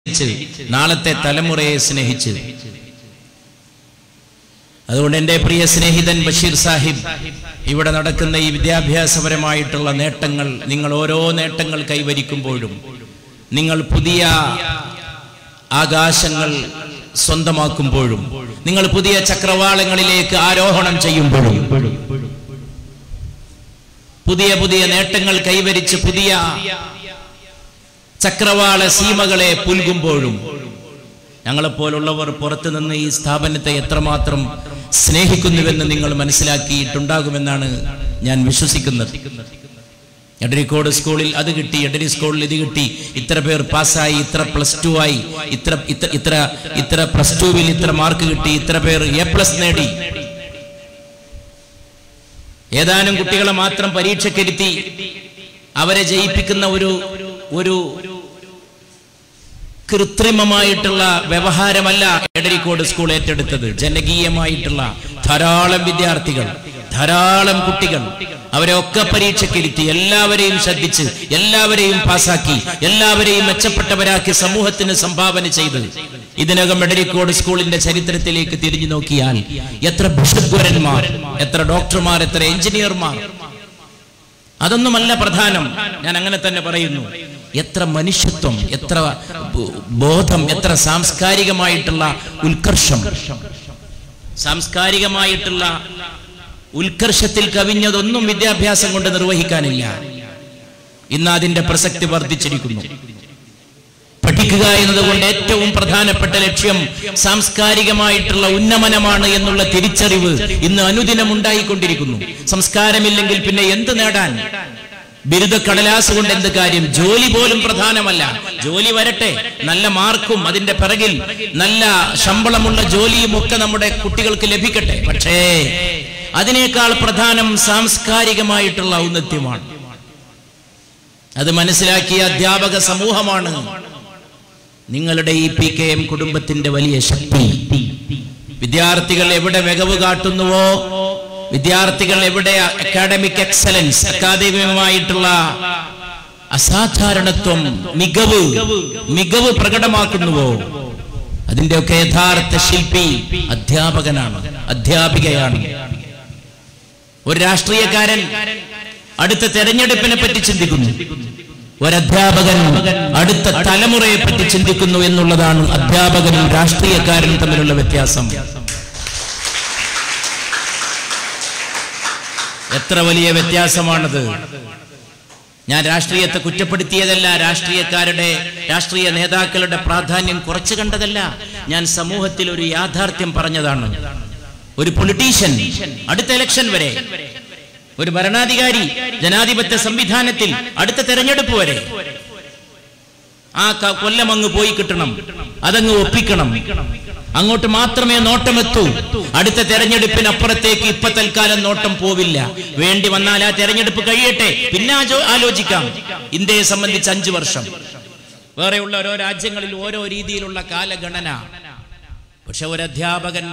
സ്നേഹിച്ച് നാളത്തെ തലമുറയെ സ്നേഹിച്ച് അതുകൊണ്ട് എൻ്റെ പ്രിയ സ്നേഹിതൻ ബഷീർ സാഹിബ് ഇവിടെ നടക്കുന്ന ഈ വിദ്യാഭ്യാസപരമായിട്ടുള്ള നേട്ടങ്ങൾ നിങ്ങൾ ഓരോ നേട്ടങ്ങൾ കൈവരിക്കുമ്പോഴും നിങ്ങൾ പുതിയ ആകാശങ്ങൾ സ്വന്തമാക്കുമ്പോഴും നിങ്ങൾ പുതിയ ചക്രവാളങ്ങളിലേക്ക് ആരോഹണം ചെയ്യുമ്പോഴും പുതിയ പുതിയ നേട്ടങ്ങൾ കൈവരിച്ച് പുതിയ ചക്രവാള സീമകളെ പുൽകുമ്പോഴും ഞങ്ങളെപ്പോലുള്ളവർ പുറത്തുനിന്ന് ഈ സ്ഥാപനത്തെ എത്രമാത്രം സ്നേഹിക്കുന്നുവെന്ന് നിങ്ങൾ മനസ്സിലാക്കിയിട്ടുണ്ടാകുമെന്നാണ് ഞാൻ വിശ്വസിക്കുന്നത് എഡരിക്കോട് സ്കൂളിൽ അത് കിട്ടി എഡരി സ്കൂളിൽ ഇത് കിട്ടി ഇത്ര പേർ പാസ്സായി ഇത്ര പ്ലസ് ടു ആയി ഇത്ര ഇത്ര ഇത്ര ഇത്ര പ്ലസ് ടുവിൽ ഇത്ര മാർക്ക് കിട്ടി ഇത്ര പേർ എ പ്ലസ് നേടി ഏതാനും കുട്ടികളെ മാത്രം പരീക്ഷയ്ക്കിരുത്തി അവരെ ജയിപ്പിക്കുന്ന ഒരു ഒരു കൃത്രിമമായിട്ടുള്ള വ്യവഹാരമല്ല എടരിക്കോട് സ്കൂൾ ഏറ്റെടുത്തത് ജനകീയമായിട്ടുള്ള ധാരാളം വിദ്യാർത്ഥികൾ ധാരാളം കുട്ടികൾ അവരെ ഒക്കെ പരീക്ഷയ്ക്കിരുത്തി എല്ലാവരെയും ശ്രദ്ധിച്ച് എല്ലാവരെയും പാസാക്കി എല്ലാവരെയും മെച്ചപ്പെട്ടവരാക്കി സമൂഹത്തിന് സംഭാവന ചെയ്ത് ഇതിനകം എടരിക്കോട് സ്കൂളിന്റെ ചരിത്രത്തിലേക്ക് തിരിഞ്ഞു നോക്കിയാൽ എത്ര ബിഷഗ്വരന്മാർ എത്ര ഡോക്ടർമാർ എത്ര എഞ്ചിനീയർമാർ അതൊന്നുമല്ല പ്രധാനം ഞാൻ അങ്ങനെ തന്നെ പറയുന്നു എത്ര മനുഷ്യത്വം എത്ര ബോധം എത്ര സാംസ്കാരികമായിട്ടുള്ള ഉത്കർഷം സാംസ്കാരികമായിട്ടുള്ള ഉത്കർഷത്തിൽ കവിഞ്ഞതൊന്നും വിദ്യാഭ്യാസം കൊണ്ട് നിർവഹിക്കാനില്ല ഇന്ന് അതിന്റെ പ്രസക്തി വർദ്ധിച്ചിരിക്കുന്നു പഠിക്കുക എന്നതുകൊണ്ട് ഏറ്റവും പ്രധാനപ്പെട്ട ലക്ഷ്യം സാംസ്കാരികമായിട്ടുള്ള ഉന്നമനമാണ് എന്നുള്ള തിരിച്ചറിവ് ഇന്ന് അനുദിനം ഉണ്ടായിക്കൊണ്ടിരിക്കുന്നു സംസ്കാരമില്ലെങ്കിൽ പിന്നെ എന്ത് നേടാൻ ബിരുദ കടലാസ് കൊണ്ട് എന്ത് കാര്യം ജോലി പോലും പ്രധാനമല്ല ജോലി വരട്ടെ നല്ല മാർക്കും അതിന്റെ പിറകിൽ നല്ല ശമ്പളമുള്ള ജോലിയും ഒക്കെ നമ്മുടെ കുട്ടികൾക്ക് ലഭിക്കട്ടെ പക്ഷേ അതിനേക്കാൾ പ്രധാനം സാംസ്കാരികമായിട്ടുള്ള ഔന്നത്യമാണ് അത് മനസ്സിലാക്കിയ അധ്യാപക സമൂഹമാണ് നിങ്ങളുടെ ഈ പി കെ എം കുടുംബത്തിന്റെ വലിയ ശക്തി വിദ്യാർത്ഥികൾ എവിടെ മികവ് കാട്ടുന്നുവോ വിദ്യാർത്ഥികൾ എവിടെ അക്കാഡമിക് എക്സലൻസ് അക്കാദമികമായിട്ടുള്ള അസാധാരണത്വം മികവ് മികവ് പ്രകടമാക്കുന്നുവോ അതിന്റെയൊക്കെ യഥാർത്ഥ ശില്പി അധ്യാപകനാണ് അധ്യാപികയാണ് ഒരു രാഷ്ട്രീയക്കാരൻ അടുത്ത തെരഞ്ഞെടുപ്പിനെ പറ്റി ചിന്തിക്കുന്നു ഒരധ്യാപകൻ അടുത്ത തലമുറയെ പറ്റി ചിന്തിക്കുന്നു എന്നുള്ളതാണ് അധ്യാപകനും രാഷ്ട്രീയക്കാരനും തമ്മിലുള്ള വ്യത്യാസം എത്ര വലിയ വ്യത്യാസമാണത് ഞാൻ രാഷ്ട്രീയത്തെ കുറ്റപ്പെടുത്തിയതല്ല രാഷ്ട്രീയക്കാരുടെ രാഷ്ട്രീയ നേതാക്കളുടെ പ്രാധാന്യം കുറച്ചു കണ്ടതല്ല ഞാൻ സമൂഹത്തിൽ ഒരു യാഥാർത്ഥ്യം പറഞ്ഞതാണ് ഒരു പൊളിറ്റീഷ്യൻ അടുത്ത ഇലക്ഷൻ വരെ ഒരു ഭരണാധികാരി ജനാധിപത്യ സംവിധാനത്തിൽ അടുത്ത തെരഞ്ഞെടുപ്പ് വരെ ആ കൊല്ലം അങ്ങ് പോയി കിട്ടണം അതങ്ങ് ഒപ്പിക്കണം അങ്ങോട്ട് മാത്രമേ നോട്ടമെത്തൂ അടുത്ത തെരഞ്ഞെടുപ്പിനപ്പുറത്തേക്ക് ഇപ്പൊ തൽക്കാലം നോട്ടം പോവില്ല വേണ്ടി വന്നാൽ ആ തെരഞ്ഞെടുപ്പ് കഴിയട്ടെ പിന്നെ ആലോചിക്കാം ഇന്ത്യയെ സംബന്ധിച്ച് അഞ്ചു വർഷം വേറെയുള്ള ഓരോ രാജ്യങ്ങളിൽ ഓരോ രീതിയിലുള്ള കാലഗണന പക്ഷെ ഒരു അധ്യാപകൻ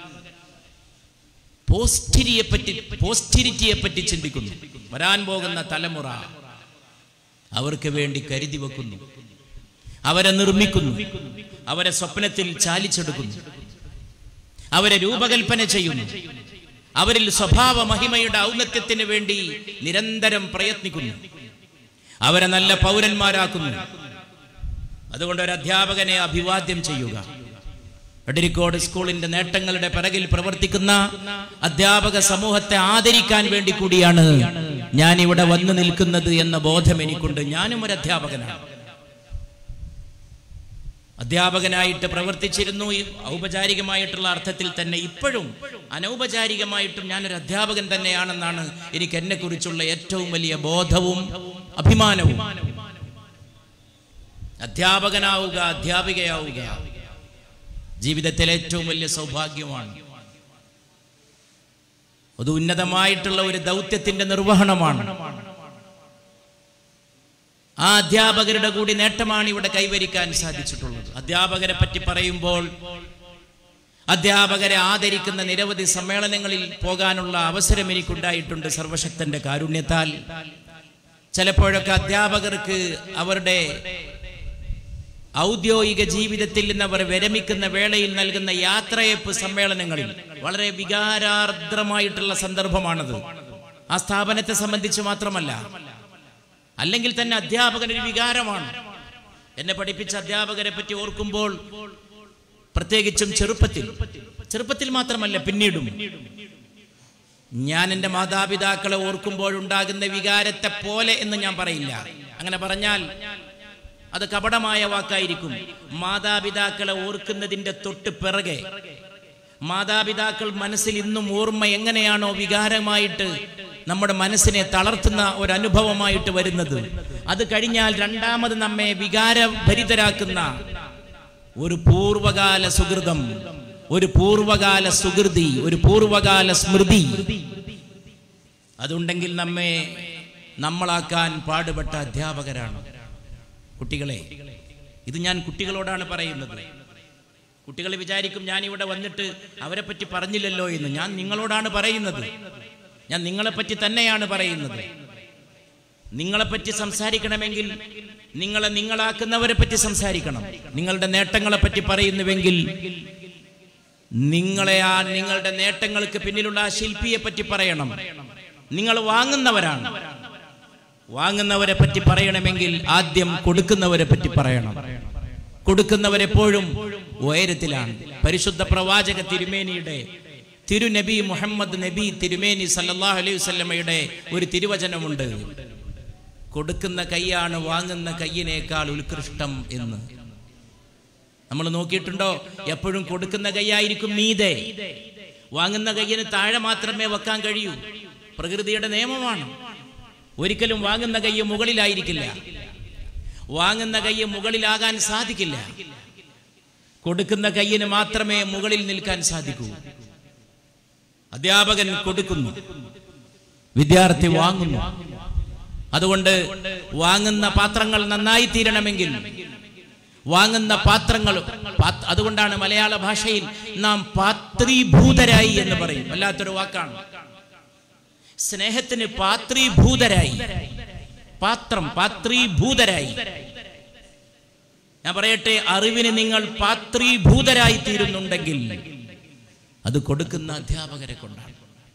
പോസ്റ്റിരിയെ പറ്റി പോസ്റ്റിരിറ്റിയെ പറ്റി ചിന്തിക്കുന്നു വരാൻ പോകുന്ന തലമുറ അവർക്ക് വേണ്ടി കരുതി വെക്കുന്നു അവരെ നിർമ്മിക്കുന്നു അവരെ സ്വപ്നത്തിൽ ചാലിച്ചെടുക്കുന്നു അവരെ രൂപകൽപ്പന ചെയ്യുന്നു അവരിൽ സ്വഭാവ മഹിമയുടെ ഔന്നത്യത്തിന് വേണ്ടി നിരന്തരം പ്രയത്നിക്കുന്നു അവരെ നല്ല പൗരന്മാരാക്കുന്നു അതുകൊണ്ട് ഒരു അധ്യാപകനെ അഭിവാദ്യം ചെയ്യുക എടരിക്കോട് സ്കൂളിന്റെ നേട്ടങ്ങളുടെ പിറകിൽ പ്രവർത്തിക്കുന്ന അധ്യാപക സമൂഹത്തെ ആദരിക്കാൻ വേണ്ടി കൂടിയാണ് ഞാൻ ഇവിടെ വന്നു നിൽക്കുന്നത് എന്ന ബോധം എനിക്കുണ്ട് ഞാനും ഒരു അധ്യാപകനാണ് അധ്യാപകനായിട്ട് പ്രവർത്തിച്ചിരുന്നു ഔപചാരികമായിട്ടുള്ള അർത്ഥത്തിൽ തന്നെ ഇപ്പോഴും അനൗപചാരികമായിട്ടും ഞാനൊരു അധ്യാപകൻ തന്നെയാണെന്നാണ് എനിക്ക് എന്നെ കുറിച്ചുള്ള ഏറ്റവും വലിയ ബോധവും അഭിമാനവും അധ്യാപകനാവുക അധ്യാപികയാവുക ജീവിതത്തിലെ ഏറ്റവും വലിയ സൗഭാഗ്യമാണ് അത് ഉന്നതമായിട്ടുള്ള ഒരു ദൗത്യത്തിന്റെ നിർവഹണമാണ് ആ അധ്യാപകരുടെ കൂടി നേട്ടമാണ് ഇവിടെ കൈവരിക്കാൻ സാധിച്ചിട്ടുള്ളത് അധ്യാപകരെ പറ്റി പറയുമ്പോൾ അധ്യാപകരെ ആദരിക്കുന്ന നിരവധി സമ്മേളനങ്ങളിൽ പോകാനുള്ള അവസരം എനിക്കുണ്ടായിട്ടുണ്ട് സർവശക്തന്റെ കാരുണ്യത്താൽ ചിലപ്പോഴൊക്കെ അധ്യാപകർക്ക് അവരുടെ ഔദ്യോഗിക ജീവിതത്തിൽ നിന്ന് അവർ വിരമിക്കുന്ന വേളയിൽ നൽകുന്ന യാത്രയപ്പ് സമ്മേളനങ്ങളിൽ വളരെ വികാരാർദ്രമായിട്ടുള്ള സന്ദർഭമാണത് ആ സ്ഥാപനത്തെ സംബന്ധിച്ച് മാത്രമല്ല അല്ലെങ്കിൽ തന്നെ അധ്യാപകൻ ഒരു വികാരമാണ് എന്നെ പഠിപ്പിച്ച അധ്യാപകരെ പറ്റി ഓർക്കുമ്പോൾ പ്രത്യേകിച്ചും ചെറുപ്പത്തിൽ ചെറുപ്പത്തിൽ മാത്രമല്ല പിന്നീടും ഞാൻ എൻ്റെ മാതാപിതാക്കളെ ഓർക്കുമ്പോഴുണ്ടാകുന്ന വികാരത്തെ പോലെ എന്ന് ഞാൻ പറയില്ല അങ്ങനെ പറഞ്ഞാൽ അത് കപടമായ വാക്കായിരിക്കും മാതാപിതാക്കളെ ഓർക്കുന്നതിൻ്റെ തൊട്ട് പിറകെ മാതാപിതാക്കൾ മനസ്സിൽ ഇന്നും ഓർമ്മ എങ്ങനെയാണോ വികാരമായിട്ട് നമ്മുടെ മനസ്സിനെ തളർത്തുന്ന ഒരു അനുഭവമായിട്ട് വരുന്നത് അത് കഴിഞ്ഞാൽ രണ്ടാമത് നമ്മെ വികാരഭരിതരാക്കുന്ന ഒരു പൂർവകാല സുഹൃതം ഒരു പൂർവകാല സുഹൃതി ഒരു പൂർവകാല സ്മൃതി അതുണ്ടെങ്കിൽ നമ്മെ നമ്മളാക്കാൻ പാടുപെട്ട അധ്യാപകരാണ് കുട്ടികളെ ഇത് ഞാൻ കുട്ടികളോടാണ് പറയുന്നത് കുട്ടികൾ വിചാരിക്കും ഞാൻ ഇവിടെ വന്നിട്ട് അവരെ പറ്റി പറഞ്ഞില്ലല്ലോ എന്ന് ഞാൻ നിങ്ങളോടാണ് പറയുന്നത് ഞാൻ നിങ്ങളെപ്പറ്റി തന്നെയാണ് പറയുന്നത് നിങ്ങളെപ്പറ്റി സംസാരിക്കണമെങ്കിൽ നിങ്ങളെ നിങ്ങളാക്കുന്നവരെ പറ്റി സംസാരിക്കണം നിങ്ങളുടെ നേട്ടങ്ങളെ പറ്റി പറയുന്നുവെങ്കിൽ നിങ്ങളെ ആ നിങ്ങളുടെ നേട്ടങ്ങൾക്ക് പിന്നിലുള്ള ആ ശില്പിയെ പറ്റി പറയണം നിങ്ങൾ വാങ്ങുന്നവരാണ് വാങ്ങുന്നവരെ പറ്റി പറയണമെങ്കിൽ ആദ്യം കൊടുക്കുന്നവരെ പറ്റി പറയണം കൊടുക്കുന്നവരെപ്പോഴും ഉയരത്തിലാണ് പരിശുദ്ധ പ്രവാചക തിരുമേനിയുടെ തിരുനബി മുഹമ്മദ് നബി തിരുമേനി സല്ലല്ലാഹു അലൈഹി വസല്ലമയുടെ ഒരു തിരുവചനമുണ്ട് കൊടുക്കുന്ന കൈയാണ് വാങ്ങുന്ന കയ്യിനേക്കാൾ ഉത്കൃഷ്ടം എന്ന് നമ്മൾ നോക്കിയിട്ടുണ്ടോ എപ്പോഴും കൊടുക്കുന്ന കൈയായിരിക്കും മീതെ വാങ്ങുന്ന കയ്യിന് താഴെ മാത്രമേ വെക്കാൻ കഴിയൂ പ്രകൃതിയുടെ നിയമമാണ് ഒരിക്കലും വാങ്ങുന്ന കൈ മുകളിലായിരിക്കില്ല വാങ്ങുന്ന കൈ മുകളിലാകാൻ സാധിക്കില്ല കൊടുക്കുന്ന കയ്യിന് മാത്രമേ മുകളിൽ നിൽക്കാൻ സാധിക്കൂ അധ്യാപകൻ കൊടുക്കുന്നു വിദ്യാർത്ഥി വാങ്ങുന്നു അതുകൊണ്ട് വാങ്ങുന്ന പാത്രങ്ങൾ നന്നായി തീരണമെങ്കിൽ വാങ്ങുന്ന പാത്രങ്ങൾ പാ- അതുകൊണ്ടാണ് മലയാള ഭാഷയിൽ നാം പാത്രീഭൂതരായി എന്ന് പറയും വല്ലാത്തൊരു വാക്കാണ് സ്നേഹത്തിന് പാത്രീഭൂതരായി പാത്രം പാത്രീഭൂതരായി ഞാൻ പറയട്ടെ അറിവിന് നിങ്ങൾ പാത്രീഭൂതരായി തീരുന്നുണ്ടെങ്കിൽ അത് കൊടുക്കുന്ന അധ്യാപകരെ കൊണ്ടാണ്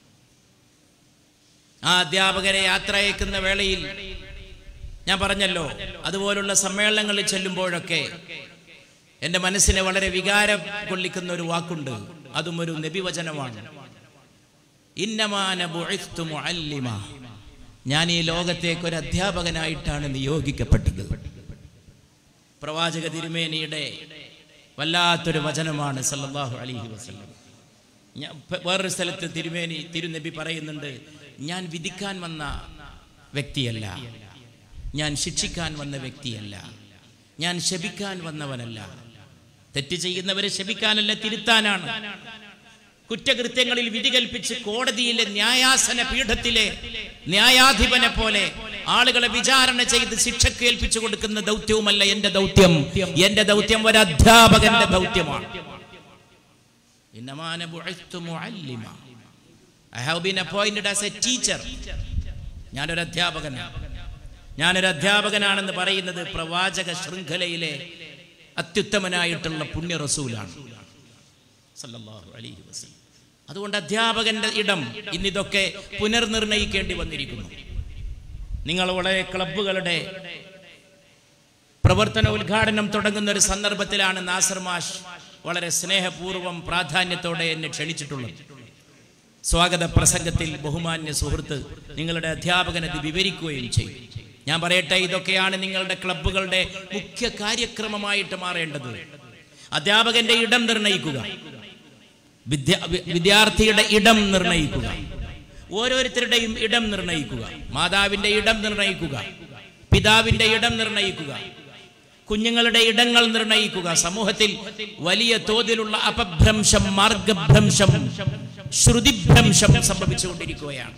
ആ അധ്യാപകരെ യാത്ര അയക്കുന്ന വേളയിൽ ഞാൻ പറഞ്ഞല്ലോ അതുപോലുള്ള സമ്മേളനങ്ങളിൽ ചെല്ലുമ്പോഴൊക്കെ എൻ്റെ മനസ്സിനെ വളരെ വികാരം കൊള്ളിക്കുന്ന ഒരു വാക്കുണ്ട് അതും ഒരു നബിവചനമാണ് ഇന്നമാന ബുഇസ്തു മുഅല്ലിമ. ഞാൻ ഈ ലോകത്തേക്ക് ഒരു അധ്യാപകനായിട്ടാണ് നിയോഗിക്കപ്പെട്ടത് പ്രവാചക തിരുമേനിയുടെ വല്ലാത്തൊരു വചനമാണ് സല്ലല്ലാഹു അലൈഹി വസല്ലം ഞാൻ പ- വേറൊരു സ്ഥലത്ത് തിരുമേനി തിരുനബി പറയുന്നുണ്ട് ഞാൻ വിധിക്കാൻ വന്ന വ്യക്തിയല്ല ഞാൻ ശിക്ഷിക്കാൻ വന്ന വ്യക്തിയല്ല ഞാൻ ശപിക്കാൻ വന്നവനല്ല തെറ്റ് ചെയ്യുന്നവരെ ശപിക്കാനല്ല തിരുത്താനാണ് കുറ്റകൃത്യങ്ങളിൽ വിധി കൽപ്പിച്ച് കോടതിയിലെ ന്യായാസന പീഠത്തിലെ ന്യായാധിപനെ പോലെ ആളുകളെ വിചാരണ ചെയ്ത് ശിക്ഷക്ക് ഏൽപ്പിച്ചു കൊടുക്കുന്ന ദൗത്യവുമല്ല എന്റെ ദൗത്യം എന്റെ ദൗത്യം ഒരു അധ്യാപകന്റെ ദൗത്യമാണ് ഇന്നമാന ബുഇസ്തു മുഅല്ലിമ. I have been appointed as a teacher. ഞാനൊരു അധ്യാപകനാണ് ഞാനൊരു അധ്യാപകനാണെന്ന് പറയുന്നത് പ്രവാചക ശൃംഖലയിലെ അത്യുത്തമനായിട്ടുള്ള പുണ്യ റസൂലാണ് സല്ലല്ലാഹു അലൈഹി വസല്ലം അതുകൊണ്ട് അധ്യാപകന്റെ ഇടം ഇന്നിതൊക്കെ പുനർനിർണയിക്കേണ്ടി വന്നിരിക്കുന്നു നിങ്ങൾ വളരെ ക്ലബ്ബുകളുടെ പ്രവർത്തന ഉദ്ഘാടനം തുടങ്ങുന്ന ഒരു സന്ദർഭത്തിലാണ് നാസർ മാഷ് വളരെ സ്നേഹപൂർവ്വം പ്രാധാന്യത്തോടെ എന്നെ ക്ഷണിച്ചിട്ടുള്ളത് സ്വാഗത പ്രസംഗത്തിൽ ബഹുമാന്യ സുഹൃത്ത് നിങ്ങളുടെ അധ്യാപകൻ അത് വിവരിക്കുകയും ചെയ്യും ഞാൻ പറയട്ടെ ഇതൊക്കെയാണ് നിങ്ങളുടെ ക്ലബ്ബുകളുടെ മുഖ്യ കാര്യക്രമമായിട്ട് മാറേണ്ടത് അധ്യാപകന്റെ ഇടം നിർണയിക്കുക വിദ്യ- വി- വിദ്യാർത്ഥിയുടെ ഇടം നിർണയിക്കുക ഓരോരുത്തരുടെയും ഇടം നിർണയിക്കുക മാതാവിന്റെ ഇടം നിർണയിക്കുക പിതാവിന്റെ ഇടം നിർണയിക്കുക കുഞ്ഞുങ്ങളുടെ ഇടങ്ങൾ നിർണയിക്കുക സമൂഹത്തിൽ വലിയ തോതിലുള്ള അപഭ്രംശം മാർഗഭ്രംശം ശ്രുതിഭ്രംശം സംഭവിച്ചുകൊണ്ടിരിക്കുകയാണ്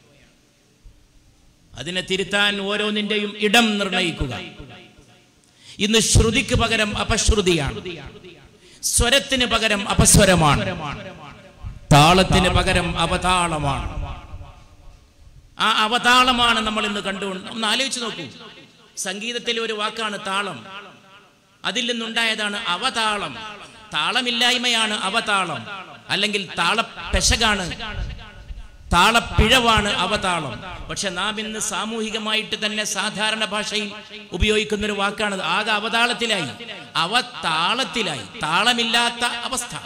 അതിനെ തിരുത്താൻ ഓരോന്നിന്റെയും ഇടം നിർണയിക്കുക ഇന്ന് ശ്രുതിക്ക് പകരം അപശ്രുതിയാണ് സ്വരത്തിന് പകരം അപസ്വരമാണ് താളത്തിന് പകരം അവതാളമാണ് ആ അവതാളമാണ് നമ്മൾ ഇന്ന് കണ്ടു ഒന്ന് ആലോചിച്ച് നോക്കൂ സംഗീതത്തിലെ ഒരു വാക്കാണ് താളം അതിൽ നിന്നുണ്ടായതാണ് അവതാളം താളമില്ലായ്മയാണ് അവതാളം അല്ലെങ്കിൽ താള പെശകാണ് താളപ്പിഴവാണ് അവതാളം പക്ഷെ നാം ഇന്ന് സാമൂഹികമായിട്ട് തന്നെ സാധാരണ ഭാഷയിൽ ഉപയോഗിക്കുന്ന ഒരു വാക്കാണ് ആകെ അവതാളത്തിലായി അവതാളത്തിലായി താളമില്ലാത്ത അവസ്ഥ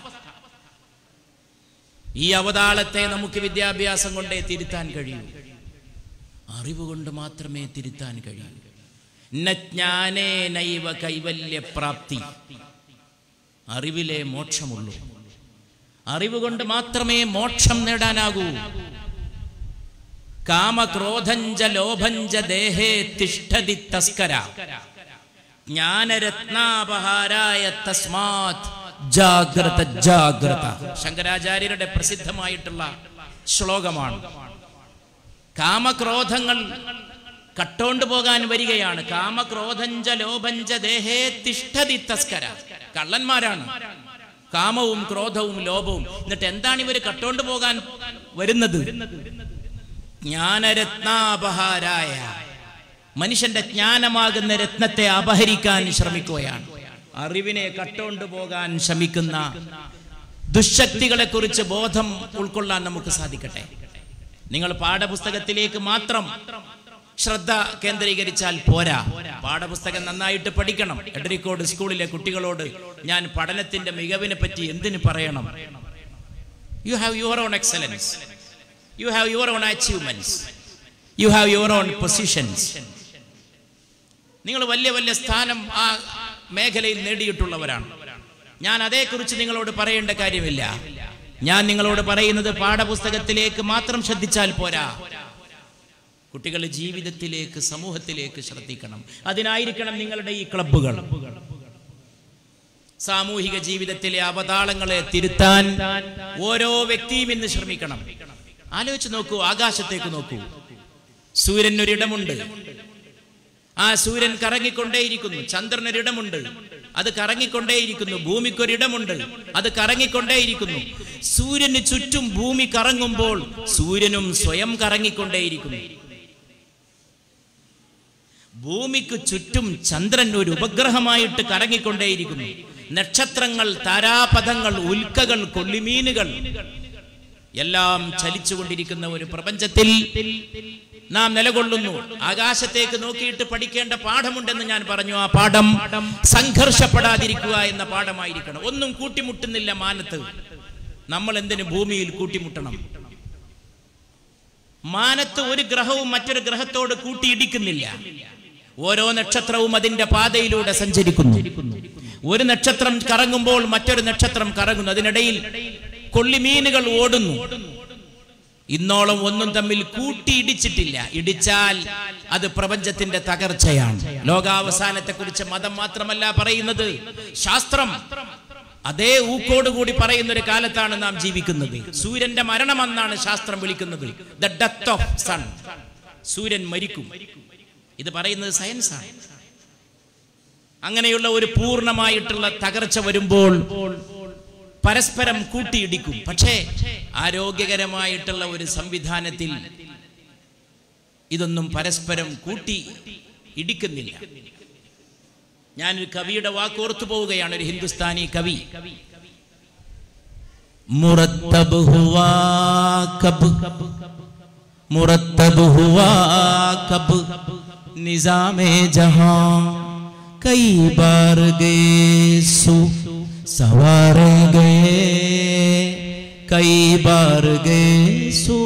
ഈ അവതാളത്തെ നമുക്ക് വിദ്യാഭ്യാസം കൊണ്ടേ തിരുത്താൻ കഴിയൂ അറിവ് കൊണ്ട് മാത്രമേ തിരുത്താൻ കഴിയൂ നജ്ഞാനേ നൈവ കൈവല്യ പ്രാപ്തി അറിവിലെ മോക്ഷമുള്ളൂ അറിവ് കൊണ്ട് മാത്രമേ മോക്ഷം നേടാനാകൂ കാമക്രോധഞ്ച ലോഭഞ്ച ദേഹേ തിഷ്ഠതി തസ്കര ജ്ഞാനരത്നാപഹാരായ തസ്മാത് ജാഗ്രത ജാഗ്രത ശങ്കരാചാര്യരുടെ പ്രസിദ്ധമായിട്ടുള്ള ശ്ലോകമാണ് കാമക്രോധങ്ങൾ കട്ടോണ്ട് പോകാൻ വരികയാണ് കാമക്രോധഞ്ച ലോഭഞ്ച ദേഹേ തിഷ്ഠതി തസ്കര കള്ളന്മാരാണ് കാമവും ക്രോധവും ലോഭവും എന്നിട്ട് എന്താണ് ഇവർ കട്ടോണ്ട് പോകാൻ വരുന്നത് ജ്ഞാനരത്നാപഹാരായ മനുഷ്യന്റെ ജ്ഞാനമാകുന്ന രത്നത്തെ അപഹരിക്കാൻ ശ്രമിക്കുകയാണ് അറിവിനെ കട്ടോണ്ട് പോകാൻ ശ്രമിക്കുന്ന ദുശക്തികളെ കുറിച്ച് ബോധം ഉൾക്കൊള്ളാൻ നമുക്ക് സാധിക്കട്ടെ നിങ്ങൾ പാഠപുസ്തകത്തിലേക്ക് മാത്രം ശ്രദ്ധ കേന്ദ്രീകരിച്ചാൽ പോരാ പാഠപുസ്തകം നന്നായിട്ട് പഠിക്കണം എഡറിക്കോട് സ്കൂളിലെ കുട്ടികളോട് ഞാൻ പഠനത്തിന്റെ മികവിനെ പറ്റി എന്തിനു പറയണം you have your own excellence you have your own achievements you have your own positions നിങ്ങൾ വലിയ വലിയ സ്ഥാനം ആ മേഖലയിൽ നേടിയിട്ടുള്ളവരാണ് ഞാൻ അതേക്കുറിച്ച് നിങ്ങളോട് പറയേണ്ട കാര്യമില്ല ഞാൻ നിങ്ങളോട് പറയുന്നത് പാഠപുസ്തകത്തിലേക്ക് മാത്രം ശ്രദ്ധിച്ചാൽ പോരാ കുട്ടികൾ ജീവിതത്തിലേക്ക് സമൂഹത്തിലേക്ക് ശ്രദ്ധിക്കണം അതിനായിരിക്കണം നിങ്ങളുടെ ഈ ക്ലബ്ബുകൾ സാമൂഹിക ജീവിതത്തിലെ അവതാളങ്ങളെ തിരുത്താൻ ഓരോ വ്യക്തിയും ഇന്ന് ശ്രമിക്കണം ആലോചിച്ച് നോക്കൂ ആകാശത്തേക്ക് നോക്കൂ സൂര്യൻ ഒരിടമുണ്ട് ആ സൂര്യൻ കറങ്ങിക്കൊണ്ടേയിരിക്കുന്നു ചന്ദ്രനൊരിടമുണ്ട് അത് കറങ്ങിക്കൊണ്ടേയിരിക്കുന്നു ഭൂമിക്കൊരിടമുണ്ട് അത് കറങ്ങിക്കൊണ്ടേയിരിക്കുന്നു സൂര്യന് ചുറ്റും ഭൂമി കറങ്ങുമ്പോൾ സൂര്യനും സ്വയം കറങ്ങിക്കൊണ്ടേയിരിക്കുന്നു ഭൂമിക്ക് ചുറ്റും ചന്ദ്രൻ ഒരു ഉപഗ്രഹമായിട്ട് കറങ്ങിക്കൊണ്ടേയിരിക്കുന്നു നക്ഷത്രങ്ങൾ താരാപഥങ്ങൾ ഉൽക്കകൾ കൊള്ളിമീനുകൾ എല്ലാം ചലിച്ചുകൊണ്ടിരിക്കുന്ന ഒരു പ്രപഞ്ചത്തിൽ നാം നിലകൊള്ളുന്നു ആകാശത്തേക്ക് നോക്കിയിട്ട് പഠിക്കേണ്ട പാഠമുണ്ടെന്ന് ഞാൻ പറഞ്ഞു ആ പാഠം സംഘർഷപ്പെടാതിരിക്കുക എന്ന പാഠമായിരിക്കണം ഒന്നും കൂട്ടിമുട്ടുന്നില്ല മാനത്ത് നമ്മൾ എന്തിനു ഭൂമിയിൽ കൂട്ടിമുട്ടണം മാനത്ത് ഒരു ഗ്രഹവും മറ്റൊരു ഗ്രഹത്തോട് കൂട്ടിയിടിക്കുന്നില്ല ഓരോ നക്ഷത്രവും അതിന്റെ പാതയിലൂടെ സഞ്ചരിക്കുന്നു ഒരു നക്ഷത്രം കറങ്ങുമ്പോൾ മറ്റൊരു നക്ഷത്രം കറങ്ങുന്നു അതിനിടയിൽ കൊള്ളിമീനുകൾ ഓടുന്നു ഇന്നോളം ഒന്നും തമ്മിൽ കൂട്ടിയിടിച്ചിട്ടില്ല ഇടിച്ചാൽ അത് പ്രപഞ്ചത്തിന്റെ തകർച്ചയാണ് ലോകാവസാനത്തെ കുറിച്ച് മതം മാത്രമല്ല പറയുന്നത് ശാസ്ത്രം അതേ ഊക്കോടുകൂടി പറയുന്ന ഒരു കാലത്താണ് നാം ജീവിക്കുന്നത് സൂര്യന്റെ മരണമെന്നാണ് ശാസ്ത്രം വിളിക്കുന്നത് ദ ഡെത്ത് ഓഫ് സൺ സൂര്യൻ മരിക്കും ഇത് പറയുന്നത് സയൻസാണ് അങ്ങനെയുള്ള ഒരു പൂർണ്ണമായിട്ടുള്ള തകർച്ച വരുമ്പോൾ പരസ്പരം കൂട്ടിയിടിക്കും പക്ഷേ ആരോഗ്യകരമായിട്ടുള്ള ഒരു സംവിധാനത്തിൽ ഇതൊന്നും പരസ്പരം കൂട്ടി ഇടിക്കുന്നില്ല ഞാനൊരു കവിയുടെ വാക്കോർത്തു പോവുകയാണ് ഒരു ഹിന്ദുസ്ഥാനി കവി മുറത്തബ് ഹുവാ കബ് മുറത്തബ് ഹുവാ കബ് നിസാമേ ജഹാं कई बार गए सु सवार गए कई बार गए सु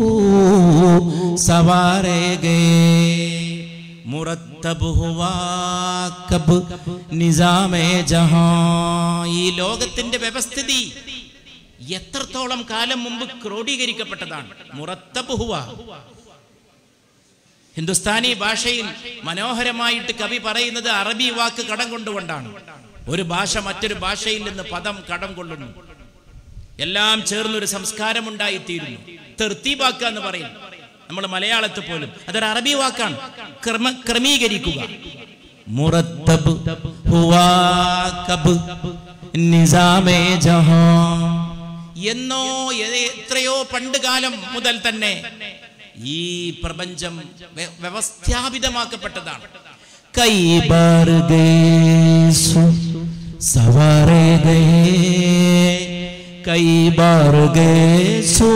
सवारे गए മുറത്തബ് ഹുവാ കബ് നിസാമേ ജഹാ ഈ ലോകത്തിന്റെ വ്യവസ്ഥിതി എത്രത്തോളം കാലം മുമ്പ് ക്രോഡീകരിക്കപ്പെട്ടതാണ് മുറത്തബ് ഹുവാ ഹിന്ദുസ്ഥാനി ഭാഷയിൽ മനോഹരമായിട്ട് കവി പറയുന്നത് അറബി വാക്ക് കടം കൊണ്ടുകൊണ്ടാണ് ഒരു ഭാഷ മറ്റൊരു ഭാഷയിൽ നിന്ന് പദം കടം കൊള്ളുന്നു എല്ലാം ചേർന്നൊരു സംസ്കാരം ഉണ്ടായിത്തീരുന്നു തെർത്തീബാക്ക എന്ന് പറയും നമ്മൾ മലയാളത്തിൽ പോലും അതൊരു അറബി വാക്കാണ് ക്രമ ക്രമീകരിക്കുക മുറത്തബ് ഹുവാ കബ് നിസാമേ ജഹാ എന്നോ എത്രയോ പണ്ട് കാലം മുതൽ തന്നെ ഈ പ്രപഞ്ചം വ്യ- വ്യവസ്ഥാപിതമാക്കപ്പെട്ടതാണ് കൈ ബാർ ഗേ सु सवारे गए कई बार गए सो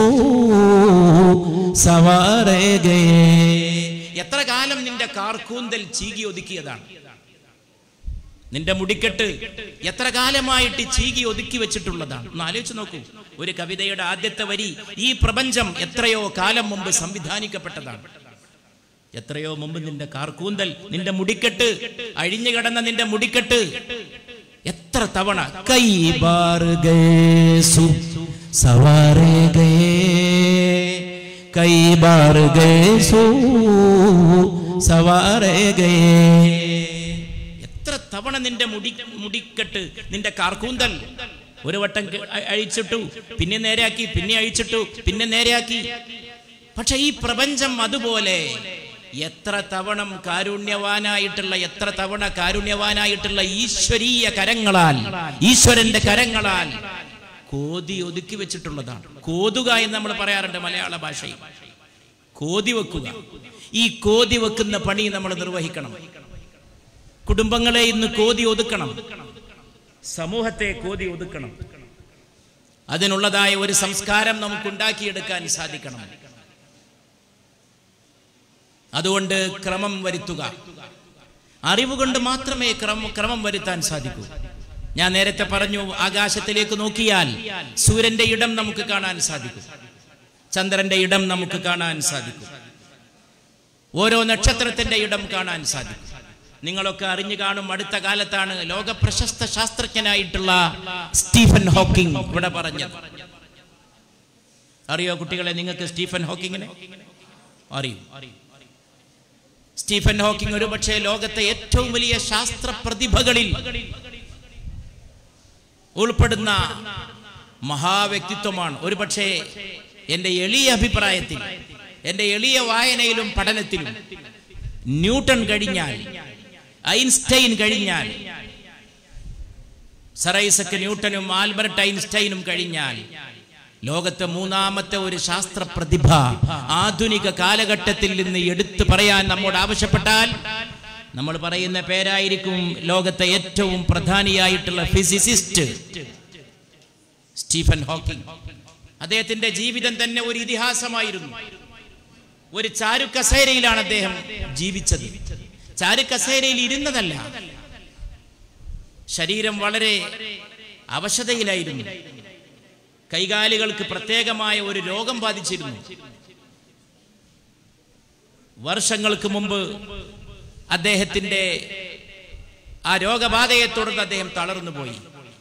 സവാറേ ഗയേ എത്ര കാലം നിന്റെ കാർക്കൂന്തൽ ചീകി ഒതുക്കിയതാണ് നിന്റെ മുടിക്കെട്ട് എത്ര കാലമായിട്ട് ചീകി ഒതുക്കി വെച്ചിട്ടുള്ളതാണ് ഒന്ന് ആലോചിച്ച് നോക്കൂ ഒരു കവിതയുടെ ആദ്യത്തെ വരി ഈ പ്രപഞ്ചം എത്രയോ കാലം മുമ്പ് സംവിധാനിക്കപ്പെട്ടതാണ് എത്രയോ മുമ്പ് നിന്റെ കാർക്കൂന്തൽ നിന്റെ മുടിക്കെട്ട് അഴിഞ്ഞു കിടന്ന നിന്റെ മുടിക്കെട്ട് എത്ര തവണ കൈ ബാർ ഗേസു സവാരേ ഗയേ കൈ ബാർ ഗേസു സവാരേ ഗയേ എത്ര തവണ നിന്റെ മുടി മുടിക്കെട്ട് നിന്റെ കാർക്കൂന്തൽ ഒരു വട്ടം ക- അ- അഴിച്ചിട്ടു പിന്നെ നേരെയാക്കി പിന്നെ അഴിച്ചിട്ടു പിന്നെ നേരെയാക്കി പക്ഷെ ഈ പ്രപഞ്ചം അതുപോലെ എത്ര തവണ കാരുണ്യവാനായിട്ടുള്ള എത്ര തവണ കാരുണ്യവാനായിട്ടുള്ള ഈശ്വരീയ കരങ്ങളാൽ ഈശ്വരന്റെ കരങ്ങളാൽ കോതി ഒതുക്കി വെച്ചിട്ടുള്ളതാണ് കോതുക എന്ന് നമ്മൾ പറയാറുണ്ട് മലയാള ഭാഷയിൽ കോതി വെക്കുക ഈ കോതി വെക്കുന്ന പണി നമ്മൾ നിർവഹിക്കണം കുടുംബങ്ങളെ ഇന്ന് കോതി ഒതുക്കണം സമൂഹത്തെ കോതി ഒതുക്കണം അതിനുള്ളതായ ഒരു സംസ്കാരം നമുക്ക് ഉണ്ടാക്കിയെടുക്കാൻ സാധിക്കണം അതുകൊണ്ട് ക്രമം വരുത്തുക അറിവ് കൊണ്ട് മാത്രമേ ക്രമം ക്രമം വരുത്താൻ സാധിക്കൂ ഞാൻ നേരത്തെ പറഞ്ഞു ആകാശത്തിലേക്ക് നോക്കിയാൽ സൂര്യന്റെ ഇടം നമുക്ക് കാണാൻ സാധിക്കും ചന്ദ്രന്റെ ഇടം നമുക്ക് കാണാൻ സാധിക്കും ഓരോ നക്ഷത്രത്തിന്റെ ഇടം കാണാൻ സാധിക്കും നിങ്ങളൊക്കെ അറിഞ്ഞു കാണും അടുത്ത കാലത്താണ് ലോക പ്രശസ്ത ശാസ്ത്രജ്ഞനായിട്ടുള്ള സ്റ്റീഫൻ ഹോക്കിംഗ് ഇവിടെ പറഞ്ഞത് അറിയോ കുട്ടികളെ നിങ്ങൾക്ക് സ്റ്റീഫൻ ഹോക്കിങ്ങിനെ അറിയും സ്റ്റീഫൻ ഹോക്കിംഗ് ഒരു പക്ഷേ ലോകത്തെ ഏറ്റവും വലിയ ശാസ്ത്ര പ്രതിഭകളിൽ ഉൾപ്പെടുന്ന മഹാവ്യക്തിത്വമാണ് ഒരു പക്ഷേ എൻ്റെ എളിയ അഭിപ്രായത്തിൽ എൻ്റെ എളിയ വായനയിലും പഠനത്തിലും ന്യൂട്ടൺ കഴിഞ്ഞാൽ ഐൻസ്റ്റൈൻ കഴിഞ്ഞാൽ സറൈസക്ക് ന്യൂട്ടനും ആൽബർട്ട് ഐൻസ്റ്റൈനും കഴിഞ്ഞാൽ ലോകത്തെ മൂന്നാമത്തെ ഒരു ശാസ്ത്ര പ്രതിഭ ആധുനിക കാലഘട്ടത്തിൽ നിന്ന് എടുത്തു പറയാൻ നമ്മോട് ആവശ്യപ്പെട്ടാൽ നമ്മൾ പറയുന്ന പേരായിരിക്കും ലോകത്തെ ഏറ്റവും പ്രധാനിയായിട്ടുള്ള ഫിസിസിസ്റ്റ് സ്റ്റീഫൻ ഹോക്കിംഗ് അദ്ദേഹത്തിന്റെ ജീവിതം തന്നെ ഒരു ഇതിഹാസമായിരുന്നു ഒരു ചാരു കസേരയിലാണ് അദ്ദേഹം ജീവിച്ചത് ചാരു കസേരയിൽ ഇരുന്നതല്ല ശരീരം വളരെ അവശതയിലായിരുന്നു കൈകാലുകൾക്ക് പ്രത്യേകമായ ഒരു രോഗം ബാധിച്ചിരുന്നു വർഷങ്ങൾക്ക് മുമ്പ് അദ്ദേഹത്തിന്റെ ആ രോഗബാധയെ തുടർന്ന് അദ്ദേഹം തളർന്നു പോയി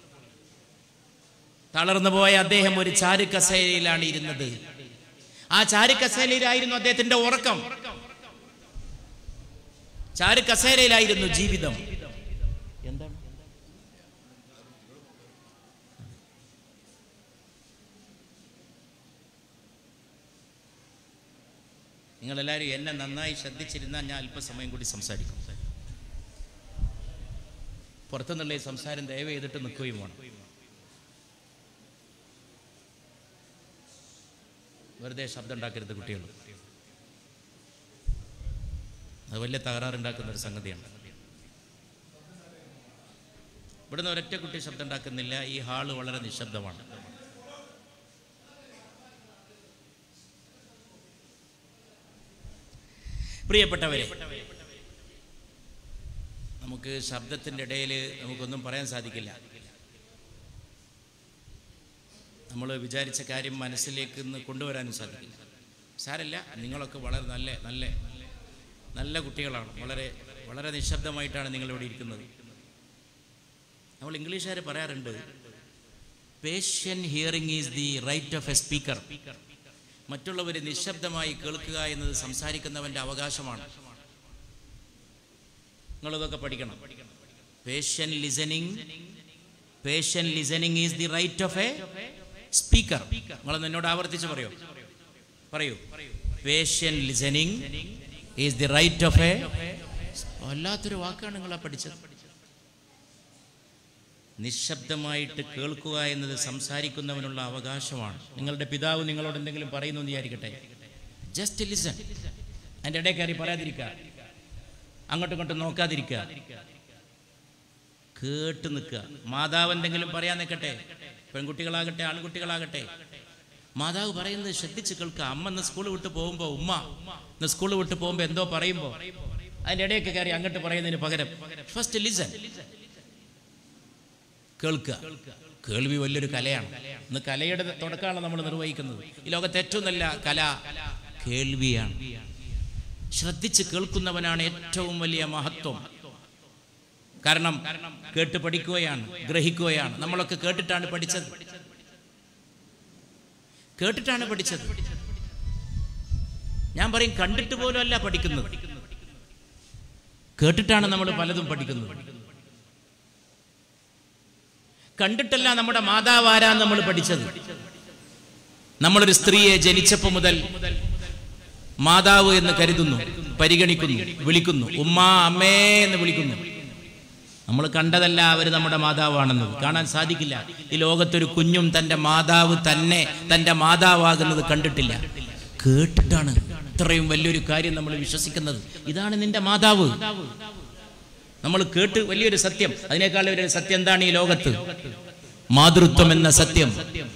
തളർന്നു പോയ അദ്ദേഹം ഒരു ചാരു കസേരയിലാണ് ഇരുന്നത് ആ ചാരു കസേരയിലായിരുന്നു അദ്ദേഹത്തിന്റെ ഉറക്കം ചാരു കസേരയിലായിരുന്നു ജീവിതം എന്താണ് നിങ്ങളെല്ലാവരും എന്നെ നന്നായി ശ്രദ്ധിച്ചിരുന്നാൽ ഞാൻ അല്പസമയം കൂടി സംസാരിക്കും പുറത്തുനിന്നുള്ള ഈ സംസാരം ദയവ് ചെയ്തിട്ട് നിൽക്കുകയും വേണം വെറുതെ ശബ്ദം ഉണ്ടാക്കരുത് കുട്ടികൾ അത് വലിയ തകരാറുണ്ടാക്കുന്ന ഒരു സംഗതിയാണ് ഇവിടുന്ന് ഒരൊറ്റ കുട്ടി ശബ്ദം ഉണ്ടാക്കുന്നില്ല ഈ ഹാള് വളരെ നിശബ്ദമാണ് പ്രിയപ്പെട്ടവരെ നമുക്ക് ശബ്ദത്തിൻ്റെ ഇടയിൽ നമുക്കൊന്നും പറയാൻ സാധിക്കില്ല നമ്മൾ വിചാരിച്ച കാര്യം മനസ്സിലേക്ക് ഇന്ന് കൊണ്ടുവരാനും സാധിക്കില്ല സാരല്ല നിങ്ങളൊക്കെ വളരെ നല്ല നല്ല നല്ല കുട്ടികളാണ് വളരെ വളരെ നിശബ്ദമായിട്ടാണ് നിങ്ങളിവിടെ ഇരിക്കുന്നത് നമ്മൾ ഇംഗ്ലീഷുകാർ പറയാറുണ്ട് patient hearing is the right of a speaker മറ്റുള്ളവർ നിശബ്ദമായി കേൾക്കുക എന്നത് സംസാരിക്കുന്നവന്റെ അവകാശമാണ് നിങ്ങളിതൊക്കെ പഠിക്കണം patient listening patient listening is the right of a speaker നിങ്ങളൊന്ന് എന്നോട് ആവർത്തിച്ച് പറയൂ പറയൂ patient listening is the right of a വല്ലാത്തൊരു വാക്കാണ് നിങ്ങളാ പഠിച്ചത് നിശബ്ദമായിട്ട് കേൾക്കുക എന്നത് സംസാരിക്കുന്നവനുള്ള അവകാശമാണ് നിങ്ങളുടെ പിതാവ് നിങ്ങളോട് എന്തെങ്കിലും പറയുന്നു എന്ന് വിചാരിക്കട്ടെ ജസ്റ്റ് ലിസൺ അതിൻ്റെ ഇടയിൽ കയറി പറയാതിരിക്കുക അങ്ങോട്ടും ഇങ്ങോട്ടും നോക്കാതിരിക്കുക കേട്ട് നിൽക്കുക മാതാവ് എന്തെങ്കിലും പറയാൻ നിൽക്കട്ടെ പെൺകുട്ടികളാകട്ടെ ആൺകുട്ടികളാകട്ടെ മാതാവ് പറയുന്നത് ശ്രദ്ധിച്ച് കേൾക്കുക അമ്മ ഇന്ന് സ്കൂൾ വിട്ട് പോകുമ്പോൾ ഉമ്മ ഇന്ന് സ്കൂൾ വിട്ട് പോകുമ്പോൾ എന്തോ പറയുമ്പോൾ അതിൻ്റെ ഇടയൊക്കെ കയറി അങ്ങോട്ട് പറയുന്നതിന് പകരം ഫസ്റ്റ് ലിസൺ കേൾക്കുക കേൾവി വലിയൊരു കലയാണ് ഇന്ന് കലയുടെ തുടക്കമാണ് നമ്മൾ നിർവഹിക്കുന്നത് ഈ ലോകത്തെ ഏറ്റവും നല്ല കല കേൾവിയാണ് ശ്രദ്ധിച്ച് കേൾക്കുന്നവനാണ് ഏറ്റവും വലിയ മഹത്വം കാരണം കേട്ട് പഠിക്കുകയാണ് ഗ്രഹിക്കുകയാണ് നമ്മളൊക്കെ കേട്ടിട്ടാണ് പഠിച്ചത് കേട്ടിട്ടാണ് പഠിച്ചത് ഞാൻ പറയും കണ്ടിട്ട് പോലും അല്ല പഠിക്കുന്നത് കേട്ടിട്ടാണ് നമ്മൾ പലതും പഠിക്കുന്നത് കണ്ടിട്ടല്ല നമ്മുടെ മാതാവ് ആരാന്ന് നമ്മൾ പഠിച്ചത് നമ്മളൊരു സ്ത്രീയെ ജനിച്ചപ്പോൾ മുതൽ മാതാവ് എന്ന് കരുതുന്നു പരിഗണിക്കുന്നു വിളിക്കുന്നു ഉമ്മ അമ്മേ എന്ന് വിളിക്കുന്നു നമ്മൾ കണ്ടതല്ല അവർ നമ്മുടെ മാതാവാണെന്നത് കാണാൻ സാധിക്കില്ല ഈ ലോകത്തൊരു കുഞ്ഞും തൻ്റെ മാതാവ് തന്നെ തൻ്റെ മാതാവാകുന്നത് കണ്ടിട്ടില്ല കേട്ടിട്ടാണ് ഇത്രയും വലിയൊരു കാര്യം നമ്മൾ വിശ്വസിക്കുന്നത് ഇതാണ് നിന്റെ മാതാവ് നമ്മൾ കേട്ട് വലിയൊരു സത്യം അതിനേക്കാൾ ഒരു സത്യം എന്താണ് ഈ ലോകത്ത് മാതൃത്വം എന്ന സത്യം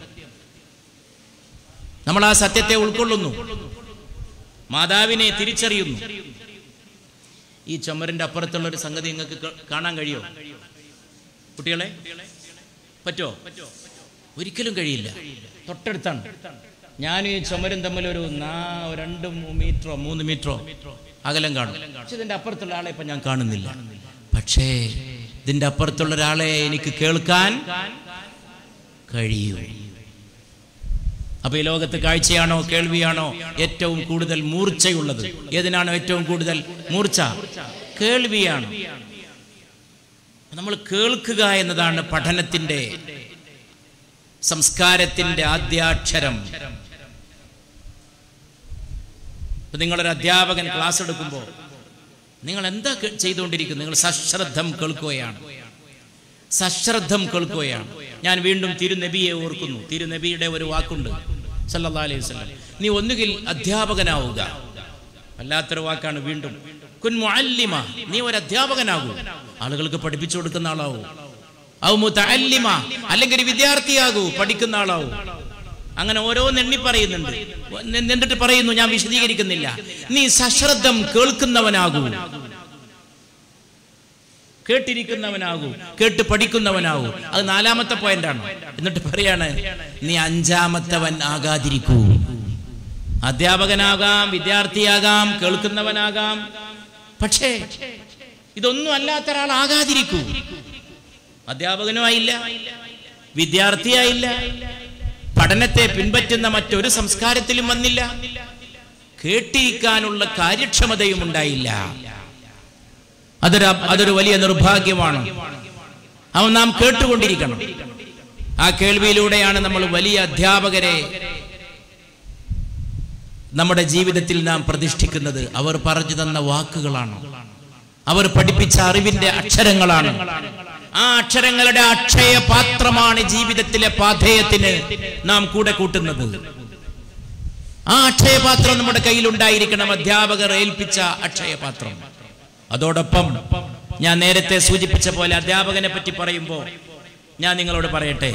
നമ്മൾ ആ സത്യത്തെ ഉൾക്കൊള്ളുന്നു മാതാവിനെ തിരിച്ചറിയുന്നു ഈ ചുമരിന്റെ അപ്പുറത്തുള്ള ഒരു സംഗതി നിങ്ങൾക്ക് ക- കാണാൻ കഴിയോ കുട്ടികളെ പറ്റോ ഒരിക്കലും കഴിയില്ല തൊട്ടടുത്താണ് ഞാനും ഈ ചുമരും തമ്മിൽ ഒരു നാ രണ്ട് മീറ്ററോ മൂന്ന് മീറ്ററോ അകലം കാണും പക്ഷെ ഇതിന്റെ അപ്പുറത്തുള്ള ആളെ ഇപ്പൊ ഞാൻ കാണുന്നില്ല പക്ഷേ ഇതിന്റെ അപ്പുറത്തുള്ള ഒരാളെ എനിക്ക് കേൾക്കാൻ കഴിയും അപ്പൊ ഈ ലോകത്ത് കാഴ്ചയാണോ കേൾവിയാണോ ഏറ്റവും കൂടുതൽ മൂർച്ചയുള്ളത് ഏതിനാണോ ഏറ്റവും കൂടുതൽ മൂർച്ച കേൾവിയാണ് നമ്മൾ കേൾക്കുക എന്നതാണ് പഠനത്തിന്റെ സംസ്കാരത്തിന്റെ ആദ്യാക്ഷരം ഇപ്പൊ നിങ്ങളൊരു അധ്യാപകൻ ക്ലാസ് എടുക്കുമ്പോൾ നിങ്ങൾ എന്താ കേ- ചെയ്തുകൊണ്ടിരിക്കുന്നത് നിങ്ങൾ സശ്രദ്ധം കേൾക്കുകയാണ് സശ്രദ്ധം കേൾക്കുകയാണ് ഞാൻ വീണ്ടും തിരുനബിയെ ഓർക്കുന്നു തിരുനബിയുടെ ഒരു വാക്കുണ്ട് സല്ലല്ലാഹു അലൈഹി വസല്ലം നീ ഒന്നുകിൽ അധ്യാപകനാവുക വല്ലാത്തൊരു വാക്കാണ് വീണ്ടും കുൻ മുഅല്ലിമ നീ ഒരു അധ്യാപകനാകൂ ആളുകൾക്ക് പഠിപ്പിച്ചു കൊടുക്കുന്ന ആളാവൂ ഔ മുതഅല്ലിമ അല്ലെങ്കിൽ ഒരു വിദ്യാർത്ഥിയാകൂ പഠിക്കുന്ന ആളാവൂ അങ്ങനെ ഓരോന്ന് എണ്ണി പറയുന്നുണ്ട് എ- എന്നിട്ട് പറയുന്നു ഞാൻ വിശദീകരിക്കുന്നില്ല നീ സശ്രദ്ധം കേൾക്കുന്നവനാകൂ കേട്ടിരിക്കുന്നവനാകൂ കേട്ട് പഠിക്കുന്നവനാകൂ അത് നാലാമത്തെ പോയിന്റാണ് എന്നിട്ട് പറയാണ് നീ അഞ്ചാമത്തവൻ ആകാതിരിക്കൂ അധ്യാപകനാകാം വിദ്യാർത്ഥിയാകാം കേൾക്കുന്നവനാകാം പക്ഷേ ഇതൊന്നും അല്ലാത്ത ഒരാളാകാതിരിക്കൂ അധ്യാപകനും ആയില്ല വിദ്യാർത്ഥിയായില്ല പഠനത്തെ പിൻപറ്റുന്ന മറ്റൊരു സംസ്കാരത്തിലും വന്നില്ല കേട്ടിരിക്കാനുള്ള കാര്യക്ഷമതയും ഉണ്ടായില്ല അതൊരു അതൊരു വലിയ നിർഭാഗ്യമാണ് അവൻ നാം കേട്ടുകൊണ്ടിരിക്കണം ആ കേൾവിയിലൂടെയാണ് നമ്മൾ വലിയ അധ്യാപകരെ നമ്മുടെ ജീവിതത്തിൽ നാം പ്രതിഷ്ഠിക്കുന്നത് അവർ പറഞ്ഞു തന്ന വാക്കുകളാണ് അവർ പഠിപ്പിച്ച അറിവിന്റെ അക്ഷരങ്ങളാണ് ആ അക്ഷരങ്ങളുടെ അക്ഷയ പാത്രമാണ് ജീവിതത്തിലെ പാധേയത്തിന് നാം കൂടെ കൂട്ടുന്നത് ആ അക്ഷയപാത്രം നമ്മുടെ കയ്യിൽ ഉണ്ടായിരിക്കണം അധ്യാപകർ ഏൽപ്പിച്ച അക്ഷയപാത്രം അതോടൊപ്പം ഞാൻ നേരത്തെ സൂചിപ്പിച്ച പോലെ അധ്യാപകനെ പറ്റി പറയുമ്പോൾ ഞാൻ നിങ്ങളോട് പറയട്ടെ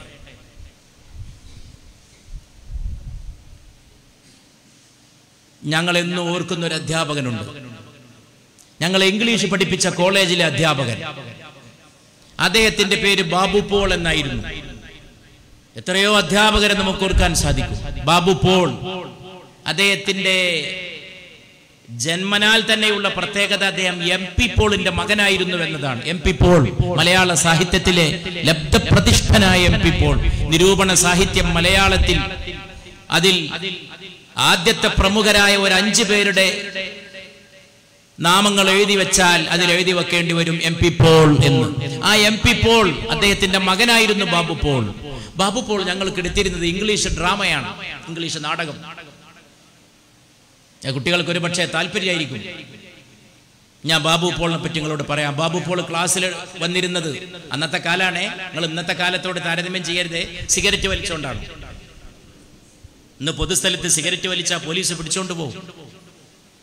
ഞങ്ങൾ എന്നും ഓർക്കുന്ന ഒരു അധ്യാപകനുണ്ട് ഞങ്ങൾ ഇംഗ്ലീഷ് പഠിപ്പിച്ച കോളേജിലെ അധ്യാപകൻ അദ്ദേഹത്തിന്റെ പേര് ബാബു പോൾ എന്നായിരുന്നു എത്രയോ അധ്യാപകരെ നമുക്ക് ഓർക്കാൻ സാധിക്കും ബാബു പോൾ അദ്ദേഹത്തിന്റെ ജന്മനാൽ തന്നെയുള്ള പ്രത്യേകത അദ്ദേഹം എം പി പോളിന്റെ മകനായിരുന്നു എന്നതാണ് എം പി പോൾ മലയാള സാഹിത്യത്തിലെ ലബ്ധപ്രതിഷ്ഠനായ എം പി പോൾ നിരൂപണ സാഹിത്യം മലയാളത്തിൽ അതിൽ ആദ്യത്തെ പ്രമുഖരായ ഒരു അഞ്ചു പേരുടെ നാമങ്ങൾ എഴുതി വെച്ചാൽ അതിൽ എഴുതി വെക്കേണ്ടി വരും എം പി പോൾ എന്ന് ആ എം പി പോൾ അദ്ദേഹത്തിന്റെ മകനായിരുന്നു ബാബു പോൾ ബാബു പോൾ ഞങ്ങൾക്ക് എടുത്തിരുന്നത് ഇംഗ്ലീഷ് ഡ്രാമയാണ് ഇംഗ്ലീഷ് നാടകം ഏ, കുട്ടികൾക്ക് ഒരു പക്ഷേ താല്പര്യമായിരിക്കും ഞാൻ ബാബു പോളിനെ പറ്റി നിങ്ങളോട് പറയാം ബാബു പോൾ ക്ലാസ്സിൽ വന്നിരുന്നത് അന്നത്തെ കാലാണേ നിങ്ങൾ ഇന്നത്തെ കാലത്തോട് താരതമ്യം ചെയ്യരുതേ സിഗരറ്റ് വലിച്ചുകൊണ്ടാണ് ഇന്ന് പൊതുസ്ഥലത്ത് സിഗരറ്റ് വലിച്ചാൽ പോലീസ് പിടിച്ചോണ്ട് പോകും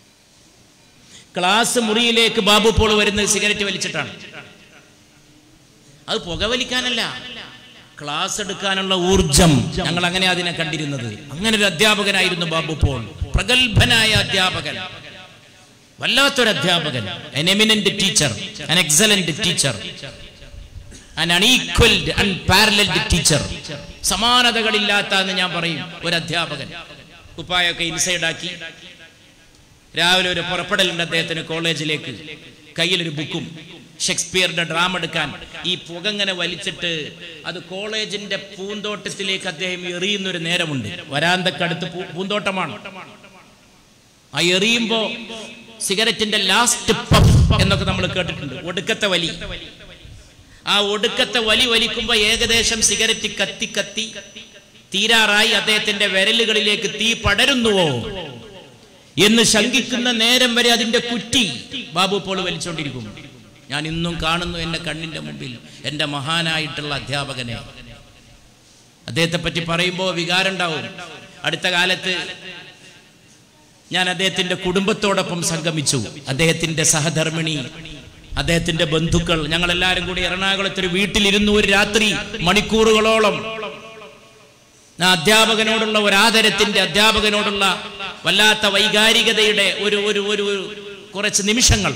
ക്ലാസ് മുറിയിലേക്ക് ബാബു പോൾ വരുന്നത് സിഗരറ്റ് വലിച്ചിട്ടാണ് അത് പുകവലിക്കാനല്ല ക്ലാസ് എടുക്കാനുള്ള ഊർജം ഞങ്ങൾ അങ്ങനെ അതിനെ കണ്ടിരുന്നത് അങ്ങനെ ഒരു അധ്യാപകനായിരുന്നു ബാബു പോൾ പ്രഗത്ഭനായ അധ്യാപകൻ വല്ലാത്തൊരു അധ്യാപകൻ an eminent teacher an excellent teacher an unequaled unparalleled teacher സമാനതകളില്ലാത്ത എന്ന് ഞാൻ പറയും ഒരു അധ്യാപകൻ കുപ്പായൊക്കെ ഇൻസൈഡ് ആക്കി രാവിലെ ഒരു പുറപ്പെടലുണ്ട് അദ്ദേഹത്തിന് കോളേജിലേക്ക് കയ്യിലൊരു ബുക്കും ഷേക്സ്പിയറുടെ ഡ്രാമ എടുക്കാൻ ഈ പുകങ്ങനെ വലിച്ചിട്ട് അത് കോളേജിന്റെ പൂന്തോട്ടത്തിലേക്ക് അദ്ദേഹം എറിയുന്ന ഒരു നേരമുണ്ട് വരാന്തക്കടുത്ത് പൂ- പൂന്തോട്ടമാണ് ആ എറിയുമ്പോ സിഗരറ്റിന്റെ ലാസ്റ്റ് പഫ് എന്നൊക്കെ നമ്മൾ കേട്ടിട്ടുണ്ട് ഒടുക്കത്തെ വലി ആ ഒടുക്കത്തെ വലി വലിക്കുമ്പോ ഏകദേശം സിഗരറ്റ് കത്തി കത്തി തീരാറായി അദ്ദേഹത്തിന്റെ വിരലുകളിലേക്ക് തീ പടരുന്നുവോ എന്ന് ശങ്കിക്കുന്ന നേരം വരെ അതിന്റെ കുറ്റി ബാബു പോൾ വലിച്ചുകൊണ്ടിരിക്കും ഞാൻ ഇന്നും കാണുന്നു എന്റെ കണ്ണിന്റെ മുമ്പിൽ എന്റെ മഹാനായിട്ടുള്ള അധ്യാപകനെ അദ്ദേഹത്തെ പറ്റി പറയുമ്പോൾ വികാരം ഉണ്ടാവും അടുത്ത കാലത്ത് ഞാൻ അദ്ദേഹത്തിന്റെ കുടുംബത്തോടൊപ്പം സംഗമിച്ചു അദ്ദേഹത്തിന്റെ സഹധർമ്മിണി അദ്ദേഹത്തിന്റെ ബന്ധുക്കൾ ഞങ്ങൾ എല്ലാവരും കൂടി എറണാകുളത്ത് ഒരു വീട്ടിലിരുന്നു ഒരു രാത്രി മണിക്കൂറുകളോളം ആ അധ്യാപകനോടുള്ള ഒരു ആദരത്തിന്റെ അധ്യാപകനോടുള്ള വല്ലാത്ത വൈകാരികതയുടെ ഒരു ഒരു ഒരു ഒരു കുറച്ച് നിമിഷങ്ങൾ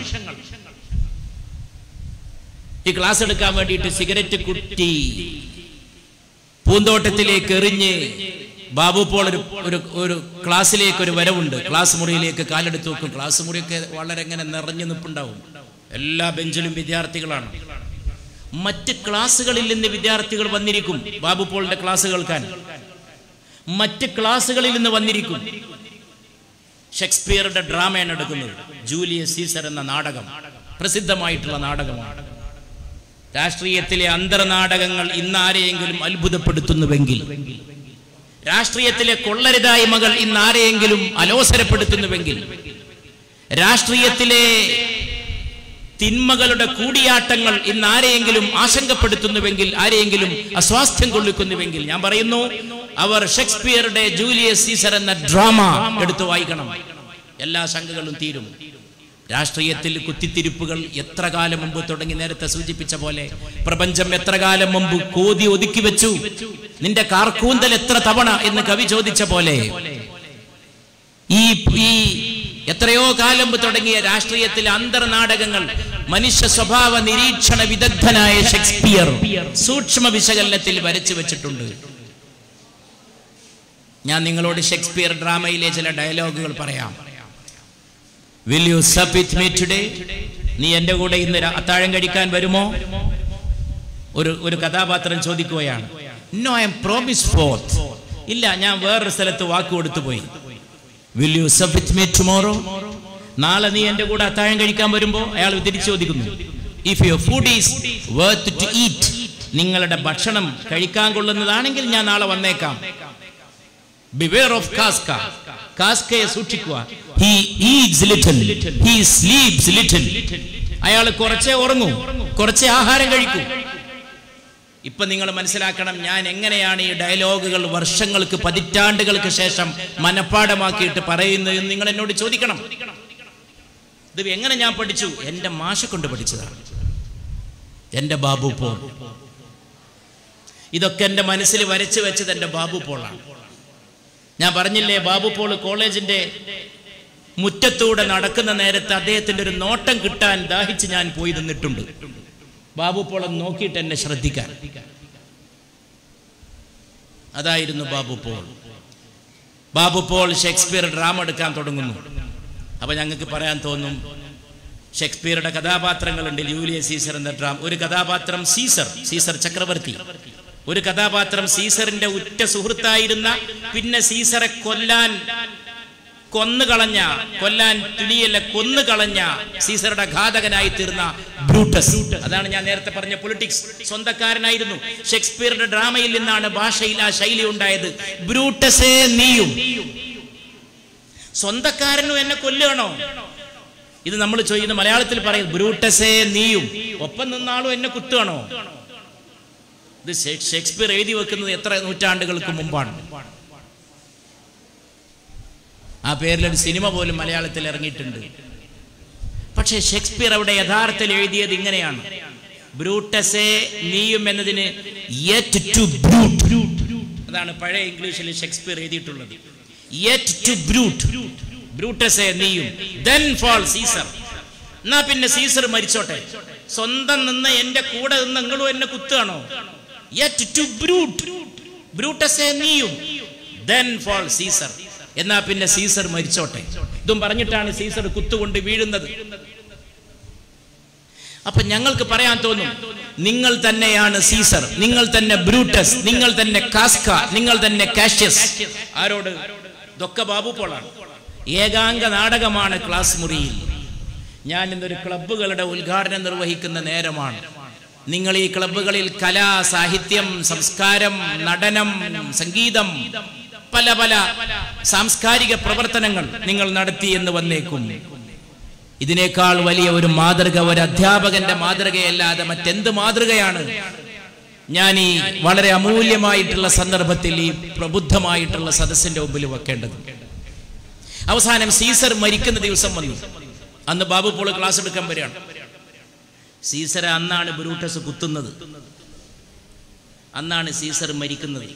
ഈ ക്ലാസ് എടുക്കാൻ വേണ്ടിയിട്ട് സിഗരറ്റ് കുറ്റി പൂന്തോട്ടത്തിലേക്ക് എറിഞ്ഞ് ബാബു പോൾ ഒരു ഒരു ഒരു ക്ലാസ്സിലേക്ക് ഒരു വരവുണ്ട് ക്ലാസ് മുറിയിലേക്ക് കാലെടുത്ത് വെക്കും ക്ലാസ് മുറിയൊക്കെ വളരെ ഇങ്ങനെ നിറഞ്ഞു നിൽപ്പുണ്ടാവും എല്ലാ ബെഞ്ചിലും വിദ്യാർത്ഥികളാണ് മറ്റ് ക്ലാസ്സുകളിൽ നിന്ന് വിദ്യാർത്ഥികൾ വന്നിരിക്കും ബാബു പോളിന്റെ ക്ലാസ് കേൾക്കാൻ മറ്റ് ക്ലാസ്സുകളിൽ നിന്ന് വന്നിരിക്കും ഷേക്സ്പിയറുടെ ഡ്രാമയാണ് എടുക്കുന്നത് ജൂലിയസ് സീസർ എന്ന നാടകം പ്രസിദ്ധമായിട്ടുള്ള നാടകമാണ് രാഷ്ട്രീയത്തിലെ അന്തർനാടകങ്ങൾ ഇന്ന് ആരെയെങ്കിലും അത്ഭുതപ്പെടുത്തുന്നുവെങ്കിൽ രാഷ്ട്രീയത്തിലെ കൊള്ളരുതായ്മകൾ ഇന്ന് ആരെയെങ്കിലും അലോസരപ്പെടുത്തുന്നുവെങ്കിൽ രാഷ്ട്രീയത്തിലെ തിന്മകളുടെ കൂടിയാട്ടങ്ങൾ ഇന്ന് ആരെയെങ്കിലും ആശങ്കപ്പെടുത്തുന്നുവെങ്കിൽ ആരെയെങ്കിലും അസ്വാസ്ഥ്യം കൊള്ളിക്കുന്നുവെങ്കിൽ ഞാൻ പറയുന്നു അവർ ഷേക്സ്പിയറുടെ ജൂലിയസ് സീസർ എന്ന ഡ്രാമ എടുത്തു വായിക്കണം എല്ലാ ശങ്കകളും തീരും രാഷ്ട്രീയത്തിൽ കുത്തിത്തിരിപ്പുകൾ എത്ര കാലം മുമ്പ് തുടങ്ങി നേരത്തെ സൂചിപ്പിച്ച പോലെ പ്രപഞ്ചം എത്ര കാലം മുമ്പ് കോതി ഒതുക്കി വെച്ചു നിന്റെ കാർക്കൂന്തൽ എത്ര തവണ എന്ന് കവി ചോദിച്ച പോലെ ഈ ഈ എത്രയോ കാലം മുമ്പ് തുടങ്ങിയ രാഷ്ട്രീയത്തിലെ അന്തർനാടകങ്ങൾ മനുഷ്യ സ്വഭാവ നിരീക്ഷണ വിദഗ്ധനായ ഷേക്സ്പിയർ സൂക്ഷ്മ വിശകലനത്തിൽ വരച്ചു വെച്ചിട്ടുണ്ട് ഞാൻ നിങ്ങളോട് ഷേക്സ്പിയർ ഡ്രാമയിലെ ചില ഡയലോഗുകൾ പറയാം will you sup with me today നീ എൻ്റെ കൂടെ ഇന്ന് രാ- അത്താഴം കഴിക്കാൻ വരുമോ ഒരു ഒരു കഥാപാത്രം ചോദിക്കുകയാണ് no I am promise forth ഇല്ല ഞാൻ വേറൊരു സ്ഥലത്ത് വാക്ക് കൊടുത്തു പോയി will you sup with me tomorrow നാളെ നീ എൻ്റെ കൂടെ അത്താഴം കഴിക്കാൻ വരുമ്പോൾ അയാൾ തിരിച്ചു ചോദിക്കുന്നു if your food is worth to eat നിങ്ങളുടെ ഭക്ഷണം കഴിക്കാൻ കൊള്ളുന്നതാണെങ്കിൽ ഞാൻ നാളെ വന്നേക്കാം ബിവെയർ ഓഫ് കാസ്ക കാസ്കയെ സൂക്ഷിക്കുക he eats little he sleeps little അയാൾ കുറച്ചേ ഉറങ്ങൂ കുറച്ചേ ആഹാരം കഴിക്കൂ ഇപ്പൊ നിങ്ങൾ മനസ്സിലാക്കണം ഞാൻ എങ്ങനെയാണ് ഈ ഡയലോഗുകൾ വർഷങ്ങൾക്ക് പതിറ്റാണ്ടുകൾക്ക് ശേഷം മനഃപ്പാടമാക്കിയിട്ട് പറയുന്നത് എന്ന് നിങ്ങൾ എന്നോട് ചോദിക്കണം ഇത് എങ്ങനെ ഞാൻ പഠിച്ചു എന്റെ മാഷ കൊണ്ട് പഠിച്ചതാണ് എന്റെ ബാബു പോൾ ഇതൊക്കെ എന്റെ മനസ്സിൽ വരച്ചു വെച്ചത് എന്റെ ബാബു പോളാണ് ഞാൻ പറഞ്ഞില്ലേ ബാബു പോൾ കോളേജിന്റെ മുറ്റത്തൂടെ നടക്കുന്ന നേരത്ത് അദ്ദേഹത്തിന്റെ ഒരു നോട്ടം കിട്ടാൻ ദാഹിച്ച് ഞാൻ പോയി നിന്നിട്ടുണ്ട് ബാബു പോൾ ഒന്ന് നോക്കിയിട്ട് എന്നെ ശ്രദ്ധിക്കാൻ അതായിരുന്നു ബാബു പോൾ ബാബു പോൾ ഷേക്സ്പിയർ ഡ്രാമ എടുക്കാൻ തുടങ്ങുന്നു അപ്പൊ ഞങ്ങൾക്ക് പറയാൻ തോന്നും ഷേക്സ്പിയറുടെ കഥാപാത്രങ്ങളുണ്ട് ജൂലിയസ് സീസർ എന്ന ഡ്രാമ ഒരു കഥാപാത്രം സീസർ സീസർ ചക്രവർത്തി ഒരു കഥാപാത്രം സീസറിന്റെ ഉറ്റ സുഹൃത്തായിരുന്ന പിന്നെ സീസറെ കൊല്ലാൻ കൊന്നുകളഞ്ഞ കൊല്ലാൻ തുനിയല്ല കൊന്നുകളഞ്ഞ സീസറുടെ ഘാതകനായി തീർന്ന ബ്രൂട്ടസ് അതാണ് ഞാൻ നേരത്തെ പറഞ്ഞ പൊളിറ്റിക്സ് സ്വന്തക്കാരനായിരുന്നു ഷേക്സ്പിയറുടെ ഡ്രാമയിൽ നിന്നാണ് ഭാഷയിൽ ആ ശൈലി ഉണ്ടായത് ബ്രൂട്ടസേ നീയും സ്വന്തക്കാരനും എന്നെ കൊല്ലുകയാണോ ഇത് നമ്മൾ ചോദിക്കുന്ന മലയാളത്തിൽ പറയും ബ്രൂട്ടസേ നീയും ഒപ്പം നിന്നാളും എന്നെ കുത്തുകയാണോ ഇത് ഷേ- ഷേക്സ്പിയർ എഴുതി വെക്കുന്നത് എത്ര നൂറ്റാണ്ടുകൾക്ക് മുമ്പാണ് ആ പേരിലൊരു സിനിമ പോലും മലയാളത്തിൽ ഇറങ്ങിയിട്ടുണ്ട് പക്ഷേ ഷേക്സ്പിയർ അവിടെ യഥാർത്ഥത്തിൽ എഴുതിയത് ഇങ്ങനെയാണ് ബ്രൂട്ടസെ നീയും എന്നതിന് yet to brute അതാണ് പഴയ ഇംഗ്ലീഷിൽ ഷേക്സ്പിയർ എഴുതിയിട്ടുള്ളത് yet to brute ബ്രൂട്ടസെ നീയും then fall സീസർ എന്നാ പിന്നെ സീസർ മരിച്ചോട്ടെ സ്വന്തം നിന്ന് എന്റെ കൂടെ നിന്ന് നിങ്ങളും എന്നെ കുത്തുകയാണോ yet to brute ബ്രൂട്ടസെ നീയും then fall സീസർ എന്നാ പിന്നെ സീസർ മരിച്ചോട്ടെ ഇതും പറഞ്ഞിട്ടാണ് സീസർ കുത്തുകൊണ്ട് വീഴുന്നത് അപ്പൊ ഞങ്ങൾക്ക് പറയാൻ തോന്നും നിങ്ങൾ തന്നെയാണ് സീസർ നിങ്ങൾ തന്നെ ബ്രൂട്ടസ് നിങ്ങൾ തന്നെ കാസ്ക നിങ്ങൾ തന്നെ കാഷ്യസ് ആരോട് ഇതൊക്കെ ബാബു പോളാണ് ഏകാംഗ നാടകമാണ് ക്ലാസ് മുറിയിൽ ഞാൻ ഇന്നൊരു ക്ലബ്ബുകളുടെ ഉദ്ഘാടനം നിർവഹിക്കുന്ന നേരമാണ് നിങ്ങൾ ഈ ക്ലബ്ബുകളിൽ കല സാഹിത്യം സംസ്കാരം നടനം സംഗീതം പല പല സാംസ്കാരിക പ്രവർത്തനങ്ങൾ നിങ്ങൾ നടത്തി എന്ന് വന്നേക്കും ഇതിനേക്കാൾ വലിയ ഒരു മാതൃക ഒരു അധ്യാപകന്റെ മാതൃകയല്ലാതെ മറ്റെന്ത് മാതൃകയാണ് ഞാൻ ഈ വളരെ അമൂല്യമായിട്ടുള്ള സന്ദർഭത്തിൽ ഈ പ്രബുദ്ധമായിട്ടുള്ള സദസ്സിന്റെ മുമ്പിൽ വെക്കേണ്ടത് അവസാനം സീസർ മരിക്കുന്ന ദിവസം വന്നു അന്ന് ബാബു പോൾ ക്ലാസ് എടുക്കാൻ വരികയാണ് സീസറെ അന്നാണ് ബ്രൂട്ടസ് കുത്തുന്നത് അന്നാണ് സീസർ മരിക്കുന്നത്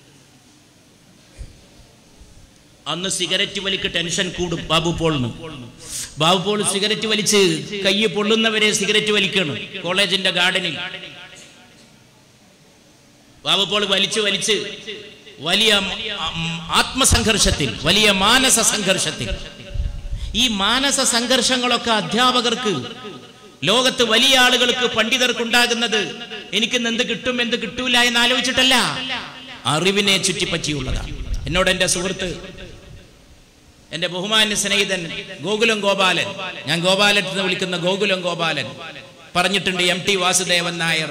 അന്ന് സിഗരറ്റ് വലിക്ക് ടെൻഷൻ കൂടും ബാബു പോളിന് ബാബു പോൾ സിഗരറ്റ് വലിച്ച് കൈ പൊള്ളുന്നവരെ സിഗരറ്റ് വലിക്കണം കോളേജിന്റെ ഗാർഡനിൽ ബാബു പോൾ വലിച്ച് വലിച്ച് വലിയ ആത്മസംഘർഷത്തിൽ വലിയ മാനസ സംഘർഷത്തിൽ ഈ മാനസ സംഘർഷങ്ങളൊക്കെ അധ്യാപകർക്ക് ലോകത്ത് വലിയ ആളുകൾക്ക് പണ്ഡിതർക്കുണ്ടാകുന്നത് എനിക്ക് എന്ത് കിട്ടും എന്ത് കിട്ടൂല എന്ന് ആലോചിച്ചിട്ടല്ല അറിവിനെ ചുറ്റിപ്പറ്റിയുള്ളതാണ് എന്നോട് എൻ്റെ സുഹൃത്ത് എൻ്റെ ബഹുമാന്യ സ്നേഹിതൻ ഗോകുലം ഗോപാലൻ ഞാൻ ഗോപാലൻ എന്ന് വിളിക്കുന്ന ഗോകുലം ഗോപാലൻ പറഞ്ഞിട്ടുണ്ട് എം ടി വാസുദേവൻ നായർ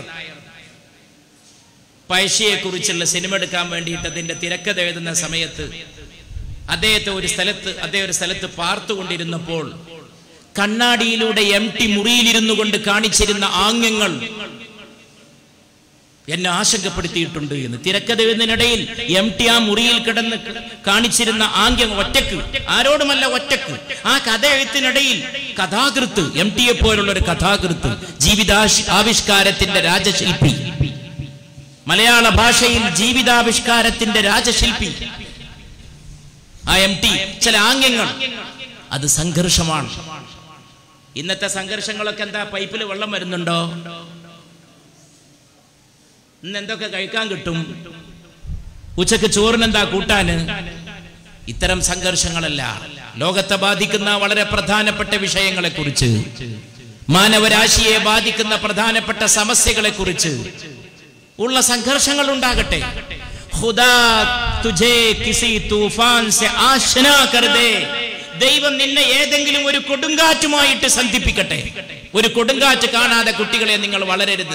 പഴശ്ശിയെ കുറിച്ചുള്ള സിനിമ എടുക്കാൻ വേണ്ടിയിട്ട് അതിന്റെ തിരക്കഥ എഴുതുന്ന സമയത്ത് അദ്ദേഹത്തെ ഒരു സ്ഥലത്ത് അദ്ദേഹം ഒരു സ്ഥലത്ത് പാർത്തുകൊണ്ടിരുന്നപ്പോൾ കണ്ണാടിയിലൂടെ എം ടി മുറിയിലിരുന്നു കൊണ്ട് കാണിച്ചിരുന്ന ആംഗ്യങ്ങൾ എന്നെ ആശങ്കപ്പെടുത്തിയിട്ടുണ്ട് എന്ന് തിരക്കഥയുന്നതിനിടയിൽ എം ടി ആ മുറിയിൽ കിടന്ന് കാണിച്ചിരുന്ന ആംഗ്യം ഒറ്റക്ക് ആരോടുമല്ല ഒറ്റക്ക് ആ കഥ എഴുത്തിനിടയിൽ കഥാകൃത്ത് എം ടിയെ പോലുള്ള ഒരു കഥാകൃത്ത് ജീവിതാശ് ആവിഷ്കാരത്തിന്റെ രാജശില്പി മലയാള ഭാഷയിൽ ജീവിതാവിഷ്കാരത്തിന്റെ രാജശില്പി ആ എം ടി ചില ആംഗ്യങ്ങൾ അത് സംഘർഷമാണ് ഇന്നത്തെ സംഘർഷങ്ങളൊക്കെ എന്താ പൈപ്പിൽ വെള്ളം വരുന്നുണ്ടോ ഇന്ന് എന്തൊക്കെ കഴിക്കാൻ കിട്ടും ഉച്ചക്ക് ചോറിനെന്താ കൂട്ടാന് ഇത്തരം സംഘർഷങ്ങളല്ല ലോകത്തെ ബാധിക്കുന്ന വളരെ പ്രധാനപ്പെട്ട വിഷയങ്ങളെ കുറിച്ച് മാനവരാശിയെ ബാധിക്കുന്ന പ്രധാനപ്പെട്ട സമസ്യകളെ കുറിച്ച് ഉള്ള സംഘർഷങ്ങൾ ഉണ്ടാകട്ടെ ഖുദാ തുझे കിസി തൂഫാൻ സെ ആശ്നാ കർ ദേ ദൈവം നിന്നെ ഏതെങ്കിലും ഒരു കൊടുങ്കാറ്റുമായിട്ട് സന്ധിപ്പിക്കട്ടെ ഒരു കൊടുങ്കാറ്റ് കാണാതെ കുട്ടികളെ നിങ്ങൾ വളരരുത്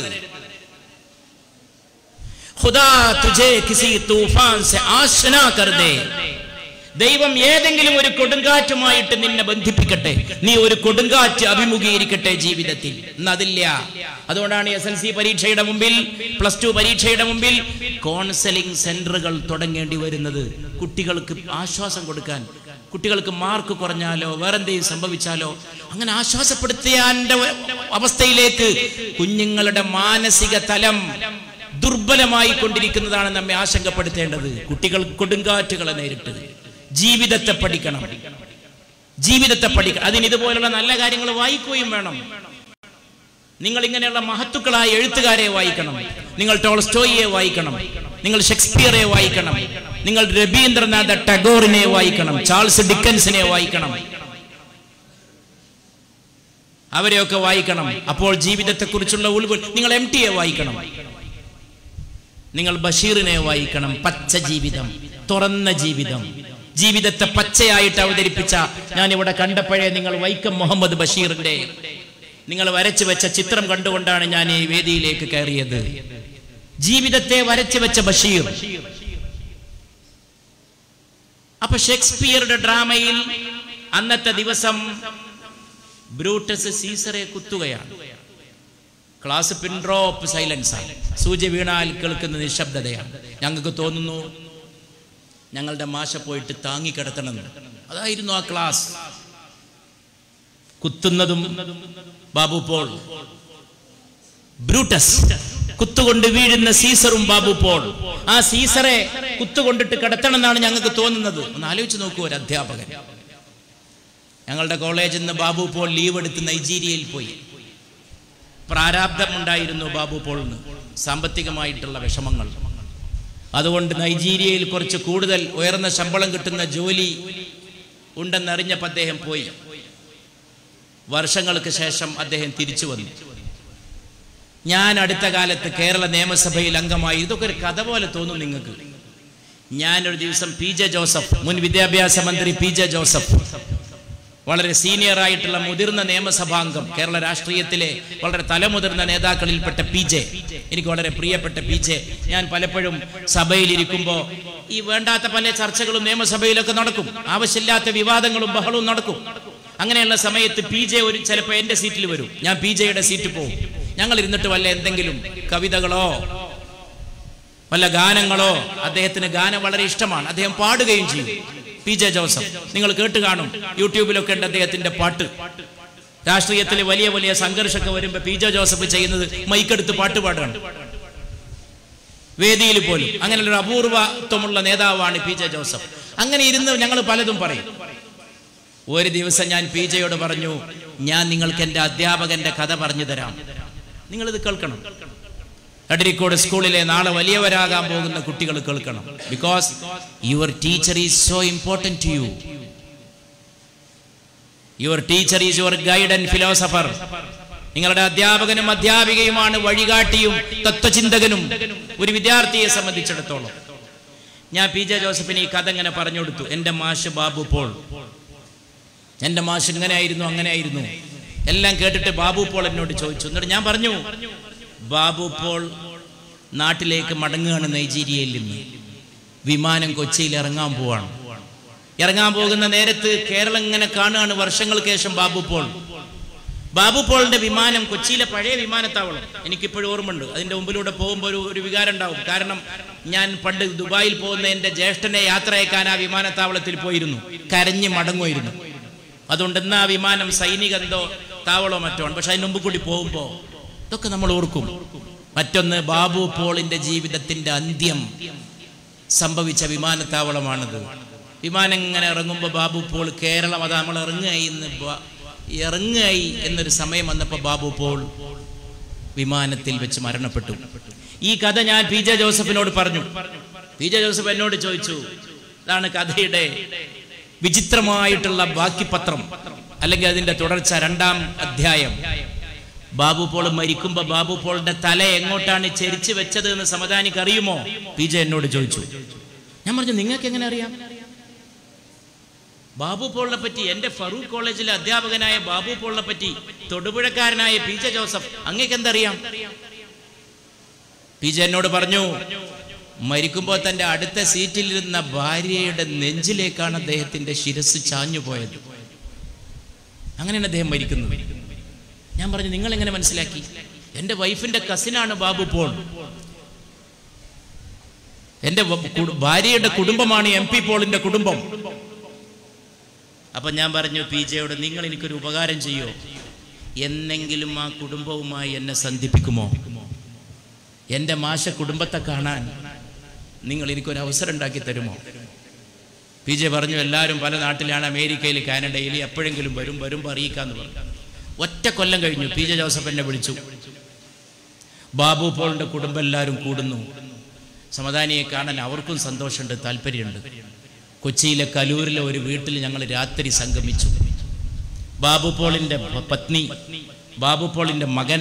ഖുദാ തുझे കിസി തൂഫാൻ സെ ആശ്നാ കർ ദേ ദൈവം ഏതെങ്കിലും ഒരു കൊടുങ്കാറ്റുമായിട്ട് നിന്നെ ബന്ധിപ്പിക്കട്ടെ നീ ഒരു കൊടുങ്കാറ്റ് അഭിമുഖീകരിക്കട്ടെ ജീവിതത്തിൽ ഇന്ന് അതില്ല അതുകൊണ്ടാണ് എസ് എൽ സി പരീക്ഷയുടെ മുമ്പിൽ പ്ലസ് ടു പരീക്ഷയുടെ മുമ്പിൽ കോൺസലിംഗ് സെന്ററുകൾ തുടങ്ങേണ്ടി വരുന്നത് കുട്ടികൾക്ക് ആശ്വാസം കൊടുക്കാൻ കുട്ടികൾക്ക് മാർക്ക് കുറഞ്ഞാലോ വേറെന്തെങ്കിലും സംഭവിച്ചാലോ അങ്ങനെ ആശ്വാസപ്പെടുത്തിയാൻ്റെ അവസ്ഥയിലേക്ക് കുഞ്ഞുങ്ങളുടെ മാനസിക തലം ദുർബലമായി കൊണ്ടിരിക്കുന്നതാണ് നമ്മെ ആശങ്കപ്പെടുത്തേണ്ടത് കുട്ടികൾ കൊടുങ്കാറ്റുകളെ നേരിട്ട് ജീവിതത്തെ പഠിക്കണം ജീവിതത്തെ പഠിക്കണം അതിന് ഇതുപോലുള്ള നല്ല കാര്യങ്ങൾ വായിക്കുകയും വേണം നിങ്ങൾ ഇങ്ങനെയുള്ള മഹത്തുക്കളായ എഴുത്തുകാരെ വായിക്കണം നിങ്ങൾ ടോൾസ്റ്റോയിയെ വായിക്കണം നിങ്ങൾ ഷേക്സ്പിയറെ വായിക്കണം നിങ്ങൾ രവീന്ദ്രനാഥ ടാഗോറിനെ വായിക്കണം ചാൾസ് ഡിക്കൻസിനെ വായിക്കണം അവരെയൊക്കെ വായിക്കണം അപ്പോൾ ജീവിതത്തെക്കുറിച്ചുള്ള ഉൾവ് നിങ്ങൾ എം ടിയെ വായിക്കണം നിങ്ങൾ ബഷീറിനെ വായിക്കണം പച്ച ജീവിതം തുറന്ന ജീവിതം ജീവിതത്തെ പച്ചയായിട്ട് അവതരിപ്പിച്ച ഞാൻ ഇവിടെ കണ്ടപ്പോഴേ നിങ്ങൾ വൈക്കം മുഹമ്മദ് ബഷീറിന്റെ നിങ്ങൾ വരച്ചു വെച്ച ചിത്രം കണ്ടുകൊണ്ടാണ് ഞാൻ ഈ വേദിയിലേക്ക് കയറിയത് ജീവിതത്തെ വരച്ചു വെച്ച ബഷീർ അപ്പൊ ഷേക്സ്പിയറുടെ ഡ്രാമയിൽ അന്നത്തെ ദിവസം ബ്രൂട്ടസ് സീസറെ കുത്തുകയാണ് ക്ലാസ് പിൻഡ്രോപ്പ് സൈലൻസ് ആണ് സൂചി വീണാൽ കേൾക്കുന്ന നിശബ്ദതയാണ് ഞങ്ങൾക്ക് തോന്നുന്നു ഞങ്ങളുടെ മാഷ പോയിട്ട് താങ്ങിക്കിടത്തണം അതായിരുന്നു ആ ക്ലാസ് കുത്തുന്നതും ബാബു പോൾ ബ്രൂട്ടസ് കുത്തുകൊണ്ട് വീഴുന്ന സീസറും ബാബു പോൾ ആ സീസറെ കുത്തുകൊണ്ടിട്ട് കിടത്തണം എന്നാണ് ഞങ്ങൾക്ക് തോന്നുന്നത് ഒന്ന് ആലോചിച്ച് നോക്കൂ ഒരു അധ്യാപകൻ ഞങ്ങളുടെ കോളേജിൽ നിന്ന് ബാബു പോൾ ലീവ് എടുത്ത് നൈജീരിയയിൽ പോയി പ്രാരാബ്ധമുണ്ടായിരുന്നു ബാബു പോളിന് സാമ്പത്തികമായിട്ടുള്ള വിഷമങ്ങൾ അതുകൊണ്ട് നൈജീരിയയിൽ കുറച്ച് കൂടുതൽ ഉയർന്ന ശമ്പളം കിട്ടുന്ന ജോലി ഉണ്ടെന്നറിഞ്ഞപ്പോൾ അദ്ദേഹം പോയി വർഷങ്ങൾക്ക് ശേഷം അദ്ദേഹം തിരിച്ചു വന്നു ഞാൻ അടുത്ത കാലത്ത് കേരള നിയമസഭയിൽ അംഗമായി ഇതൊക്കെ ഒരു കഥ പോലെ തോന്നും നിങ്ങൾക്ക് ഞാനൊരു ദിവസം പി ജെ ജോസഫ് മുൻ വിദ്യാഭ്യാസ മന്ത്രി പി ജെ ജോസഫ് വളരെ സീനിയർ ആയിട്ടുള്ള മുതിർന്ന നിയമസഭാംഗം കേരള രാഷ്ട്രീയത്തിലെ വളരെ തലമുതിർന്ന നേതാക്കളിൽപ്പെട്ട പി ജെ എനിക്ക് വളരെ പ്രിയപ്പെട്ട പി ജെ ഞാൻ പലപ്പോഴും സഭയിലിരിക്കുമ്പോൾ ഈ വേണ്ടാത്ത പല ചർച്ചകളും നിയമസഭയിലൊക്കെ നടക്കും ആവശ്യമില്ലാത്ത വിവാദങ്ങളും ബഹളവും നടക്കും അങ്ങനെയുള്ള സമയത്ത് പി ജെ ഒരു ചിലപ്പോൾ എൻ്റെ സീറ്റിൽ വരും ഞാൻ പി ജെയുടെ സീറ്റിൽ പോകും ഞങ്ങൾ ഇരുന്നിട്ട് വല്ല എന്തെങ്കിലും കവിതകളോ വല്ല ഗാനങ്ങളോ അദ്ദേഹത്തിന് ഗാനം വളരെ ഇഷ്ടമാണ് അദ്ദേഹം പാടുകയും ചെയ്യും പി ജെ ജോസഫ് നിങ്ങൾ കേട്ട് കാണും യൂട്യൂബിലൊക്കെ ഉണ്ട് അദ്ദേഹത്തിന്റെ പാട്ട് രാഷ്ട്രീയത്തിൽ വലിയ വലിയ സംഘർഷമൊക്കെ വരുമ്പോൾ പി ജെ ജോസഫ് ചെയ്യുന്നത് മൈക്കെടുത്ത് പാട്ട് പാടുകയാണ് വേദിയിൽ പോലും അങ്ങനെയുള്ള ഒരു അപൂർവത്വമുള്ള നേതാവാണ് പി ജെ ജോസഫ് അങ്ങനെ ഇരുന്ന് ഞങ്ങൾ പലതും പറയും ഒരു ദിവസം ഞാൻ പി ജെയോട് പറഞ്ഞു ഞാൻ നിങ്ങൾക്ക് എൻ്റെ അധ്യാപകന്റെ കഥ പറഞ്ഞു തരാം നിങ്ങളിത് കേൾക്കണം അടരിക്കോട് സ്കൂളിലെ നാളെ വലിയവരാകാൻ പോകുന്ന കുട്ടികൾ കേൾക്കണം because your teacher is so important to you your teacher is your guide and philosopher നിങ്ങളുടെ അധ്യാപകനും അധ്യാപികയുമാണ് വഴികാട്ടിയും തത്വചിന്തകനും ഒരു വിദ്യാർത്ഥിയെ സംബന്ധിച്ചിടത്തോളം ഞാൻ പി ജെ ജോസഫിന് ഈ കഥ ഇങ്ങനെ പറഞ്ഞു കൊടുത്തു എൻ്റെ മാഷ് ബാബു പോൾ എൻ്റെ മാഷ് ഇങ്ങനെ ആയിരുന്നു അങ്ങനെ ആയിരുന്നു എല്ലാം കേട്ടിട്ട് ബാബു പോൾ എന്നോട് ചോദിച്ചു എന്നിട്ട് ഞാൻ പറഞ്ഞു ബാബു പോൾ നാട്ടിലേക്ക് മടങ്ങുകയാണ് നൈജീരിയയിൽ നിന്ന് വിമാനം കൊച്ചിയിൽ ഇറങ്ങാൻ പോവാണ് ഇറങ്ങാൻ പോകുന്ന നേരത്ത് കേരളം ഇങ്ങനെ കാണുകയാണ് വർഷങ്ങൾക്ക് ശേഷം ബാബു പോൾ ബാബു പോളിന്റെ വിമാനം കൊച്ചിയിലെ പഴയ വിമാനത്താവളം എനിക്കിപ്പോഴും ഓർമ്മയുണ്ട് അതിന്റെ മുമ്പിലൂടെ പോകുമ്പോൾ ഒരു ഒരു വികാരം ഉണ്ടാവും കാരണം ഞാൻ പണ്ട് ദുബായിൽ പോകുന്ന എൻ്റെ ജ്യേഷ്ഠനെ യാത്ര അയക്കാൻ ആ വിമാനത്താവളത്തിൽ പോയിരുന്നു കരഞ്ഞ് മടങ്ങുമായിരുന്നു അതുകൊണ്ട് ഇന്ന് ആ വിമാനം സൈനിക എന്തോ താവളോ മറ്റോ ആണ് പക്ഷെ അതിന് മുമ്പ് കൂടി പോകുമ്പോൾ ഇതൊക്കെ നമ്മൾ ഓർക്കും മറ്റൊന്ന് ബാബു പോളിന്റെ ജീവിതത്തിന്റെ അന്ത്യം സംഭവിച്ച വിമാനത്താവളമാണത് വിമാനം ഇങ്ങനെ ഇറങ്ങുമ്പോൾ ബാബു പോൾ കേരളം അത് നമ്മൾ ഇറങ്ങുകയായി എന്ന് ബ- ഇറങ്ങുകയായി എന്നൊരു സമയം വന്നപ്പോൾ ബാബു പോൾ വിമാനത്തിൽ വെച്ച് മരണപ്പെട്ടു ഈ കഥ ഞാൻ പി ജെ ജോസഫിനോട് പറഞ്ഞു പി ജെ ജോസഫ് എന്നോട് ചോദിച്ചു ഇതാണ് കഥയുടെ വിചിത്രമായിട്ടുള്ള ബാക്കി പത്രം അല്ലെങ്കിൽ അതിന്റെ തുടർച്ച രണ്ടാം അധ്യായം ബാബു പോൾ മരിക്കുമ്പോ ബാബു പോളിന്റെ തല എങ്ങോട്ടാണ് ചെരിച്ചു വെച്ചത് എന്ന് സമദാനിക്ക് അറിയുമോ പി ജെ എന്നോട് ചോദിച്ചു ഞാൻ പറഞ്ഞു നിങ്ങൾക്ക് എങ്ങനെ അറിയാം ബാബു പോളിനെ പറ്റി എൻ്റെ ഫറൂഖ് കോളേജിലെ അധ്യാപകനായ ബാബു പോളിനെ പറ്റി തൊടുപുഴക്കാരനായ പി ജെ ജോസഫ് അങ്ങേക്ക് എന്തറിയാം പി ജെ എന്നോട് പറഞ്ഞു മരിക്കുമ്പോൾ തൻ്റെ അടുത്ത സീറ്റിലിരുന്ന ഭാര്യയുടെ നെഞ്ചിലേക്കാണ് അദ്ദേഹത്തിന്റെ ശിരസ് ചാഞ്ഞു പോയത് അങ്ങനെയാണ് അദ്ദേഹം മരിക്കുന്നത് ഞാൻ പറഞ്ഞു നിങ്ങൾ എങ്ങനെ മനസ്സിലാക്കി എൻ്റെ വൈഫിന്റെ കസിനാണ് ബാബു പോൾ എൻ്റെ വ- കു- ഭാര്യയുടെ കുടുംബമാണ് എം പി പോളിന്റെ കുടുംബം അപ്പൊ ഞാൻ പറഞ്ഞു പി ജെയോട് നിങ്ങൾ എനിക്കൊരു ഉപകാരം ചെയ്യോ എന്നെങ്കിലും ആ കുടുംബവുമായി എന്നെ സന്ധിപ്പിക്കുമോ എൻ്റെ മാഷ കുടുംബത്തെ കാണാൻ നിങ്ങൾ എനിക്കൊരു അവസരം ഉണ്ടാക്കി തരുമോ പി ജെ പറഞ്ഞു എല്ലാവരും പല നാട്ടിലാണ് അമേരിക്കയിൽ കാനഡയിൽ എപ്പോഴെങ്കിലും വരും വരുമ്പോൾ അറിയിക്കാന്ന് പറഞ്ഞു ഒറ്റ കൊല്ലം കഴിഞ്ഞു പി ജെ ജോസഫ് എന്നെ വിളിച്ചു ബാബു പോളിന്റെ കുടുംബം എല്ലാവരും കൂടുന്നു സമദാനിയെ കാണാൻ അവർക്കും സന്തോഷമുണ്ട് താല്പര്യമുണ്ട് കൊച്ചിയിലെ കലൂരിലെ ഒരു വീട്ടിൽ ഞങ്ങൾ രാത്രി സംഗമിച്ചു ബാബു പോളിന്റെ പ- പത്നി ബാബു പോളിന്റെ മകൻ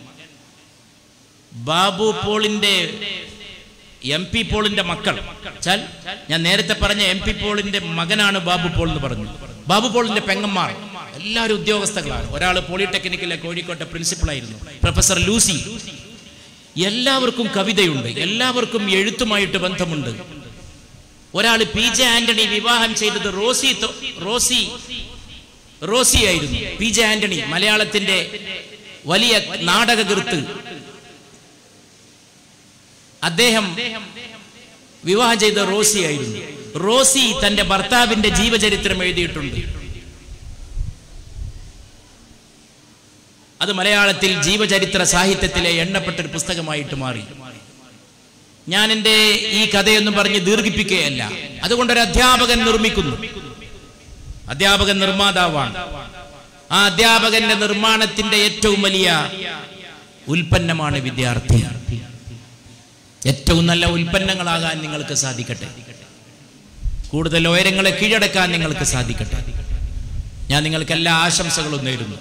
ബാബു പോളിന്റെ എം പി പോളിന്റെ മക്കൾ ചാൽ ഞാൻ നേരത്തെ പറഞ്ഞ എം പി പോളിന്റെ മകനാണ് ബാബു പോൾ എന്ന് പറഞ്ഞു ബാബു പോളിന്റെ പെങ്ങന്മാർ എല്ലാവരും ഉദ്യോഗസ്ഥകളാണ് ഒരാൾ പോളിടെക്നിക്കിലെ കോഴിക്കോട്ടെ പ്രിൻസിപ്പളായിരുന്നു പ്രൊഫസർ ലൂസി എല്ലാവർക്കും കവിതയുണ്ട് എല്ലാവർക്കും എഴുത്തുമായിട്ട് ബന്ധമുണ്ട് ഒരാൾ പി ജെ ആന്റണി വിവാഹം ചെയ്തത് റോസി തോ- റോസി റോസി ആയിരുന്നു പി ജെ ആന്റണി മലയാളത്തിന്റെ വലിയ നാടകകൃത്ത് അദ്ദേഹം വിവാഹം ചെയ്ത റോസി ആയിരുന്നു റോസി തന്റെ ഭർത്താവിന്റെ ജീവചരിത്രം എഴുതിയിട്ടുണ്ട് അത് മലയാളത്തിൽ ജീവചരിത്ര സാഹിത്യത്തിലെ എണ്ണപ്പെട്ട ഒരു പുസ്തകമായിട്ട് മാറി ഞാൻ എൻ്റെ ഈ കഥയൊന്നും പറഞ്ഞ് ദീർഘിപ്പിക്കുകയല്ല അതുകൊണ്ടൊരു അധ്യാപകൻ നിർമ്മിക്കുന്നു അധ്യാപകൻ നിർമ്മാതാവാണ് ആ അധ്യാപകന്റെ നിർമ്മാണത്തിന്റെ ഏറ്റവും വലിയ ഉൽപ്പന്നമാണ് വിദ്യാർത്ഥി ഏറ്റവും നല്ല ഉൽപ്പന്നങ്ങളാകാൻ നിങ്ങൾക്ക് സാധിക്കട്ടെ കൂടുതൽ ഉയരങ്ങളെ കീഴടക്കാൻ നിങ്ങൾക്ക് സാധിക്കട്ടെ ഞാൻ നിങ്ങൾക്ക് എല്ലാ ആശംസകളും നേരുന്നു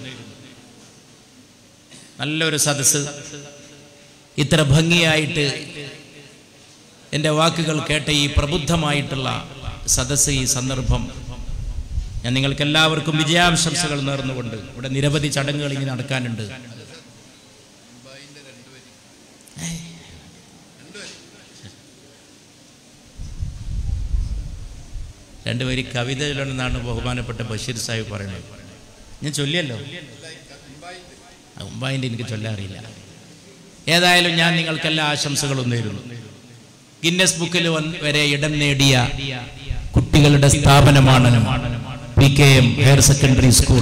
നല്ലൊരു സദസ്സ് ഇത്ര ഭംഗിയായിട്ട് എൻ്റെ വാക്കുകൾ കേട്ട ഈ പ്രബുദ്ധമായിട്ടുള്ള സദസ്സ് ഈ സന്ദർഭം ഞാൻ നിങ്ങൾക്ക് എല്ലാവർക്കും വിജയാശംസകൾ നേർന്നുകൊണ്ട് ഇവിടെ നിരവധി ചടങ്ങുകൾ ഇനി നടക്കാനുണ്ട് രണ്ടുപേര് കവിത ചൊല്ലണമെന്നാണ് ബഹുമാനപ്പെട്ട ബഷീർ സാഹിബ് പറയുന്നത് ഞാൻ ചൊല്ലിയല്ലോ മുമ്പായിട്ട് എനിക്ക് ചൊല്ലാറിയില്ല ഏതായാലും ഞാൻ നിങ്ങൾക്കെല്ലാ ആശംസകളും നേരുന്നു ഗിന്നസ് ബുക്കിൽ വന്ന് വരെ ഇടം നേടിയ കുട്ടികളുടെ സ്ഥാപനമാണ് P K M higher secondary school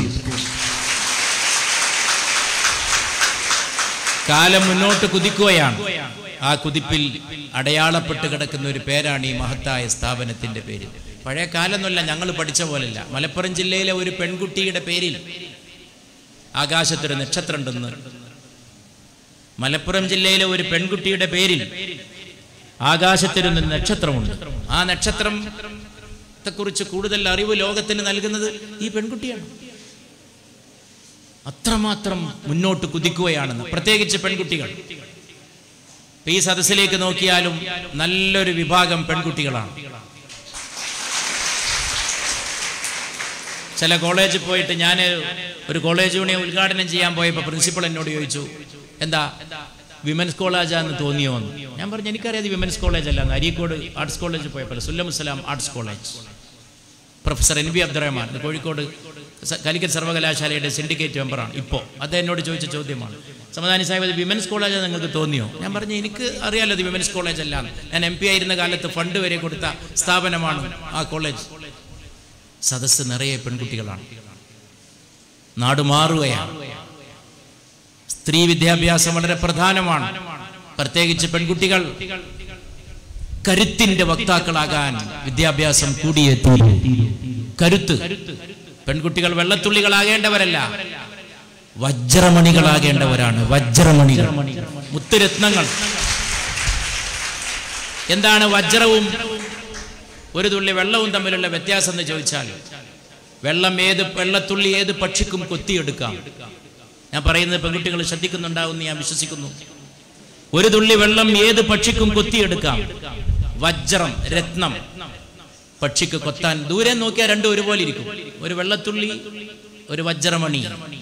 കാലം മുന്നോട്ട് കുതിക്കുകയാണ് ആ കുതിപ്പിൽ അടയാളപ്പെട്ട് കിടക്കുന്ന ഒരു പേരാണ് ഈ മഹത്തായ സ്ഥാപനത്തിന്റെ പേര് പഴയ കാലമൊന്നുമല്ല ഞങ്ങൾ പഠിച്ച പോലല്ല മലപ്പുറം ജില്ലയിലെ ഒരു പെൺകുട്ടിയുടെ പേരിൽ ആകാശത്തൊരു നക്ഷത്രം ഉണ്ടെന്ന് മലപ്പുറം ജില്ലയിലെ ഒരു പെൺകുട്ടിയുടെ പേരിൽ ആകാശത്തൊരു നക്ഷത്രമുണ്ട് ആ നക്ഷത്രത്തെ കുറിച്ച് കൂടുതൽ അറിവ് ലോകത്തിന് നൽകുന്നത് ഈ പെൺകുട്ടിയാണ് അത്രമാത്രം മുന്നോട്ട് കുതിക്കുകയാണെന്ന് പ്രത്യേകിച്ച് പെൺകുട്ടികൾ ഇപ്പൊ ഈ സദസ്സിലേക്ക് നോക്കിയാലും നല്ലൊരു വിഭാഗം പെൺകുട്ടികളാണ് ചില കോളേജിൽ പോയിട്ട് ഞാൻ ഒരു കോളേജ് യൂണിയൻ ഉദ്ഘാടനം ചെയ്യാൻ പോയപ്പോൾ പ്രിൻസിപ്പൾ എന്നോട് ചോദിച്ചു എന്താ വിമൻസ് കോളേജാന്ന് തോന്നിയോ എന്ന് ഞാൻ പറഞ്ഞു എനിക്കറിയാം വിമൻസ് കോളേജ് അല്ല അരീക്കോട് ആർട്സ് കോളേജിൽ പോയപ്പോൾ Sullamussalam arts college professor N V Abdurahman Kozhikode സ- കാലിക്കറ്റ് സർവകലാശാലയുടെ സിൻഡിക്കേറ്റ് മെമ്പറാണ് ഇപ്പോൾ അദ്ദേഹം എന്നോട് ചോദിച്ച ചോദ്യമാണ് സമദാനി സാഹിബ് അത് വിമൻസ് കോളേജ് നിങ്ങൾക്ക് തോന്നിയോ ഞാൻ പറഞ്ഞു എനിക്ക് അറിയാലോ ഇത് വിമൻസ് കോളേജ് അല്ല എന്ന്. ഞാൻ എം പി ആയിരുന്ന കാലത്ത് ഫണ്ട് വരെ കൊടുത്ത സ്ഥാപനമാണ് ആ കോളേജ് സദസ്സ് നിറയെ പെൺകുട്ടികളാണ് നാട് മാറുകയാണ് സ്ത്രീ വിദ്യാഭ്യാസം വളരെ പ്രധാനമാണ് പ്രത്യേകിച്ച് പെൺകുട്ടികൾ കരുത്തിന്റെ വക്താക്കളാകാൻ വിദ്യാഭ്യാസം കൂടിയേ തീരൂ കരുത്ത് പെൺകുട്ടികൾ വെള്ളത്തുള്ളികളാകേണ്ടവരല്ല വജ്രമണികളാകേണ്ടവരാണ് വജ്രമണികൾ മുത്തുരത്നങ്ങൾ എന്താണ് വജ്രവും ഒരു തുള്ളി വെള്ളവും തമ്മിലുള്ള വ്യത്യാസം എന്ന് ചോദിച്ചാൽ വെള്ളം ഏത് വെള്ളത്തുള്ളി ഏത് പക്ഷിക്കും കൊത്തിയെടുക്കാം ഞാൻ പറയുന്നത് പെൺകുട്ടികൾ ശ്രദ്ധിക്കുന്നുണ്ടാവും ഞാൻ വിശ്വസിക്കുന്നു ഒരു തുള്ളി വെള്ളം ഏത് പക്ഷിക്കും കൊത്തിയെടുക്കാം വജ്രം രത്നം പക്ഷിക്ക് കൊത്താൻ ദൂരെ നോക്കിയാൽ രണ്ടും ഒരുപോലെ ഇരിക്കും ഒരു വെള്ളത്തുള്ളി ഒരു വജ്രമണി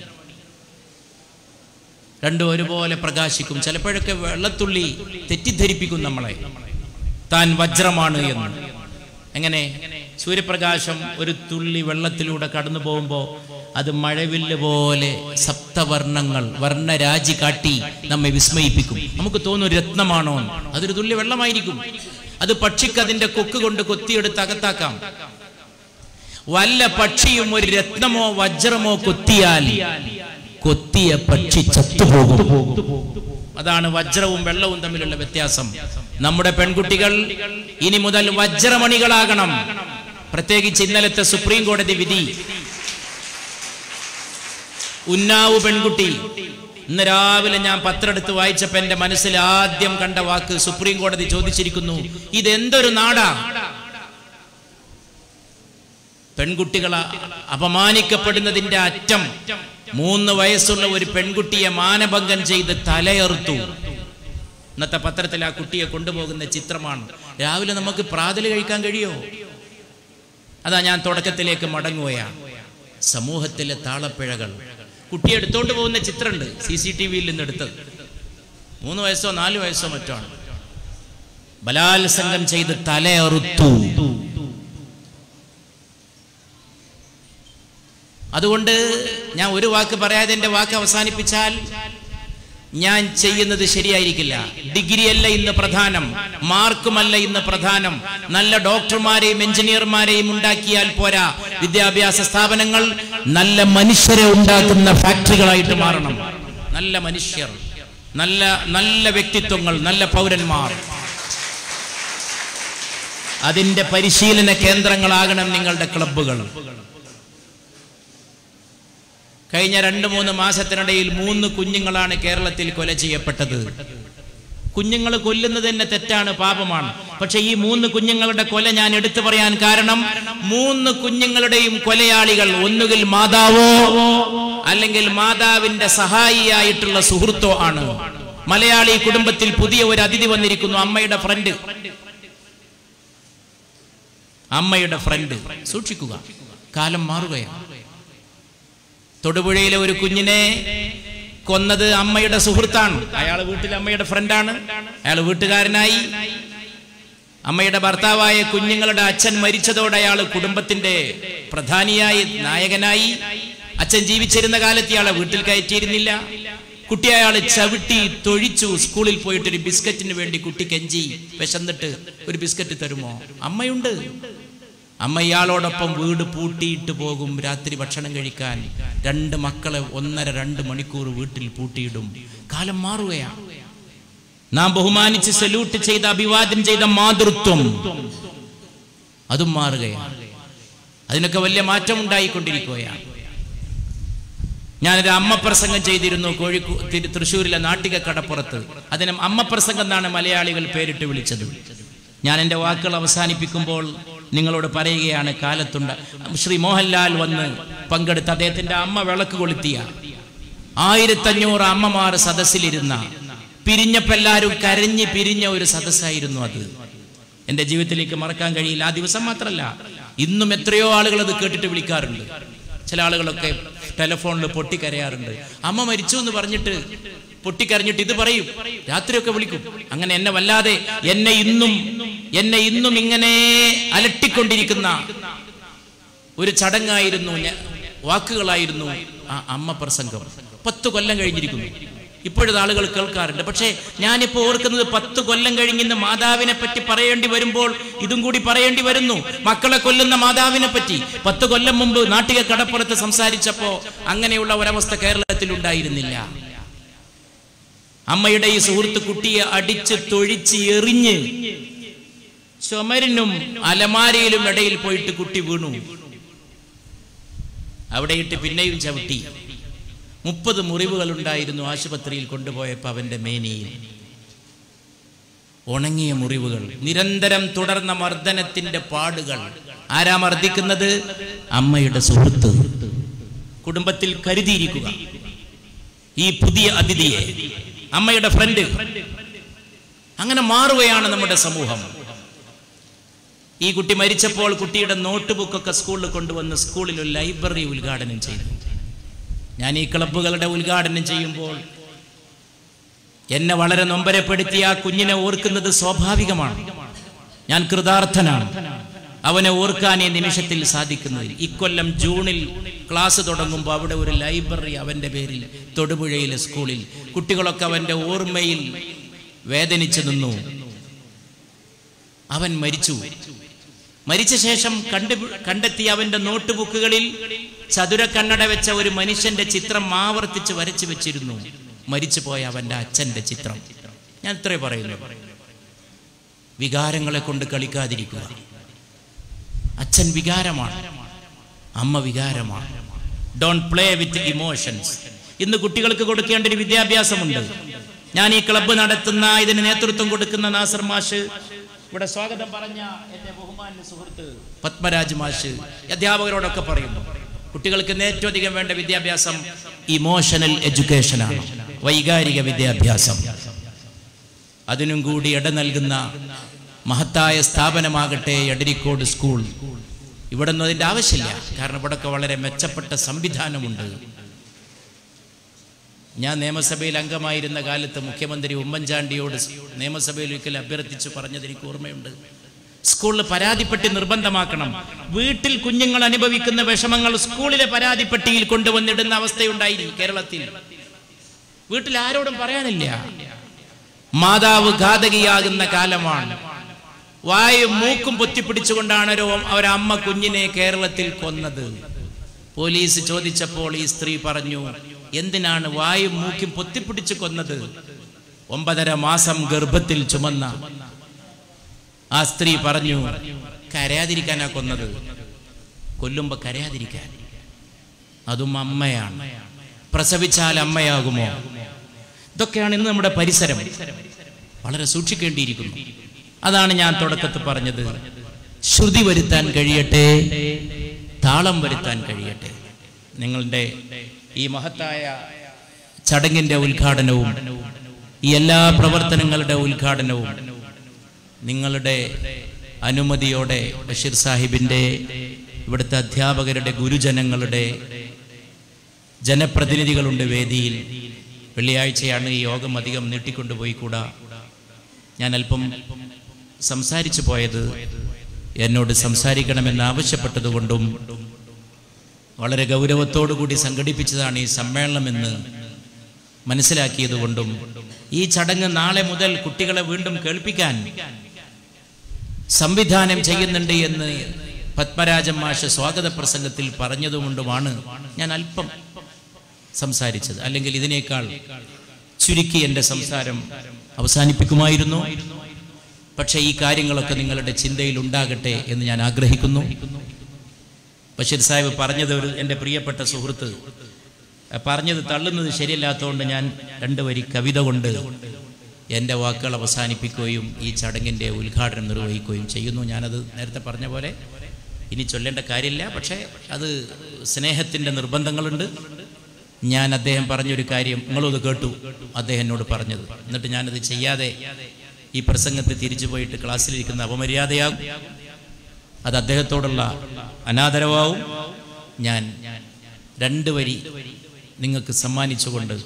രണ്ടും ഒരുപോലെ പ്രകാശിക്കും ചിലപ്പോഴൊക്കെ വെള്ളത്തുള്ളി തെറ്റിദ്ധരിപ്പിക്കും നമ്മളെ താൻ വജ്രമാണ് എന്ന് എങ്ങനെ സൂര്യപ്രകാശം ഒരു തുള്ളി വെള്ളത്തിലൂടെ കടന്നു പോകുമ്പോൾ അത് മഴവില്ല് പോലെ സപ്തവർണ്ണങ്ങൾ വർണ്ണരാജി കാട്ടി നമ്മെ വിസ്മയിപ്പിക്കും നമുക്ക് തോന്നും ഒരു രത്നമാണോ എന്ന്. അതൊരു തുള്ളി വെള്ളമായിരിക്കും അത് പക്ഷിക്ക് അതിന്റെ കൊക്ക് കൊണ്ട് കൊത്തിയെടുത്ത് അകത്താക്കാം വല്ല പക്ഷിയും ഒരു രത്നമോ വജ്രമോ കൊത്തിയാൽ കൊത്തിയ പക്ഷി ചത്തുപോകും അതാണ് വജ്രവും വെള്ളവും തമ്മിലുള്ള വ്യത്യാസം നമ്മുടെ പെൺകുട്ടികൾ ഇനി മുതൽ വജ്രമണികളാകണം പ്രത്യേകിച്ച് ഇന്നലത്തെ സുപ്രീം കോടതി വിധി ഉന്നാവ് പെൺകുട്ടി ഇന്ന് രാവിലെ ഞാൻ പത്രം എടുത്ത് വായിച്ചപ്പോ എന്റെ മനസ്സിൽ ആദ്യം കണ്ട വാക്ക് സുപ്രീം കോടതി ചോദിച്ചിരിക്കുന്നു ഇതെന്തൊരു നാടാ പെൺകുട്ടികളെ അപമാനിക്കപ്പെടുന്നതിന്റെ അറ്റം മൂന്ന് വയസ്സുള്ള ഒരു പെൺകുട്ടിയെ മാനഭംഗം ചെയ്ത് തലയറുത്തു ഇന്നത്തെ പത്രത്തിൽ ആ കുട്ടിയെ കൊണ്ടുപോകുന്ന ചിത്രമാണ് രാവിലെ നമുക്ക് പ്രാതൽ കഴിക്കാൻ കഴിയോ അതാ ഞാൻ തുടക്കത്തിലേക്ക് മടങ്ങുകയാണ് സമൂഹത്തിലെ താളപ്പിഴകൾ കുട്ടിയെ എടുത്തോണ്ട് പോകുന്ന ചിത്രമുണ്ട് സി സി ടി വിയിൽ നിന്ന് എടുത്തത് മൂന്ന് വയസ്സോ നാല് വയസ്സോ മറ്റോ ആണ് ബലാത്സംഗം ചെയ്ത് തലയറുത്തു അതുകൊണ്ട് ഞാൻ ഒരു വാക്ക് പറയാതെ എൻ്റെ വാക്ക് അവസാനിപ്പിച്ചാൽ ഞാൻ ചെയ്യുന്നത് ശരിയായിരിക്കില്ല ഡിഗ്രിയല്ല ഇന്ന് പ്രധാനം മാർക്കുമല്ല ഇന്ന് പ്രധാനം നല്ല ഡോക്ടർമാരെയും എഞ്ചിനീയർമാരെയും ഉണ്ടാക്കിയാൽ പോരാ വിദ്യാഭ്യാസ സ്ഥാപനങ്ങൾ നല്ല മനുഷ്യരെ ഉണ്ടാക്കുന്ന ഫാക്ടറികളായിട്ട് മാറണം നല്ല മനുഷ്യർ നല്ല നല്ല വ്യക്തിത്വങ്ങൾ നല്ല പൗരന്മാർ അതിന്റെ പരിശീലന കേന്ദ്രങ്ങളാകണം നിങ്ങളുടെ ക്ലബ്ബുകൾ കഴിഞ്ഞ രണ്ട് മൂന്ന് മാസത്തിനിടയിൽ മൂന്ന് കുഞ്ഞുങ്ങളാണ് കേരളത്തിൽ കൊല ചെയ്യപ്പെട്ടത് കുഞ്ഞുങ്ങൾ കൊല്ലുന്നത് തന്നെ തെറ്റാണ് പാപമാണ് പക്ഷെ ഈ മൂന്ന് കുഞ്ഞുങ്ങളുടെ കൊല ഞാൻ എടുത്തു പറയാൻ കാരണം മൂന്ന് കുഞ്ഞുങ്ങളുടെയും കൊലയാളികൾ ഒന്നുകിൽ മാതാവോ അല്ലെങ്കിൽ മാതാവിന്റെ സഹായിയായിട്ടുള്ള സുഹൃത്തോ ആണ് മലയാളി കുടുംബത്തിൽ പുതിയ ഒരു അതിഥി വന്നിരിക്കുന്നു അമ്മയുടെ ഫ്രണ്ട് അമ്മയുടെ ഫ്രണ്ട് സൂക്ഷിക്കുക കാലം മാറുകയാണ് തൊടുപുഴയിലെ ഒരു കുഞ്ഞിനെ കൊന്നത് അമ്മയുടെ സുഹൃത്താണ് അയാൾ വീട്ടിൽ അമ്മയുടെ ഫ്രണ്ടാണ് അയാൾ വീട്ടുകാരനായി അമ്മയുടെ ഭർത്താവായ കുഞ്ഞുങ്ങളുടെ അച്ഛൻ മരിച്ചതോടെ അയാൾ കുടുംബത്തിന്റെ പ്രധാനിയായി നായകനായി അച്ഛൻ ജീവിച്ചിരുന്ന കാലത്ത് ഇയാളെ വീട്ടിൽ കയറ്റിയിരുന്നില്ല കുട്ടി അയാൾ ചവിട്ടി തൊഴിച്ചു സ്കൂളിൽ പോയിട്ട് ഒരു ബിസ്ക്കറ്റിന് വേണ്ടി കുട്ടി കെഞ്ചി വിശന്നിട്ട് ഒരു ബിസ്ക്കറ്റ് തരുമോ അമ്മയുണ്ട് അമ്മ ഇയാളോടൊപ്പം വീട് പൂട്ടിയിട്ട് പോകും രാത്രി ഭക്ഷണം കഴിക്കാൻ രണ്ട് മക്കളെ ഒന്നര രണ്ട് മണിക്കൂർ വീട്ടിൽ പൂട്ടിയിടും കാലം മാറുകയാണ് നാം ബഹുമാനിച്ച് സല്യൂട്ട് ചെയ്ത അഭിവാദ്യം ചെയ്ത മാതൃത്വം അതും മാറുകയാണ് അതിനൊക്കെ വലിയ മാറ്റം ഉണ്ടായിക്കൊണ്ടിരിക്കുകയാണ് ഞാനൊരു അമ്മ പ്രസംഗം ചെയ്തിരുന്നു കോഴിക്കോട് തൃശ്ശൂരിലെ നാട്ടിക കടപ്പുറത്ത് അതിന് അമ്മ പ്രസംഗം എന്നാണ് മലയാളികൾ പേരിട്ട് വിളിച്ചത് ഞാൻ എൻ്റെ വാക്കുകൾ അവസാനിപ്പിക്കുമ്പോൾ നിങ്ങളോട് പറയുകയാണ് കാലത്തുണ്ട് ശ്രീ മോഹൻലാൽ വന്ന് പങ്കെടുത്ത അദ്ദേഹത്തിന്റെ അമ്മ വിളക്ക് കൊളുത്തിയ ആയിരത്തഞ്ഞൂറ് അമ്മമാർ സദസ്സിലിരുന്ന പിരിഞ്ഞപ്പോൾ എല്ലാവരും കരഞ്ഞ് പിരിഞ്ഞ ഒരു സദസ്സായിരുന്നു അത് എൻ്റെ ജീവിതത്തിലേക്ക് മറക്കാൻ കഴിയില്ല ആ ദിവസം മാത്രമല്ല ഇന്നും എത്രയോ ആളുകൾ അത് കേട്ടിട്ട് വിളിക്കാറുണ്ട് ചില ആളുകളൊക്കെ ടെലിഫോണിൽ പൊട്ടിക്കരയാറുണ്ട് അമ്മ മരിച്ചു എന്ന് പറഞ്ഞിട്ട് പൊട്ടിക്കരഞ്ഞിട്ട് ഇത് പറയും രാത്രിയൊക്കെ വിളിക്കും അങ്ങനെ എന്നെ വല്ലാതെ എന്നെ ഇന്നും എന്നെ ഇന്നും ഇങ്ങനെ അലട്ടിക്കൊണ്ടിരിക്കുന്ന ഒരു ചടങ്ങായിരുന്നു ഞ- വാക്കുകളായിരുന്നു ആ അമ്മ പ്രസംഗം പത്ത് കൊല്ലം കഴിഞ്ഞിരിക്കുന്നു ഇപ്പോഴത്തെ ആളുകൾ കേൾക്കാറുണ്ട് പക്ഷേ ഞാനിപ്പോൾ ഓർക്കുന്നത് പത്ത് കൊല്ലം കഴിഞ്ഞിന്ന് മാതാവിനെ പറ്റി പറയേണ്ടി വരുമ്പോൾ ഇതും കൂടി പറയേണ്ടി വരുന്നു മക്കളെ കൊല്ലുന്ന മാതാവിനെ പറ്റി പത്ത് കൊല്ലം മുമ്പ് നാട്ടിക കടപ്പുറത്ത് സംസാരിച്ചപ്പോ അങ്ങനെയുള്ള ഒരവസ്ഥ കേരളത്തിൽ ഉണ്ടായിരുന്നില്ല അമ്മയുടെ ഈ സുഹൃത്ത് കുട്ടിയെ അടിച്ച് തൊഴിച്ച് എറിഞ്ഞ് ചുമരിനും അലമാരയിലും ഇടയിൽ പോയിട്ട് കുട്ടി വീണു അവിടെ ഇട്ട് പിന്നെയും ചവിട്ടി മുപ്പത് മുറിവുകൾ ഉണ്ടായിരുന്നു ആശുപത്രിയിൽ കൊണ്ടുപോയപ്പോൾ അവന്റെ മേനിയിൽ ഉണങ്ങിയ മുറിവുകൾ നിരന്തരം തുടർന്ന മർദ്ദനത്തിന്റെ പാടുകൾ ആരാ മർദ്ദിക്കുന്നത് അമ്മയുടെ സുഹൃത്ത് കുടുംബത്തിൽ കരുതിയിരിക്കുക ഈ പുതിയ അതിഥിയെ അമ്മയുടെ ഫ്രണ്ട് അങ്ങനെ മാറുകയാണ് നമ്മുടെ സമൂഹം ഈ കുട്ടി മരിച്ചപ്പോൾ കുട്ടിയുടെ നോട്ട് ബുക്കൊക്കെ സ്കൂളിൽ കൊണ്ടുവന്ന് സ്കൂളിൽ ഒരു ലൈബ്രറി ഉദ്ഘാടനം ചെയ്തു ഞാൻ ഈ ക്ലബ്ബുകളുടെ ഉദ്ഘാടനം ചെയ്യുമ്പോൾ എന്നെ വളരെ നൊമ്പരപ്പെടുത്തിയ ആ കുഞ്ഞിനെ ഓർക്കുന്നത് സ്വാഭാവികമാണ് ഞാൻ കൃതാർത്ഥനാണ് അവനെ ഓർക്കാൻ ഈ നിമിഷത്തിൽ സാധിക്കുന്നത് ഇക്കൊല്ലം ജൂണിൽ ക്ലാസ് തുടങ്ങുമ്പോൾ അവിടെ ഒരു ലൈബ്രറി അവന്റെ പേരിൽ തൊടുപുഴയിലെ സ്കൂളിൽ കുട്ടികളൊക്കെ അവന്റെ ഓർമ്മയിൽ വേദനിച്ചു നിന്നു അവൻ മരിച്ചു മരിച്ച ശേഷം കണ്ടു കണ്ടെത്തിയ അവന്റെ നോട്ട് ബുക്കുകളിൽ ചതുരക്കണ്ണട വെച്ച ഒരു മനുഷ്യന്റെ ചിത്രം ആവർത്തിച്ച് വരച്ചു വെച്ചിരുന്നു മരിച്ചു പോയ അവന്റെ അച്ഛന്റെ ചിത്രം ഞാൻ ഇത്രേ പറയുന്നു വികാരങ്ങളെ കൊണ്ട് കളിക്കാതിരിക്കുക അച്ഛൻ വികാരമാണ് അമ്മ വികാരമാണ് ഡോണ്ട് പ്ലേ വിത്ത് ഇമോഷൻസ് ഇന്ന് കുട്ടികൾക്ക് കൊടുക്കേണ്ട ഒരു വിദ്യാഭ്യാസമുണ്ട് ഞാൻ ഈ ക്ലബ്ബ് നടത്തുന്ന ഇതിന് നേതൃത്വം കൊടുക്കുന്ന നാസർ മാഷ് ഇവിടെ സ്വാഗതം പറഞ്ഞ എന്റെ ബഹുമാന്യ സുഹൃത്ത് പത്മരാജ് മാഷ് അധ്യാപകരോടൊക്കെ പറയുന്നു കുട്ടികൾക്ക് ഇന്ന് ഏറ്റവും അധികം വേണ്ട വിദ്യാഭ്യാസം ഇമോഷണൽ എഡ്യൂക്കേഷനാണ് വൈകാരിക വിദ്യാഭ്യാസം അതിനും കൂടി ഇട നൽകുന്ന മഹത്തായ സ്ഥാപനമാകട്ടെ എടരിക്കോട് സ്കൂൾ ഇവിടെ ഒന്നും അതിൻ്റെ ആവശ്യമില്ല കാരണം ഇവിടെയൊക്കെ വളരെ മെച്ചപ്പെട്ട സംവിധാനമുണ്ട് ഞാൻ നിയമസഭയിൽ അംഗമായിരുന്ന കാലത്ത് മുഖ്യമന്ത്രി ഉമ്മൻചാണ്ടിയോട് നിയമസഭയിൽ ഒരിക്കൽ അഭ്യർത്ഥിച്ചു പറഞ്ഞത് എനിക്ക് ഓർമ്മയുണ്ട് സ്കൂളിൽ പരാതിപ്പെട്ടി നിർബന്ധമാക്കണം വീട്ടിൽ കുഞ്ഞുങ്ങൾ അനുഭവിക്കുന്ന വിഷമങ്ങൾ സ്കൂളിലെ പരാതിപ്പെട്ടിയിൽ കൊണ്ടുവന്നിടുന്ന അവസ്ഥയുണ്ടായി കേരളത്തിൽ വീട്ടിൽ ആരോടും പറയാനില്ല മാതാവ് ഘാതകിയാകുന്ന കാലമാണ് വായും മൂക്കും പൊത്തിപ്പിടിച്ചുകൊണ്ടാണ് ഒരു ഒരമ്മ കുഞ്ഞിനെ കേരളത്തിൽ കൊന്നത് പോലീസ് ചോദിച്ചപ്പോൾ ഈ സ്ത്രീ പറഞ്ഞു എന്തിനാണ് വായും മൂക്കും പൊത്തിപ്പിടിച്ച് കൊന്നത് ഒമ്പതര മാസം ഗർഭത്തിൽ ചുമന്ന ആ സ്ത്രീ പറഞ്ഞു കരയാതിരിക്കാനാ കൊന്നത് കൊല്ലുമ്പോ കരയാതിരിക്കാൻ അതും അമ്മയാണ് പ്രസവിച്ചാൽ അമ്മയാകുമോ ഇതൊക്കെയാണ് ഇന്ന് നമ്മുടെ പരിസരം വളരെ സൂക്ഷിക്കേണ്ടിയിരിക്കുന്നു അതാണ് ഞാൻ തുടക്കത്തിൽ പറഞ്ഞത് ശ്രുതി വരുത്താൻ കഴിയട്ടെ താളം വരുത്താൻ കഴിയട്ടെ നിങ്ങളുടെ ഈ മഹത്തായ ചടങ്ങിന്റെ ഉദ്ഘാടനവും ഈ എല്ലാ പ്രവർത്തനങ്ങളുടെ ഉദ്ഘാടനവും നിങ്ങളുടെ അനുമതിയോടെ ബഷീർ സാഹിബിന്റെ ഇവിടുത്തെ അധ്യാപകരുടെ ഗുരുജനങ്ങളുടെ ജനപ്രതിനിധികളുണ്ട് വേദിയിൽ വെള്ളിയാഴ്ചയാണ് ഈ യോഗം അധികം നീട്ടിക്കൊണ്ടുപോയി കൂടാ ഞാൻ അല്പം സംസാരിച്ചു പോയത് എന്നോട് സംസാരിക്കണമെന്ന് ആവശ്യപ്പെട്ടതുകൊണ്ടും വളരെ ഗൗരവത്തോടു കൂടി സംഘടിപ്പിച്ചതാണ് ഈ സമ്മേളനമെന്ന് മനസ്സിലാക്കിയതുകൊണ്ടും ഈ ചടങ്ങ് നാളെ മുതൽ കുട്ടികളെ വീണ്ടും കേൾപ്പിക്കാൻ സംവിധാനം ചെയ്യുന്നുണ്ട് എന്ന് പത്മരാജൻ മാഷ് സ്വാഗത പ്രസംഗത്തിൽ പറഞ്ഞതുകൊണ്ടുമാണ് ഞാൻ അല്പം സംസാരിച്ചത് അല്ലെങ്കിൽ ഇതിനേക്കാൾ ചുരുക്കി എൻ്റെ സംസാരം അവസാനിപ്പിക്കുമായിരുന്നു പക്ഷേ ഈ കാര്യങ്ങളൊക്കെ നിങ്ങളുടെ ചിന്തയിൽ ഉണ്ടാകട്ടെ എന്ന് ഞാൻ ആഗ്രഹിക്കുന്നു ബഷീർ സാഹിബ് പറഞ്ഞത് ഒരു എൻ്റെ പ്രിയപ്പെട്ട സുഹൃത്ത് പറഞ്ഞത് തള്ളുന്നത് ശരിയല്ലാത്തതുകൊണ്ട് ഞാൻ രണ്ട് വരി കവിത കൊണ്ട് എൻ്റെ വാക്കുകൾ അവസാനിപ്പിക്കുകയും ഈ ചടങ്ങിൻ്റെ ഉദ്ഘാടനം നിർവഹിക്കുകയും ചെയ്യുന്നു ഞാനത് നേരത്തെ പറഞ്ഞ പോലെ ഇനി ചൊല്ലേണ്ട കാര്യമില്ല പക്ഷേ അത് സ്നേഹത്തിൻ്റെ നിർബന്ധങ്ങളുണ്ട് ഞാൻ അദ്ദേഹം പറഞ്ഞൊരു കാര്യം നിങ്ങളത് കേട്ടു അദ്ദേഹം എന്നോട് പറഞ്ഞത് എന്നിട്ട് ഞാനത് ചെയ്യാതെ ഈ പ്രസംഗത്തിൽ തിരിച്ചു പോയിട്ട് ക്ലാസ്സിലിരിക്കുന്ന അപമര്യാദയാകും അത് അദ്ദേഹത്തോടുള്ള അനാദരവാവും ഞാൻ രണ്ട് വരി നിങ്ങൾക്ക് സമ്മാനിച്ചുകൊണ്ട്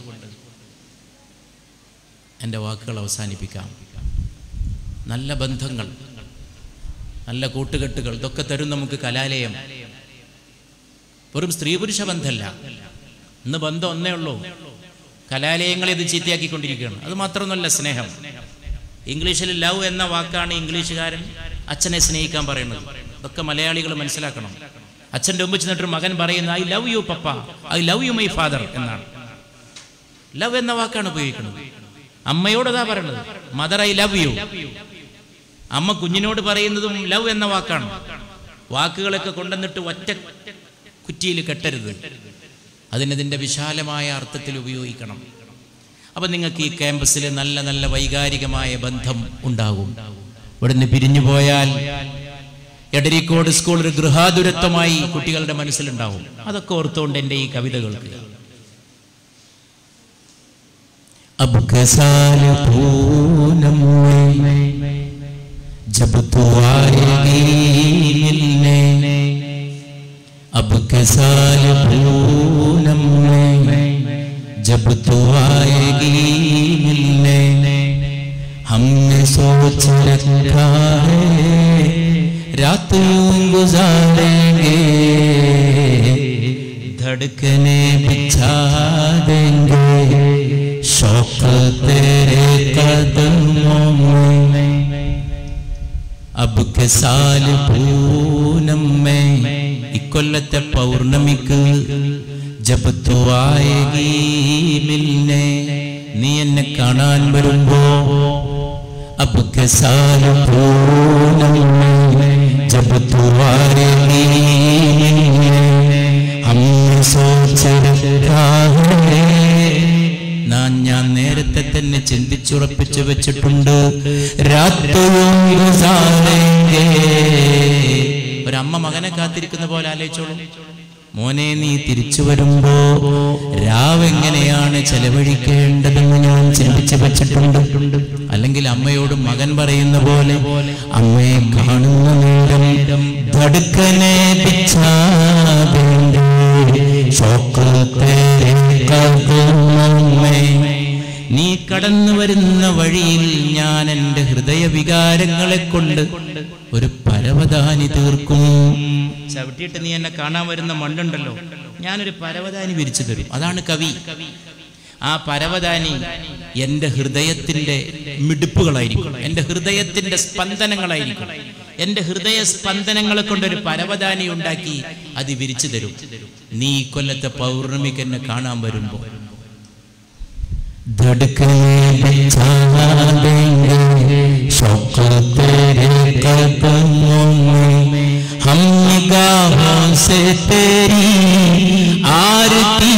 എൻ്റെ വാക്കുകൾ അവസാനിപ്പിക്കാം നല്ല ബന്ധങ്ങൾ നല്ല കൂട്ടുകെട്ടുകൾ ഇതൊക്കെ തരും നമുക്ക് കലാലയം വെറും സ്ത്രീ പുരുഷ ബന്ധമല്ല ഇന്ന് ബന്ധം ഒന്നേ ഉള്ളൂ കലാലയങ്ങളെ ഇത് ചീത്തയാക്കിക്കൊണ്ടിരിക്കുകയാണ് അത് മാത്രമൊന്നുമല്ല സ്നേഹം ഇംഗ്ലീഷിൽ ലവ് എന്ന വാക്കാണ് ഇംഗ്ലീഷുകാരൻ അച്ഛനെ സ്നേഹിക്കാൻ പറയുന്നത് ഇതൊക്കെ മലയാളികൾ മനസ്സിലാക്കണം അച്ഛൻ്റെ മുമ്പ് ചെന്നിട്ടൊരു മകൻ പറയുന്നത് I love you papa I love you my father എന്നാണ് ലവ് എന്ന വാക്കാണ് ഉപയോഗിക്കുന്നത് അമ്മയോട് അതാ പറയുന്നത് മദർ ഐ ലവ് യു അമ്മ കുഞ്ഞിനോട് പറയുന്നതും ലവ് എന്ന വാക്കാണ് വാക്കുകളൊക്കെ കൊണ്ടുവന്നിട്ട് ഒറ്റ കുറ്റിയിൽ കെട്ടരുത് അതിനതിൻ്റെ വിശാലമായ അർത്ഥത്തിൽ ഉപയോഗിക്കണം അപ്പം നിങ്ങൾക്ക് ഈ ക്യാമ്പസിൽ നല്ല നല്ല വൈകാരികമായ ബന്ധം ഉണ്ടാകും ഇവിടുന്ന് പിരിഞ്ഞു പോയാൽ എടരിക്കോട് സ്കൂൾ ഒരു ഗൃഹാതുരത്വമായി കുട്ടികളുടെ മനസ്സിലുണ്ടാവും അതൊക്കെ ഓർത്തുകൊണ്ട് എൻ്റെ ഈ കവിതകൾക്ക് अब के साल पूनम में जब तू आएगी मिलने अब के साल पूनम में जब तू आएगी मिलने हमने सोच रखा है रात यूं गुजारेंगे धड़कने बिछा देंगे शौक तेरे कदमों में अब के साल पूनम में ഇക്കൊല്ലത്തെ പൗർണമിക്ക് ജബ് തു ആയേഗി മിൽനെ നീ എന്നെ കാണാൻ വരുമ്പോ अब के साल पूनम में जब तू आएगी हमने सोच रखा है നാൻ ഞാൻ നേരത്തെ തന്നെ ചിന്തിച്ചുറപ്പിച്ചു വെച്ചിട്ടുണ്ട് रातों गुजारेंगे ഒരമ്മ മകനെ കാത്തിരിക്കുന്ന പോലെ ആലോചിച്ചോളൂ മോനെ നീ തിരിച്ചു വരുമ്പോ രാവെങ്ങനെയാണ് ചെലവഴിക്കേണ്ടതെന്ന് ഞാൻ ചിന്തിച്ചു വെച്ചിട്ടുണ്ട് അല്ലെങ്കിൽ അമ്മയോട് മകൻ പറയുന്ന പറയുന്ന പോലെ അമ്മയെ കാണുന്ന നേരം ധടുക്കനെ പിച്ചാ देंगे शौक तेरे कदमों में നീ കടന്നു വരുന്ന വഴിയിൽ ഞാൻ എൻ്റെ ഹൃദയവികാരങ്ങളെ കൊണ്ട് ഒരു പരവതാനി തീർക്കും ചവിട്ടിയിട്ട് നീ എന്നെ കാണാൻ വരുന്ന മണ്ണുണ്ടല്ലോ ഞാനൊരു പരവതാനി വിരിച്ചു തരും അതാണ് കവി ആ പരവതാനി എൻ്റെ ഹൃദയത്തിൻ്റെ മിടുപ്പുകളായിരിക്കും എൻ്റെ ഹൃദയത്തിൻ്റെ സ്പന്ദനങ്ങളായിരിക്കും എൻ്റെ ഹൃദയ സ്പന്ദനങ്ങളെ കൊണ്ടൊരു പരവതാനി ഉണ്ടാക്കി അത് വിരിച്ചു തരും നീ ഈ കൊല്ലത്തെ പൗർണമിക്ക് എന്നെ കാണാൻ വരുമ്പോൾ धड़कने बिछा देंगे शौक तेरे कदमों में हम निगाहों से तेरी आरती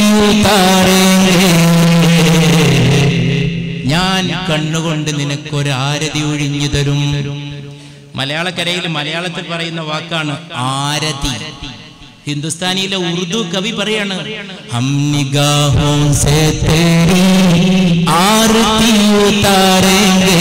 उतारेंगे ഞാൻ കണ്ണുകൊണ്ട് നിനക്കൊരു ആരതി ഒഴിഞ്ഞു തരും മലയാളക്കരയിൽ മലയാളത്തിൽ പറയുന്ന വാക്കാണ് ആരതി ഹിന്ദുസ്ഥാനിയിലെ ഉറുദു കവി പറയാണ് हम निगाहों से तेरी आरती उतारेंगे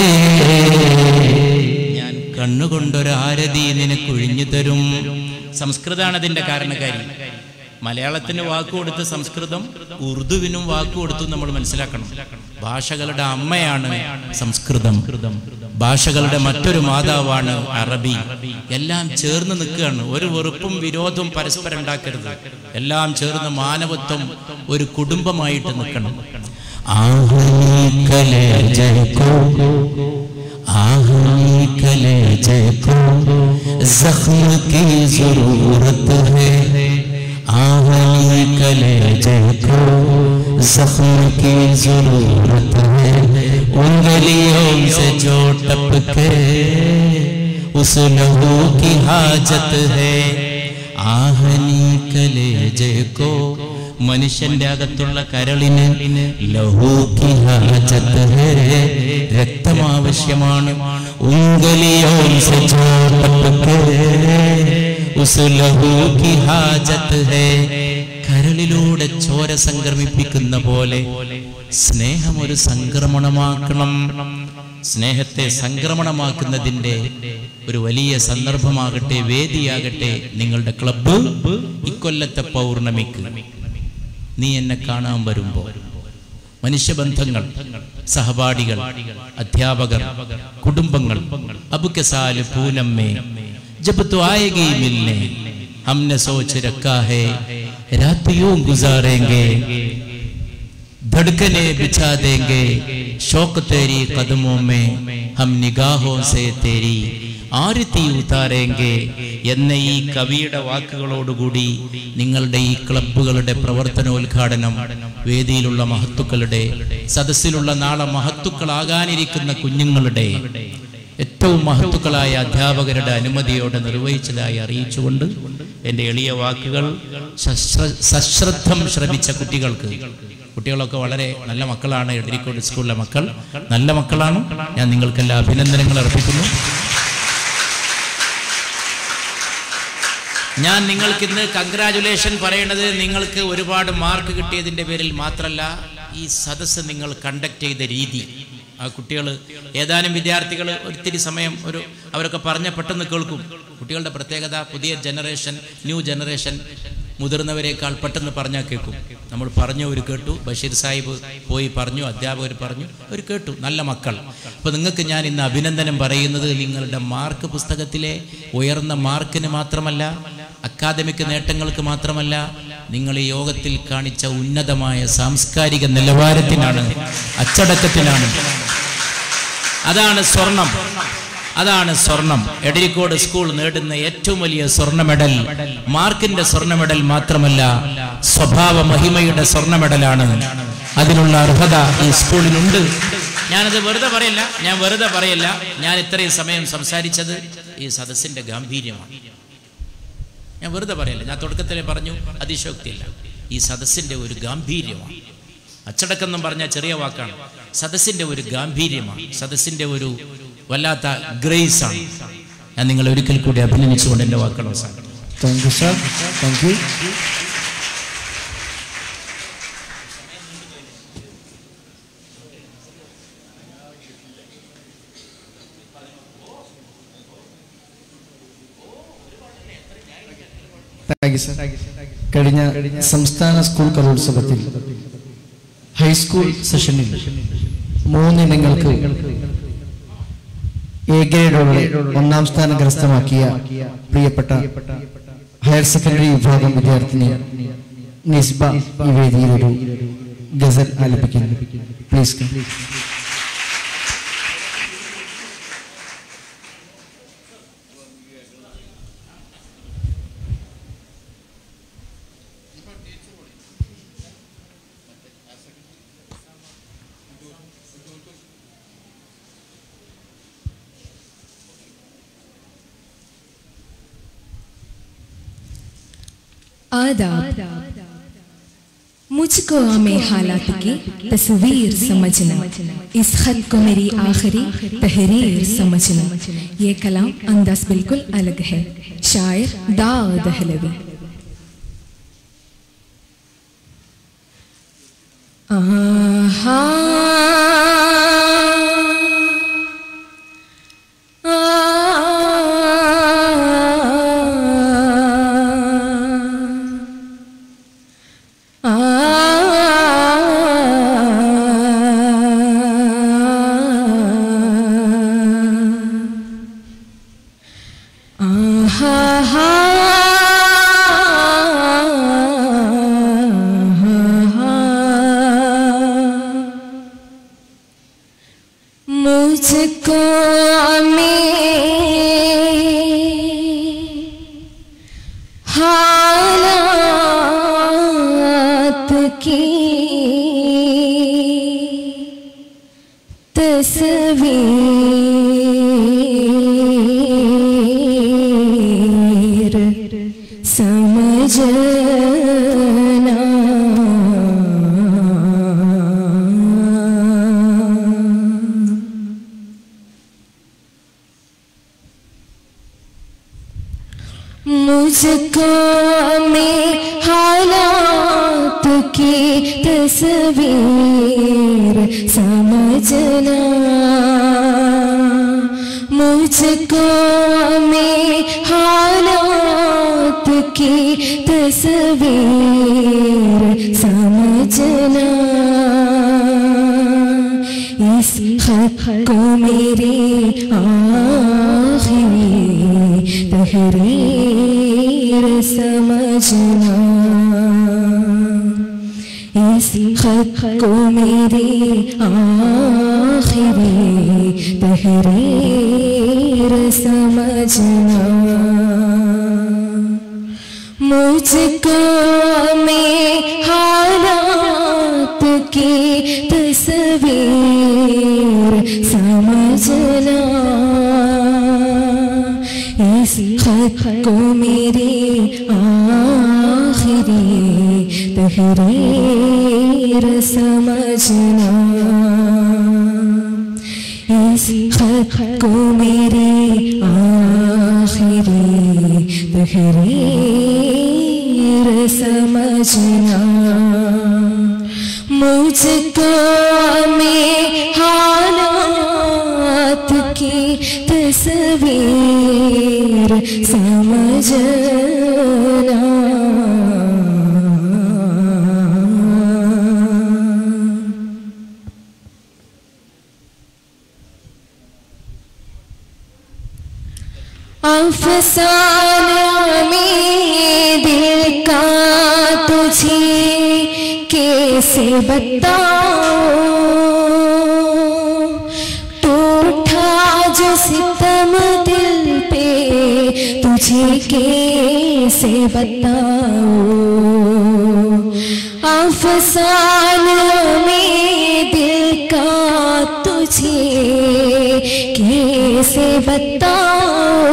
ഞാൻ കണ്ണുകൊണ്ടൊരു ആരതി നിനക്ക് ഒഴിഞ്ഞു തരും സംസ്കൃതമാണ് അതിന്റെ കാരണക്കാരി മലയാളത്തിന് വാക്ക് കൊടുത്ത് സംസ്കൃതം ഉറുദുവിനും വാക്ക് കൊടുത്തു നമ്മൾ മനസ്സിലാക്കണം ഭാഷകളുടെ അമ്മയാണ് സംസ്കൃതം ഭാഷകളുടെ മറ്റൊരു മാതാവാണ് അറബി എല്ലാം ചേർന്ന് നിൽക്കുകയാണ് ഒരു വെറുപ്പും വിരോധവും പരസ്പരം ഉണ്ടാക്കരുത് എല്ലാം ചേർന്ന് മാനവത്വം ഒരു കുടുംബമായിട്ട് നിൽക്കണം आहनी कलेजे को आहनी कलेजे को जख्म की जरूरत है आहनी कलेजे को जख्म की जरूरत है उंगलियों से जो टपके उस लहू की हाजत है आहनी कलेजे को മനുഷ്യന്റെ അകത്തുള്ള കരളിന് लहू की हाजत है रक्तम आवश्यമാണ് उंगलियों से जो टपके उस लहू की हाजत है കരളിലൂടെ ചോര സംക്രമിപ്പിക്കുന്ന പോലെ സ്നേഹം ഒരു സംക്രമണമാക്കണം സ്നേഹത്തെ സംക്രമണമാക്കുന്നതിന്റെ ഒരു വലിയ സന്ദർഭമാകട്ടെ വേദിയാകട്ടെ നിങ്ങളുടെ ക്ലബ്ബ് ഇക്കൊല്ലത്തെ പൗർണമിക്ക് നീ എന്നെ കാണാൻ വരുമ്പോ മനുഷ്യബന്ധങ്ങൾ സഹപാഠികൾ അധ്യാപകർ കുടുംബങ്ങൾ അബുക്കസാല് പൂനമ്മേ ജബ് तो आएगी मिलने हमने सोच रखा है रात यूं गुजारेंगे धड़कने बिछा देंगे शौक तेरी कदमों में हम निगाहों से तेरी ആരത്തി ഉതാരേങ്കെ എന്ന ഈ കവിയുടെ വാക്കുകളോടുകൂടി നിങ്ങളുടെ ഈ ക്ലബ്ബുകളുടെ പ്രവർത്തനോദ്ഘാടനം വേദിയിലുള്ള മഹത്തുക്കളുടെ സദസ്സിലുള്ള നാളെ മഹത്തുക്കളാകാനിരിക്കുന്ന കുഞ്ഞുങ്ങളുടെ ഏറ്റവും മഹത്തുക്കളായ അധ്യാപകരുടെ അനുമതിയോടെ നിർവഹിച്ചതായി അറിയിച്ചുകൊണ്ട് എൻ്റെ എളിയ വാക്കുകൾ സശ്ര- സശ്രദ്ധം ശ്രമിച്ച കുട്ടികൾക്ക് കുട്ടികളൊക്കെ വളരെ നല്ല മക്കളാണ് എടരിക്കോട് സ്കൂളിലെ മക്കൾ നല്ല മക്കളാണ് ഞാൻ നിങ്ങൾക്കെല്ലാം അഭിനന്ദനങ്ങൾ അർപ്പിക്കുന്നു ഞാൻ നിങ്ങൾക്ക് ഇന്ന് കൺഗ്രാചുലേഷൻ പറയണത് നിങ്ങൾക്ക് ഒരുപാട് മാർക്ക് കിട്ടിയതിൻ്റെ പേരിൽ മാത്രമല്ല ഈ സദസ്സ് നിങ്ങൾ കണ്ടക്ട് ചെയ്ത രീതി ആ കുട്ടികൾ ഏതാനും വിദ്യാർത്ഥികൾ ഒത്തിരി സമയം ഒരു അവരൊക്കെ പറഞ്ഞ പെട്ടെന്ന് കേൾക്കും കുട്ടികളുടെ പ്രത്യേകത പുതിയ ജനറേഷൻ ന്യൂ ജനറേഷൻ മുതിർന്നവരെക്കാൾ പെട്ടെന്ന് പറഞ്ഞാൽ കേൾക്കും നമ്മൾ പറഞ്ഞു ഒരു കേട്ടു ബഷീർ സാഹിബ് പോയി പറഞ്ഞു അധ്യാപകർ പറഞ്ഞു ഒരു കേട്ടു നല്ല മക്കൾ അപ്പോൾ നിങ്ങൾക്ക് ഞാൻ ഇന്ന് അഭിനന്ദനം പറയുന്നത് നിങ്ങളുടെ മാർക്ക് പുസ്തകത്തിലെ ഉയർന്ന മാർക്കിന് മാത്രമല്ല അക്കാദമിക് നേട്ടങ്ങൾക്ക് മാത്രമല്ല നിങ്ങൾ ഈ യോഗത്തിൽ കാണിച്ച ഉന്നതമായ സാംസ്കാരിക നിലവാരത്തിനാണ് അച്ചടക്കത്തിനാണ് അതാണ് സ്വർണം അതാണ് സ്വർണം എടരിക്കോട് സ്കൂൾ നേടുന്ന ഏറ്റവും വലിയ സ്വർണ്ണ മെഡൽ മാർക്കിന്റെ സ്വർണ്ണ മെഡൽ മാത്രമല്ല സ്വഭാവ മഹിമയുടെ സ്വർണ്ണ മെഡലാണ് അതിനുള്ള അർഹത ഈ സ്കൂളിനുണ്ട് ഞാനത് വെറുതെ പറയില്ല ഞാൻ വെറുതെ പറയില്ല ഞാൻ ഇത്രയും സമയം സംസാരിച്ചത് ഈ സദസ്സിന്റെ ഗാംഭീര്യമാണ് ഞാൻ വെറുതെ പറയല്ല ഞാൻ തുടക്കത്തിലെ പറഞ്ഞു അതിശോക്തിയില്ല ഈ സദസ്സിന്റെ ഒരു ഗാംഭീര്യമാണ് അച്ചടക്കം എന്നും പറഞ്ഞ ചെറിയ വാക്കാണ് സദസ്സിന്റെ ഒരു ഗാംഭീര്യമാണ് സദസ്സിന്റെ ഒരു വല്ലാത്ത ഗ്രേസ് ആണ് ഞാൻ നിങ്ങളെ ഒരിക്കൽ കൂടി അഭിനന്ദിച്ചുകൊണ്ട് എൻ്റെ വാക്കുകൾ അവസാനം thank you sir thank you thank you sir കഴിഞ്ഞ സംസ്ഥാന സ്കൂൾ കലോത്സവത്തിൽ ഹൈസ്കൂൾ സെഷനിൽ മൂന്നിനങ്ങൾക്ക് എ ഗ്രേഡോടെ ഒന്നാം സ്ഥാനം കരസ്ഥമാക്കിയ പ്രിയപ്പെട്ട ഹയർ സെക്കൻഡറി വിഭാഗം വിദ്യാർത്ഥിനി നിസ്ബ ഈ വേദിയിൽ ഒരു ഗസൽ ആലപിക്കുന്നു പ്ലീസ് आदाब मुझको हमें हालात की तस्वीर समझना इस खत को मेरी आखिरी तहरीर समझना ये कलाम अंदाज बिल्कुल अलग है शायर दाऊद दहलवी आहा मुझको में हालात की तस्वीर समझना मुझको में हालात की तस्वीर समझना मुझको में हालात की तस्वीर समझना इस खत को मेरे आखिरी तहरीर समझना इस खत को मेरे आखिरी तहरीर समझना मुझको में हालात की तस्वीर समझना इस खत को मेरे आखिरी तहरीर समझना इस खत को मेरे आखिरी तहरीर समझना मुझको में हालात की तस्वीर समझना अफसाना में दिल का तुझे कैसे बताओ टूटा जो सितम दिल पे तुझे कैसे बताओ अफसाना में दिल का तुझे कैसे बताओ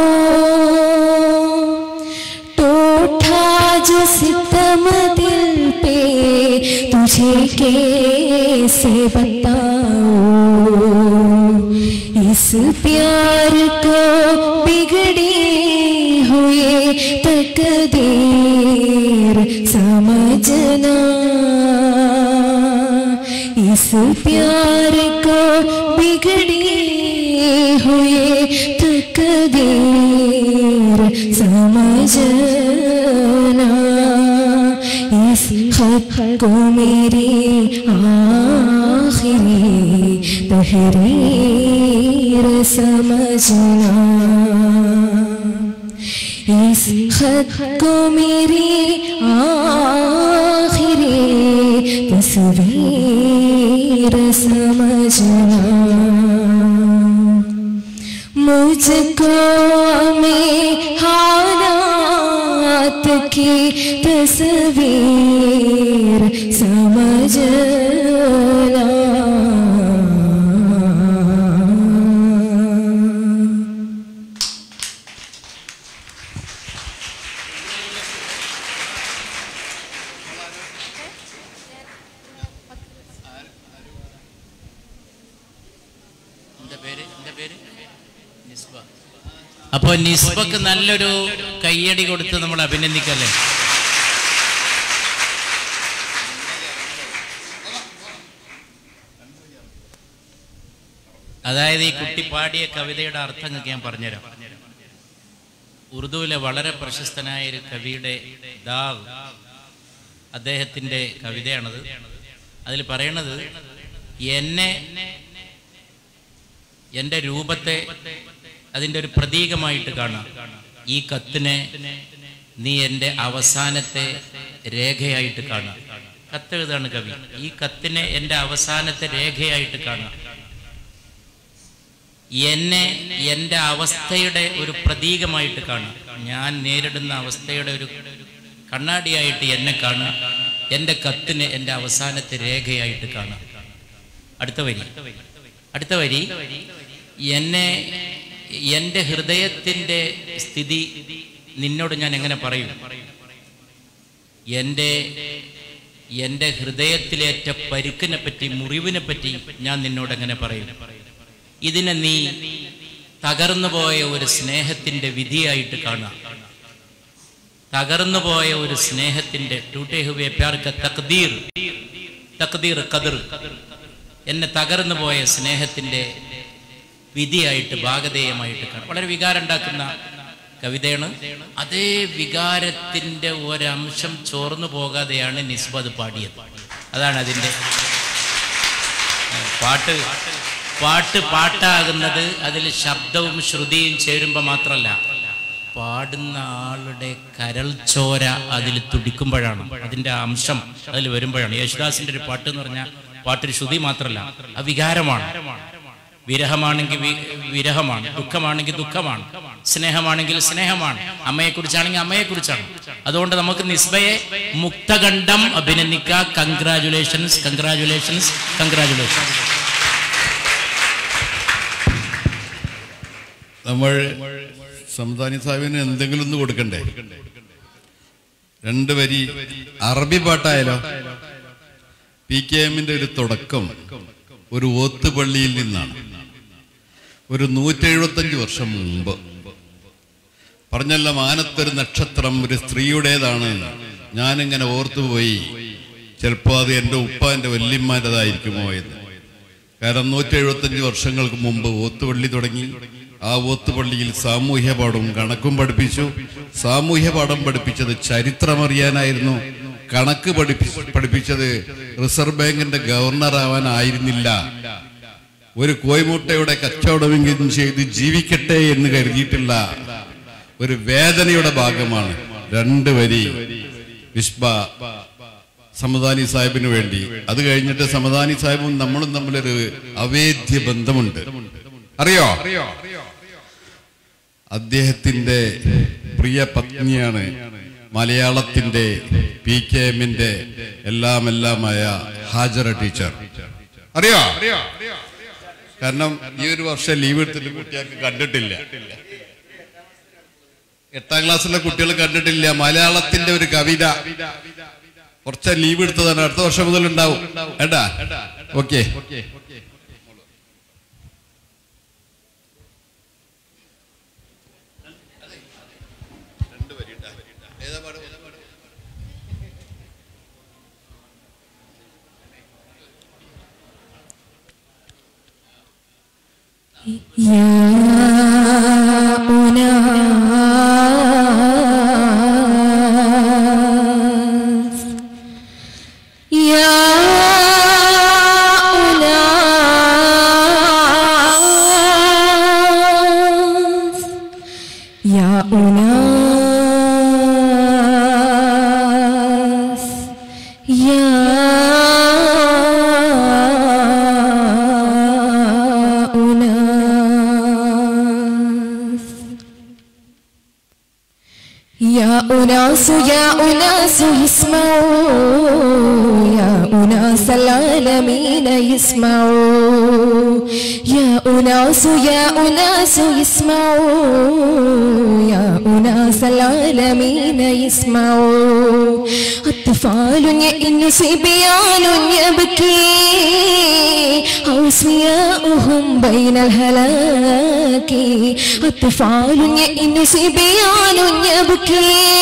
टूटा जो सितम दिल पे तुझे कैसे बताओ इस प्यार को बिगड़े हुए तकदीर समझना इस प्यार को बिगड़े हुए तकदीर समझना इस खत को मेरे आखिरी तहरीर समझना इस खत को मेरी आखिरी तस्वीर समझना मुझको में हालात की तस्वीर समझना അപ്പൊ നിസ്ബക്ക് നല്ലൊരു കയ്യടി കൊടുത്ത് നമ്മൾ അഭിനന്ദിക്കല്ലേ അതായത് ഈ കുട്ടി പാടിയ കവിതയുടെ അർത്ഥം നിങ്ങൾക്ക് ഞാൻ പറഞ്ഞുതരാം ഉറുദുവിലെ വളരെ പ്രശസ്തനായ ഒരു കവിയുടെ ദാവ് അദ്ദേഹത്തിന്റെ കവിതയാണത് അതിൽ പറയണത് എന്നെ എൻ്റെ രൂപത്തെ അതിൻ്റെ ഒരു പ്രതീകമായിട്ട് കാണാം ഈ കത്തിനെ നീ എൻ്റെ അവസാനത്തെ രേഖയായിട്ട് കാണാം കത്തെഴുതാണ് കവി ഈ കത്തിനെ എൻ്റെ അവസാനത്തെ രേഖയായിട്ട് കാണാം എന്നെ എൻ്റെ അവസ്ഥയുടെ ഒരു പ്രതീകമായിട്ട് കാണുക ഞാൻ നേരിടുന്ന അവസ്ഥയുടെ ഒരു കണ്ണാടിയായിട്ട് എന്നെ കാണുക എൻ്റെ കത്തിന് എൻ്റെ അവസാനത്തെ രേഖയായിട്ട് കാണുക അടുത്ത വരി അടുത്ത വരി എന്നെ എൻ്റെ ഹൃദയത്തിൻ്റെ സ്ഥിതി നിന്നോട് ഞാൻ എങ്ങനെ പറയും എൻ്റെ എൻ്റെ ഹൃദയത്തിലേറ്റ പരുക്കിനെ പറ്റി മുറിവിനെ പറ്റി ഞാൻ നിന്നോട് എങ്ങനെ പറയും ഇതിനെ നീ തകർന്നുപോയ ഒരു സ്നേഹത്തിന്റെ വിധിയായിട്ട് കാണാം തകർന്നുപോയ ഒരു സ്നേഹത്തിന്റെ ടൂട്ടേ ഹുവേ പ്യാർക്ക് തക്ദീർ തക്ദീർ കതിർ എന്നെ തകർന്നു പോയ സ്നേഹത്തിന്റെ വിധിയായിട്ട് ഭാഗധേയമായിട്ട് കാണാം വളരെ വികാരം ഉണ്ടാക്കുന്ന കവിതയാണ് അതേ വികാരത്തിന്റെ ഒരംശം ചോർന്നു പോകാതെയാണ് നിസ്ബത് പാടിയത് അതാണ് അതിന്റെ പാട്ട് പാട്ട് പാട്ടാകുന്നത് അതിൽ ശബ്ദവും ശ്രുതിയും ചേരുമ്പോൾ മാത്രമല്ല പാടുന്ന ആളുടെ കരൾ ചോര അതിൽ തുടിക്കുമ്പോഴാണ് അതിന്റെ അംശം അതിൽ വരുമ്പോഴാണ് യേശുദാസിന്റെ ഒരു പാട്ട് എന്ന് പറഞ്ഞാൽ പാട്ടൊരു ശ്രുതി മാത്രമല്ല ആ വികാരമാണ് വിരഹമാണെങ്കിൽ വി- വിരഹമാണ് ദുഃഖമാണെങ്കിൽ ദുഃഖമാണ് സ്നേഹമാണെങ്കിൽ സ്നേഹമാണ് അമ്മയെക്കുറിച്ചാണെങ്കിൽ അമ്മയെക്കുറിച്ചാണ് അതുകൊണ്ട് നമുക്ക് നിസ്ബയെ മുക്തകണ്ഠം അഭിനന്ദിക്കുക കൺഗ്രാചുലേഷൻസ് കൺഗ്രാചുലേഷൻസ് കൺഗ്രാചുലേഷൻസ് നമ്മൾ സംസ്ഥാനി സാഹിബിന് എന്തെങ്കിലും ഒന്ന് കൊടുക്കണ്ടേ രണ്ട് വരി അറബി പാട്ടായാലോ പി കെ എമ്മിന്റെ ഒരു തുടക്കം ഒരു ഓത്തുപള്ളിയിൽ നിന്നാണ് ഒരു നൂറ്റി എഴുപത്തഞ്ച് വർഷം മുമ്പ് പറഞ്ഞല്ല മാനത്തൊരു നക്ഷത്രം ഒരു സ്ത്രീയുടേതാണ് ഞാനിങ്ങനെ ഓർത്തുപോയി ചിലപ്പോ അത് എൻ്റെ ഉപ്പ എൻ്റെ വല്യമ്മാൻ്റെതായിരിക്കുമോ എന്ന് കാരണം നൂറ്റി എഴുപത്തഞ്ച് വർഷങ്ങൾക്ക് മുമ്പ് ഓത്തുപള്ളി തുടങ്ങി ആ ഓത്തുപള്ളിയിൽ സാമൂഹ്യ പാഠവും കണക്കും പഠിപ്പിച്ചു സാമൂഹ്യ പാഠം പഠിപ്പിച്ചത് ചരിത്രമറിയാനായിരുന്നു കണക്ക് പഠിപ്പി പഠിപ്പിച്ചത് റിസർവ് ബാങ്കിന്റെ ഗവർണർ ആവാനായിരുന്നില്ല ഒരു കോയ്മുട്ടയുടെ കച്ചവടമെങ്കിലും ചെയ്ത് ജീവിക്കട്ടെ എന്ന് കരുതിയിട്ടുള്ള ഒരു വേദനയുടെ ഭാഗമാണ് രണ്ട് വരി വിസ്ബ സമദാനി സാഹിബിന് വേണ്ടി അത് കഴിഞ്ഞിട്ട് സമദാനി സാഹിബും നമ്മളും തമ്മിലൊരു അവേദ്യ ബന്ധമുണ്ട് അറിയോ അദ്ദേഹത്തിന്റെ പ്രിയ പത്നിയാണ് മലയാളത്തിന്റെ പി കെ എമ്മിന്റെ എല്ലാം എല്ലാമായ ഹാജറ ടീച്ചർ അറിയോ കാരണം ഈ ഒരു വർഷം ലീവ് എടുത്തിട്ട് കുട്ടികൾക്ക് കണ്ടിട്ടില്ല എട്ടാം ക്ലാസ്സിലെ കുട്ടികൾ കണ്ടിട്ടില്ല മലയാളത്തിന്റെ ഒരു കവിത കുറച്ച് ലീവ് എടുത്തതാണ് അടുത്ത വർഷം മുതൽ ഉണ്ടാവും ഏട്ടാ ഓക്കെ يا أناس يا أناس يا أناس يا أناس يا أناس يا أناس اسمعوا يا أناس العالمين يسمعوا يا أناس يا أناس اسمعوا يا أناس أناس العالمين يسمعوا أطفال يئن صبيان يبكي أوصياؤهم بين الهلاك أطفال يئن صبيان يبكي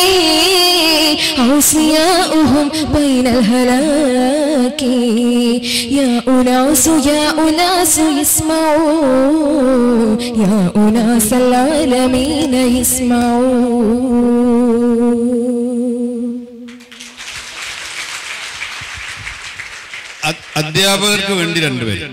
أوصياؤهم بين الهلاك يا أناس يا أناس يسمعوا يا أناس العالمين يسمعوا അ- അധ്യാപകർക്ക് വേണ്ടി രണ്ടുപേര്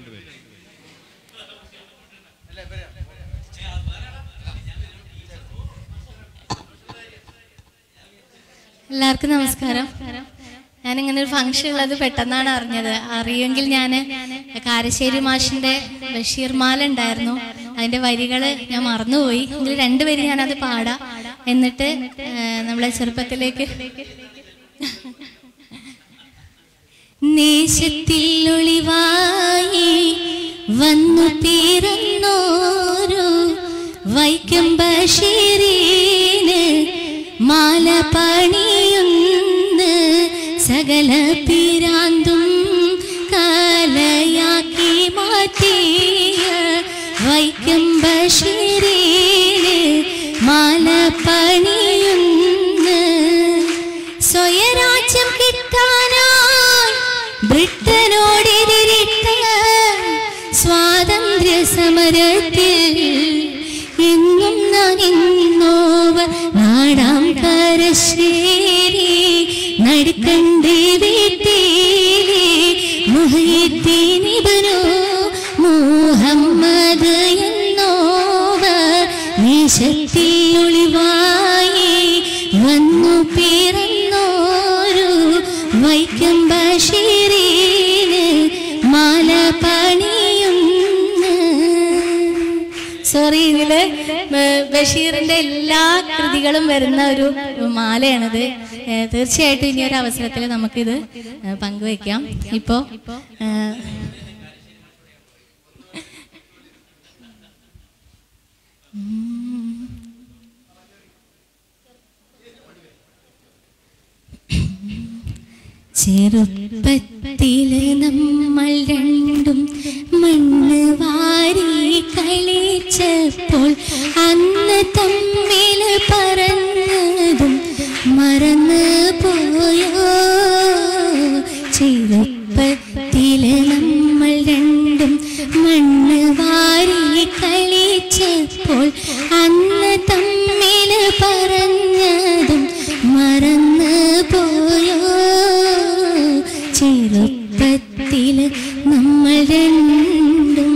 എല്ലാവർക്കും നമസ്കാരം ഞാൻ ഇങ്ങനെ ഒരു ഫംഗ്ഷൻ ഉള്ളത് പെട്ടെന്നാണ് അറിഞ്ഞത് അറിയുമെങ്കിൽ ഞാൻ കാരശ്ശേരി മാഷിന്റെ ബഷീർ മാല ഉണ്ടായിരുന്നു അതിന്റെ വരികൾ ഞാൻ മറന്നുപോയി എങ്കിൽ രണ്ടുപേരും ഞാനത് പാടാം എന്നിട്ട് ആ, നമ്മളെ ചെറുപ്പത്തിലേക്ക് നേശത്തിൽ ഒളിവായി വന്നു പിറന്നോരു വൈക്കം ബഷീരീന് മാല പണിയുന്ന് സകല പിരാന്തും കലയാക്കി മാറ്റിയ വൈക്കം ബഷീരീന് മാല പണിയുന്ന് സ്വയരാജ്യം കിട്ടാനായി ബ്രിട്ടനോടെതിരിട്ട് സ്വാതന്ത്ര്യ സമരത്തിൽ എന്നും നനിന്നോവർ നാടാം കരശ്ശേരി നടുക്കണ്ടി വീട്ടിലെ മുഹീദ്ദീനിബനു മുഹമ്മദ് എന്നോവർ നിശത്തിൽ ഒളിവായി വന്നു പിറന്നോരു വൈക്കം ബഷീരീന് മാല പണിയുന്ന് സോറി ഇതില് ബ- ബഷീറിന്റെ എല്ലാ കൃതികളും വരുന്ന ഒരു മാലയാണിത് ഏ, തീർച്ചയായിട്ടും ഇനി ഒരു അവസരത്തിൽ നമുക്കിത് ഏ, പങ്കുവെക്കാം ഇപ്പോ ഏ, ചെറുപ്പത്തില് നമ്മൾ രണ്ടും മണ്ണ് വാരി കളിച്ചപ്പോൾ അന്ന് തമ്മിൽ പറഞ്ഞതും മറന്നു പോയോ ചെറുപ്പത്തില് നമ്മൾ രണ്ടും മണ്ണ് വാരി കളിച്ചപ്പോൾ അന്ന് തമ്മിൽ പറഞ്ഞതും മറന്നു പോയോ ചെറുപ്പത്തില് നമ്മൾ രണ്ടും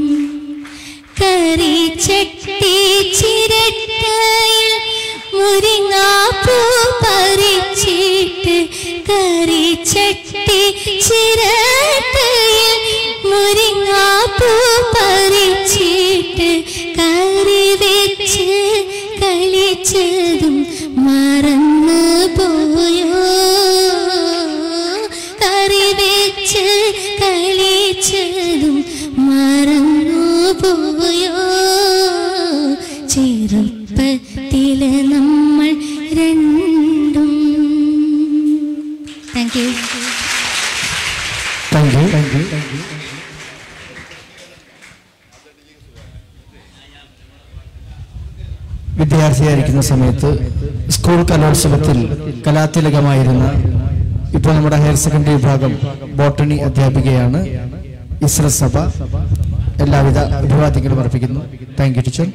കറി ചട്ടി ചിരട്ടയിൽ മുരിങ്ങാപ്പൂ പറിച്ചിട്ട് കറി ചട്ടി ചിരട്ടയിൽ മുരിങ്ങാപ്പൂ പറിച്ചിട്ട് കറി വെച്ച് കളിച്ചതും മറന്നു പോയോ കറി വെച്ച് കളിച്ചതും മറന്നു പോയോ ചെറുപ്പത്തില് നമ്മൾ രണ്ടും താങ്ക് യു താങ്ക് യു വിദ്യാർത്ഥിയായിരിക്കുന്ന സമയത്ത് സ്കൂൾ കലോത്സവത്തിൽ കലാതിലകമായിരുന്ന ഇപ്പോൾ നമ്മുടെ ഹയർ സെക്കൻഡറി വിഭാഗം ബോട്ടണി അധ്യാപികയാണ് ഇസ്ര സഭ എല്ലാവിധ അഭിവാദ്യങ്ങളും അർപ്പിക്കുന്നു താങ്ക് യു ടീച്ചർ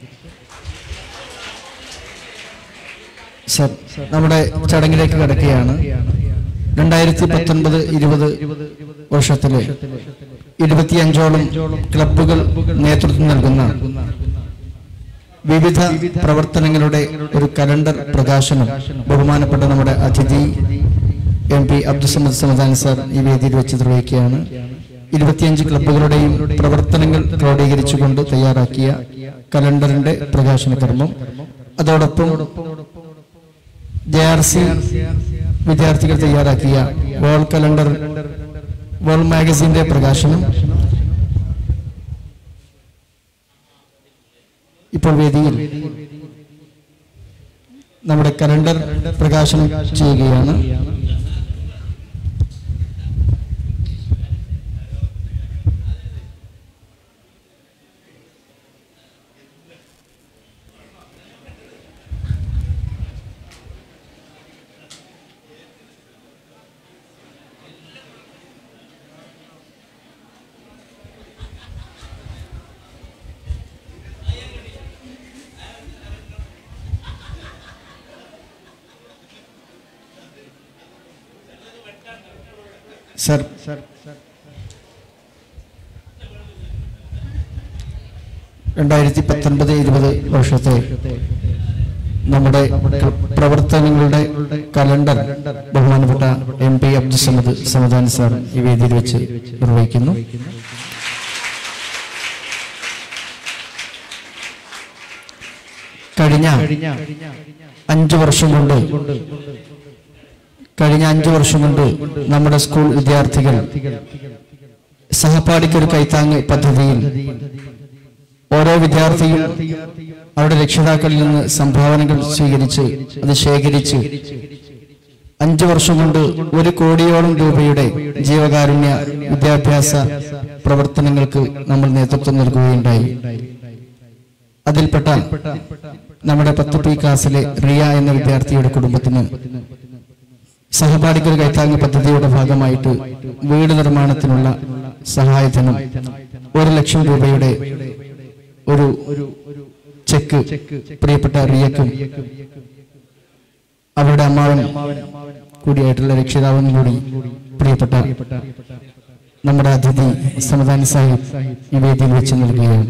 സർ നമ്മുടെ ചടങ്ങിലേക്ക് കടക്കുകയാണ് രണ്ടായിരത്തി പത്തൊൻപത് ഇരുപത് വർഷത്തിലെ ഇരുപത്തിയഞ്ചോളം ക്ലബ്ബുകൾ നേതൃത്വം നൽകുന്ന വിവിധ പ്രവർത്തനങ്ങളുടെ ഒരു കലണ്ടർ പ്രകാശനം ബഹുമാനപ്പെട്ട നമ്മുടെ അതിഥി M P Abdussamad Samadan sir ഈ വേദിയിൽ വെച്ച് നിർവഹിക്കുകയാണ് ഇരുപത്തിയഞ്ച് ക്ലബ്ബുകളുടെയും പ്രവർത്തനങ്ങൾ ക്രോഡീകരിച്ചുകൊണ്ട് തയ്യാറാക്കിയ കലണ്ടറിന്റെ പ്രകാശന കർമ്മം അതോടൊപ്പം ജെ ആർ സി വിദ്യാർത്ഥികൾ തയ്യാറാക്കിയ വേൾ കലണ്ടർ വേൾ മാഗസിന്റെ പ്രകാശനം ഇപ്പോൾ വേദിയിൽ നമ്മുടെ കലണ്ടർ പ്രകാശനം ചെയ്യുകയാണ് സർ രണ്ടായിരത്തി പത്തൊൻപത് ഇരുപത് വർഷത്തെ നമ്മുടെ പ്രവർത്തനങ്ങളുടെ കലണ്ടർ ബഹുമാനപ്പെട്ട M P Abdussamad Samadan sir ഈ വേദിയിൽ വെച്ച് നിർവഹിക്കുന്നു കഴിഞ്ഞ അഞ്ചു വർഷം കൊണ്ട് കഴിഞ്ഞ അഞ്ചു വർഷം കൊണ്ട് നമ്മുടെ സ്കൂൾ വിദ്യാർത്ഥികൾ സഹപാഠിക്കൊരു കൈത്താങ് പദ്ധതിയിൽ ഓരോ വിദ്യാർത്ഥിയും അവരുടെ രക്ഷിതാക്കളിൽ നിന്ന് സംഭാവനകൾ സ്വീകരിച്ച് അത് ശേഖരിച്ച് അഞ്ചു വർഷം കൊണ്ട് ഒരു കോടിയോളം രൂപയുടെ ജീവകാരുണ്യ വിദ്യാഭ്യാസ പ്രവർത്തനങ്ങൾക്ക് നമ്മൾ നേതൃത്വം നൽകുകയുണ്ടായി അതിൽപ്പെട്ട നമ്മുടെ പത്ത് പി ക്ലാസ്സിലെ റിയ എന്ന വിദ്യാർത്ഥിയുടെ കുടുംബത്തിന് സഹപാഠിക്കൊരു കൈത്താങ് പദ്ധതിയുടെ ഭാഗമായിട്ട് വീട് നിർമ്മാണത്തിനുള്ള സഹായധനം ഒരു ലക്ഷം രൂപയുടെ ഒരു ചെക്ക് പ്രിയപ്പെട്ട റിയക്കും അവരുടെ അമ്മാവൻ കൂടിയായിട്ടുള്ള രക്ഷിതാവിനും കൂടി പ്രിയപ്പെട്ട നമ്മുടെ അതിഥി സമദാന സാഹിബ് ഈ വേദിയിൽ വെച്ച് നൽകുകയാണ്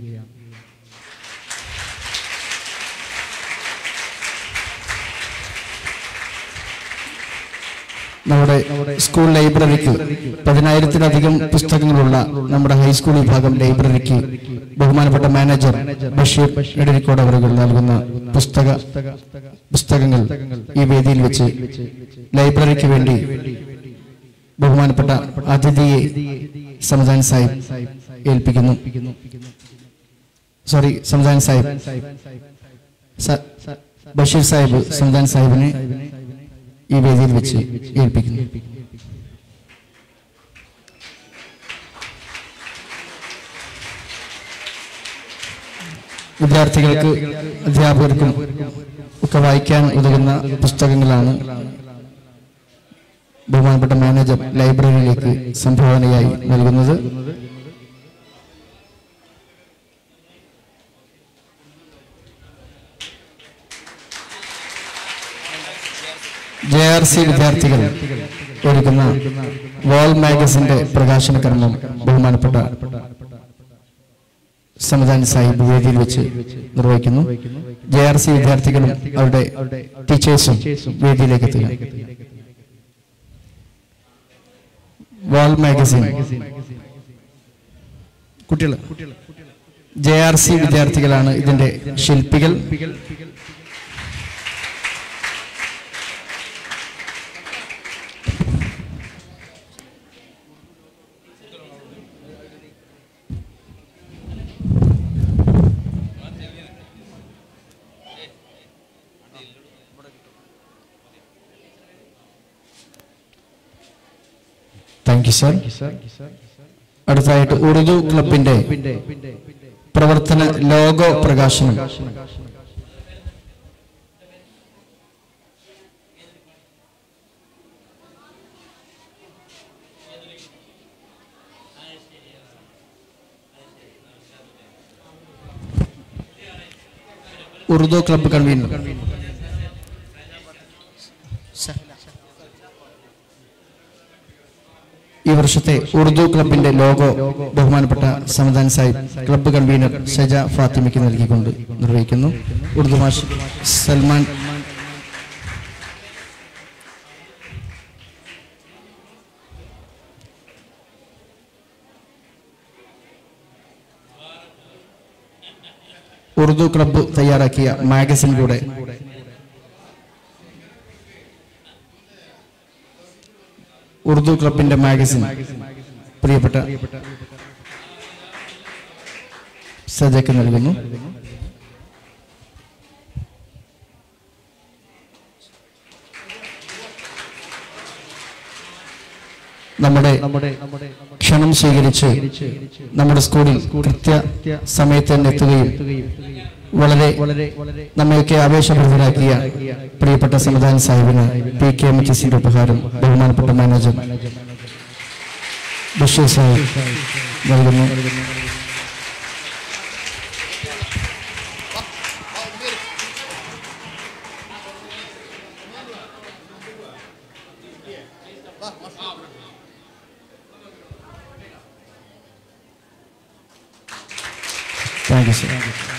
നമ്മുടെ സ്കൂൾ ലൈബ്രറിക്ക് പതിനായിരത്തിലധികം പുസ്തകങ്ങളുള്ള നമ്മുടെ ഹൈസ്കൂൾ വിഭാഗം ലൈബ്രറിക്ക് ബഹുമാനപ്പെട്ട മാനേജർ ബഷീർ എടരിക്കോട് അവരുകൾ നൽകുന്ന പുസ്തക പുസ്തകങ്ങൾ ഈ വേദിയിൽ വെച്ച് ലൈബ്രറിക്ക് വേണ്ടി ബഹുമാനപ്പെട്ട അതിഥിയെ സംവിധാൻ സാഹിബ് ഏൽപ്പിക്കുന്നു സോറി സംവിധാൻ സാഹിബ് സ- ബഷീർ സാഹിബ് സംവിധാൻ സാഹിബിനെ ഈ വേദിയിൽ വെച്ച് ഏൽപ്പിക്കുന്നു വിദ്യാർത്ഥികൾക്ക് അധ്യാപകർക്കും ഒക്കെ വായിക്കാൻ ഉതകുന്ന പുസ്തകങ്ങളാണ് ബഹുമാനപ്പെട്ട മാനേജർ ലൈബ്രറിയിലേക്ക് സംഭാവനയായി നൽകുന്നത് ജെ ആർ സി വിദ്യാർത്ഥികൾ ഒരുക്കുന്ന വാൾ മാഗസിന്റെ പ്രകാശന കർമ്മം ബഹുമാനപ്പെട്ട സമദാൻ സാഹിബ് വേദിയിൽ വെച്ച് നിർവഹിക്കുന്നു ജെ ആർ സി വിദ്യാർത്ഥികളും അവരുടെ ടീച്ചേഴ്സും വേദിയിലേക്ക് എത്തുക വാൾ മാഗസിൻ കുട്ടികൾ ജെ ആർ സി വിദ്യാർത്ഥികളാണ് ഇതിന്റെ ശില്പികൾ താങ്ക് യു സർ അടുത്തതായിട്ട് ഉറുദു ക്ലബിന്റെ പ്രവർത്തന ലോഗോ പ്രകാശനം ഉറുദു ക്ലബ്ബ് കൺവീനർ ഈ വർഷത്തെ ഉറുദു ക്ലബിന്റെ ലോഗോ ബഹുമാനപ്പെട്ട സമദാൻ സാഹിബ് ക്ലബ്ബ് കൺവീനർ ഷജ ഫാത്തിമയ്ക്ക് നൽകിക്കൊണ്ട് നിർവഹിക്കുന്നു ഉറുദു മാഷ് സൽമാൻ ഉറുദു ക്ലബ്ബ് തയ്യാറാക്കിയ മാഗസിനിലൂടെ ഉറുദു ക്ലബിന്റെ മാഗസിൻ പ്രിയപ്പെട്ട സജയ്ക്ക് നൽകുന്നു നമ്മുടെ ക്ഷണം സ്വീകരിച്ച് നമ്മുടെ സ്കൂളിൽ കൃത്യ സമയത്ത് തന്നെ എത്തുകയും വളരെ നമ്മയൊക്കെ ആവേശഭരിതരാക്കിയ പ്രിയപ്പെട്ട സംവിധാന സാഹിബിന് പി കെ എം എച്ച് എസിന്റെ ഉപഹാരം ബഹുമാനപ്പെട്ട മാനേജർ ബഷീർ സാഹിബ് നൽകുന്നു താങ്ക് യു സർ